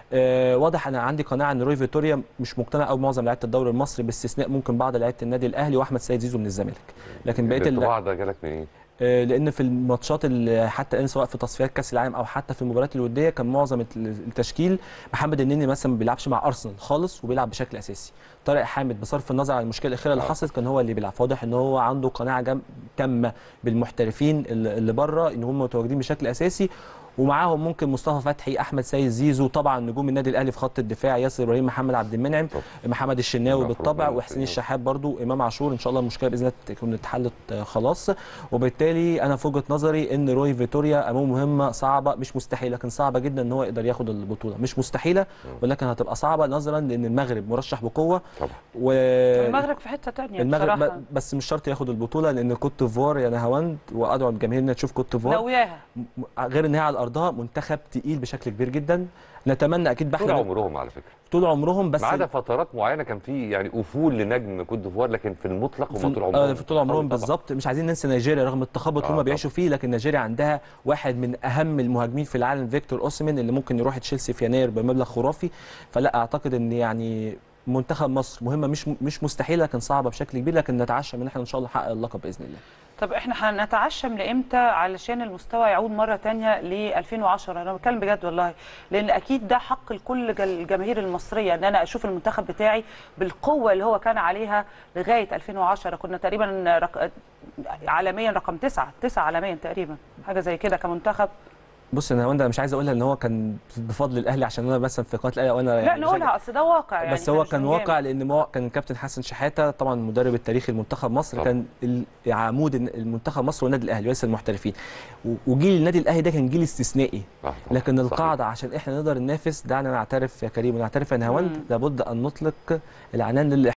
آه واضح انا عندي قناعه ان روي فيتوريا مش مقتنع قوي بمعظم لعيبه الدوري المصري باستثناء ممكن بعض لعيبه النادي الاهلي واحمد سيد زيزو من الزمالك لكن بقيه الل- الانطباع ده جالك منين؟ آه، لان في الماتشات اللي حتى الان سواء في تصفيات كاس العالم او حتى في المباريات الوديه كان معظم الت- التشكيل محمد النني مثلا ما بيلعبش مع ارسنال خالص وبيلعب بشكل اساسي طارق حامد بصرف النظر عن المشكله الاخيره اللي آه. حصلت كان هو اللي بيلعب فواضح ان هو عنده قناعه جم... تامه بالمحترفين اللي اللي بره ان هم متواجدين بشكل اساسي ومعاهم ممكن مصطفى فتحي احمد سيد زيزو طبعا نجوم النادي الاهلي في خط الدفاع ياسر ابراهيم محمد عبد المنعم طب. محمد الشناوي المفروض بالطبع برضه وحسين الشناوي. الشحات برضو امام عاشور ان شاء الله المشكله باذن الله تكون اتحلت آه، خلاص وبالتالي انا في وجهه نظري ان روي فيتوريا امامه مهمه صعبه مش مستحيله لكن صعبه جدا ان هو يقدر ياخد البطوله مش مستحيله ولكن هتبقى صعبه نظرا لان المغرب مرشح بقوه طبعا و المغرب في حته تانية المغرب بصراحه ب- بس مش شرط ياخد البطوله لان كوت ديفوار يا نهاوند وادعو الجماهير انها تشوف كوت ديفوار ناوياها م- غير ان هي على ارضها منتخب تقيل بشكل كبير جدا نتمنى اكيد طول بحنا عمرهم على فكره طول عمرهم بس ما عدا فترات معينه كان في يعني افول لنجم كوت ديفوار لكن في المطلق هم في طول آه، عمرهم في طول عمرهم طبعاً. بالظبط مش عايزين ننسى نيجيريا رغم التخبط آه، اللي هم بيعيشوا طبعاً. فيه لكن نيجيريا عندها واحد من اهم المهاجمين في العالم فيكتور اوسيمين اللي ممكن يروح تشيلسي في يناير بمبلغ خرافي فلا اعتقد ان يعني منتخب مصر مهمه مش مش مستحيله لكن صعبه بشكل كبير لكن نتعشى ان احنا ان شاء الله نحقق اللقب باذن الله طب احنا هنتعشم لامتى علشان المستوى يعود مره تانية ل 2010 انا بتكلم بجد والله لان اكيد ده حق لكل جل- الجماهير المصريه ان انا اشوف المنتخب بتاعي بالقوه اللي هو كان عليها لغايه 2010 كنا تقريبا رق... عالميا رقم تسعة تسعة عالميا تقريبا حاجه زي كده كمنتخب بص انا انا مش عايز اقولها ان هو كان بفضل الاهلي عشان انا مثلا في قناه الاهلي وانا لا يعني نقولها اصل ده واقع يعني بس هو إحنا كان مش واقع بنجامل. لان مو... كان الكابتن حسن شحاته طبعا المدرب التاريخي لمنتخب مصر طبعا. كان ال- عمود المنتخب مصر والنادي الاهلي وليس المحترفين و- وجيل النادي الاهلي ده كان جيل استثنائي آه، طبعاً. لكن صحيح. القاعده عشان احنا نقدر ننافس دعنا نعترف يا كريم ونعترف يا نهاوند مم. لابد ان نطلق العنان لل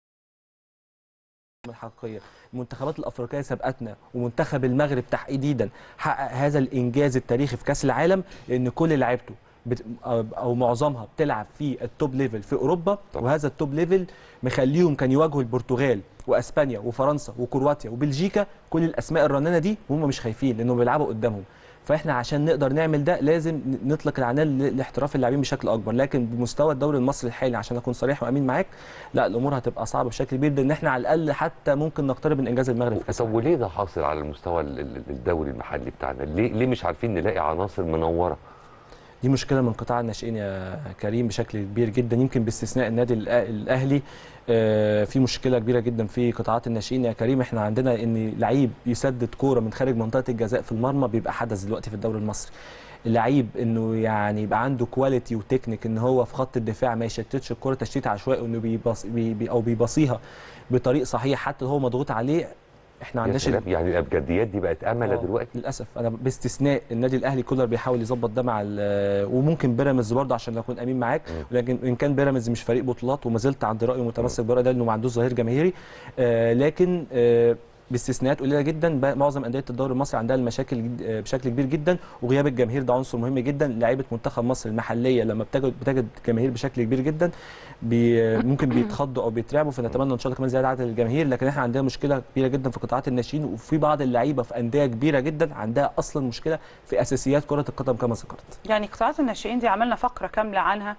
الحقيقيه المنتخبات الافريقيه سبقتنا ومنتخب المغرب تحديدا حقق هذا الانجاز التاريخي في كاس العالم لان كل لعيبته بت... او معظمها بتلعب في التوب ليفل في اوروبا طبعا. وهذا التوب ليفل مخليهم كان يواجهوا البرتغال واسبانيا وفرنسا وكرواتيا وبلجيكا كل الاسماء الرنانه دي وهم مش خايفين لانهم بيلعبوا قدامهم فاحنا عشان نقدر نعمل ده لازم ن- نطلق العنان ل- لاحتراف اللاعبين بشكل اكبر لكن بمستوى الدوري المصري الحالي عشان اكون صريح وامين معاك لا الامور هتبقى صعبه بشكل كبير لان احنا على الاقل حتى ممكن نقترب من انجاز المغرب في كاس طب العالم. وليه ده حاصل على المستوى ال- ال- الدوري المحلي بتاعنا؟ ليه ليه مش عارفين نلاقي عناصر منوره؟ دي مشكله من قطاع الناشئين يا كريم بشكل كبير جدا يمكن باستثناء النادي الأ- الاهلي آه، في مشكله كبيره جدا في قطاعات الناشئين يا كريم احنا عندنا ان لعيب يسدد كوره من خارج منطقه الجزاء في المرمى بيبقى حدث دلوقتي في الدوري المصري اللعيب انه يعني يبقى عنده كواليتي وتكنيك ان هو في خط الدفاع ما يشتتش الكره تشتيت عشوائي وانه بيبص بي بي او بيبصيها بطريق صحيح حتى لو هو مضغوط عليه احنا ما يا عندناش سلام، يعني الابجديات دي بقت امله آه، دلوقتي للاسف انا باستثناء النادي الاهلي كولر بيحاول يظبط ده مع ال- وممكن بيراميدز برضه عشان اكون امين معاك مم. لكن ان كان بيراميدز مش فريق بطولات وما زلت عند رايي متمسك برايي ده انه ما عندوش ظهير جماهيري آه لكن آه باستثناءات قليله جدا ب- معظم انديه الدوري المصري عندها المشاكل جد- آه، بشكل كبير جدا وغياب الجماهير ده عنصر مهم جدا لعيبه منتخب مصر المحليه لما بتجد بتجد جماهير بشكل كبير جدا بي ممكن بيتخضوا او بيترعبوا فنتمنى ان شاء الله كمان زياده عدد الجماهير لكن احنا عندنا مشكله كبيره جدا في قطاعات الناشئين وفي بعض اللعيبه في انديه كبيره جدا عندها اصلا مشكله في اساسيات كره القدم كما ذكرت يعني قطاعات الناشئين دي عملنا فقره كامله عنها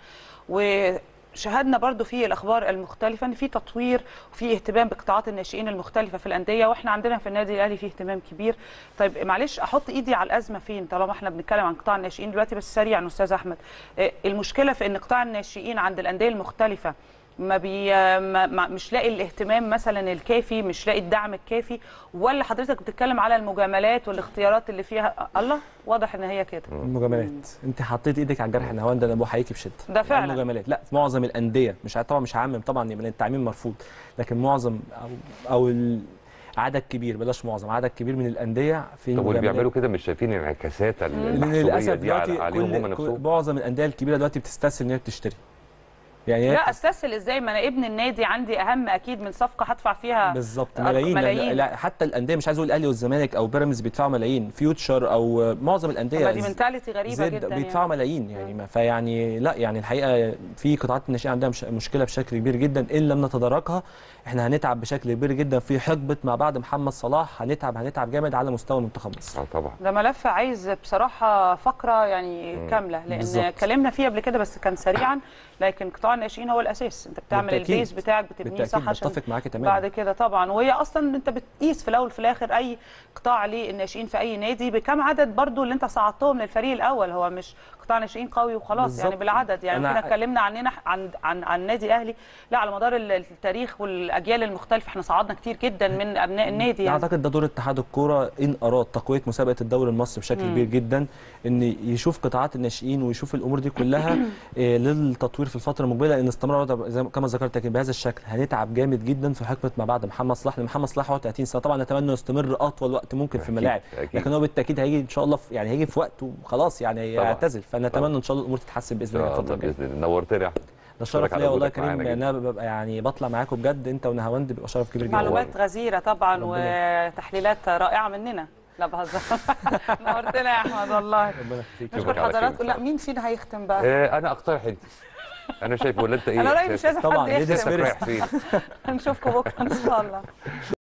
وشاهدنا برضو في الاخبار المختلفه ان في تطوير وفي اهتمام بقطاعات الناشئين المختلفه في الانديه واحنا عندنا في النادي الاهلي في اهتمام كبير طيب معلش احط ايدي على الازمه فين طالما احنا بنتكلم عن قطاع الناشئين دلوقتي بس سريعا استاذ احمد إيه المشكله في ان قطاع الناشئين عند الانديه المختلفه ما بي ما ما- مش لاقي الاهتمام مثلا الكافي مش لاقي الدعم الكافي ولا حضرتك بتتكلم على المجاملات والاختيارات اللي فيها الله واضح ان هي كده المجاملات انت حطيت ايدك على الجرح يا نهاوند انا بحييكي بشده ده فعلا. المجاملات لا في معظم الانديه مش ع- طبعا مش هعمم طبعا يبقى التعميم مرفوض لكن معظم او او ال- عدد كبير بلاش معظم عدد كبير من الانديه في طب واللي مجاملات. بيعملوا كده مش شايفين انعكاسات للاسف المحسوبيه دي دلوقتي على- عليهم هم كل نفسهم كل- معظم الانديه الكبيره دلوقتي بتستسهل ان هي تشتري يعني هي لا استسهل ازاي ما انا ابن النادي عندي اهم اكيد من صفقه هدفع فيها بالظبط أرق- ملايين, ملايين. لا, لا حتى الانديه مش عايز اقول الاهلي والزمالك او بيراميدز بيدفعوا ملايين فيوتشر او معظم الانديه طب دي منتاليتي غريبه زد جدا بيدفعوا يعني. ملايين يعني ما فيعني لا يعني الحقيقه في قطاعات الناشئين عندها مش مشكله بشكل كبير جدا ان لم نتداركها احنا هنتعب بشكل كبير جدا في حقبه ما بعد محمد صلاح هنتعب هنتعب جامد على مستوى منتخب مصر اه طبعا ده ملف عايز بصراحه فقره يعني كامله لان بالظبط. اتكلمنا فيه قبل كده بس كان سريعا لكن قطاع الناشئين هو الاساس انت بتعمل بالتأكيد. البيز بتاعك بتبنيه بالتاكيد صح عشان بتفق معاكي تماما بعد كده طبعا وهي اصلا انت بتقيس في الاول وفي الاخر اي قطاع للناشئين في اي نادي بكم عدد برضو اللي انت صعدتهم للفريق الاول هو مش قطاع ناشئين قوي وخلاص بالظبط. يعني بالعدد يعني أنا- كنا اتكلمنا عننا عن عن عن النادي الاهلي لا على مدار التاريخ والاجيال المختلفه احنا صعدنا كتير جدا من ابناء النادي يعني اعتقد ده دور اتحاد الكوره ان اراد تقويه مسابقه الدوري المصري بشكل كبير جدا ان يشوف قطاعات الناشئين ويشوف الامور دي كلها آه، للتطوير في الفتره المقبله لان استمرار الوضع زي ما- كما ذكرت لكن بهذا الشكل هنتعب جامد جدا في حقبه ما بعد محمد صلاح لان محمد صلاح هو 30 سنه طبعا نتمنى انه يستمر اطول وقت ممكن في أكيد، الملاعب أكيد. لكن هو بالتاكيد هيجي ان شاء الله في يعني هيجي في وقت وخلاص يعني طبعاً. يعتزل طبعاً. فنتمنى ان شاء الله الامور تتحسن باذن الله آه، الفتره الله الجايه باذن الله نورتنا يا احمد ده شرف أشكرك على ليا والله يا وجودك معانا كريم جداً. ان انا ببقى يعني بطلع معاكم بجد انت ونهاوند بيبقى شرف كبير جدا معلومات غزيره طبعا ربنا وتحليلات رائعه مننا لا بهزر نورتنا يا احمد والله ربنا يخليك نشوفك نشكر على خير إن حضراتكم شاء لا مين فينا هيختم بقى آه، انا اقترح انت انا شايف ولا انت ايه انا رايي مش شايف؟ لازم طبعاً، حد ladies يختم رايح فين نشوفكم بكره ان شاء الله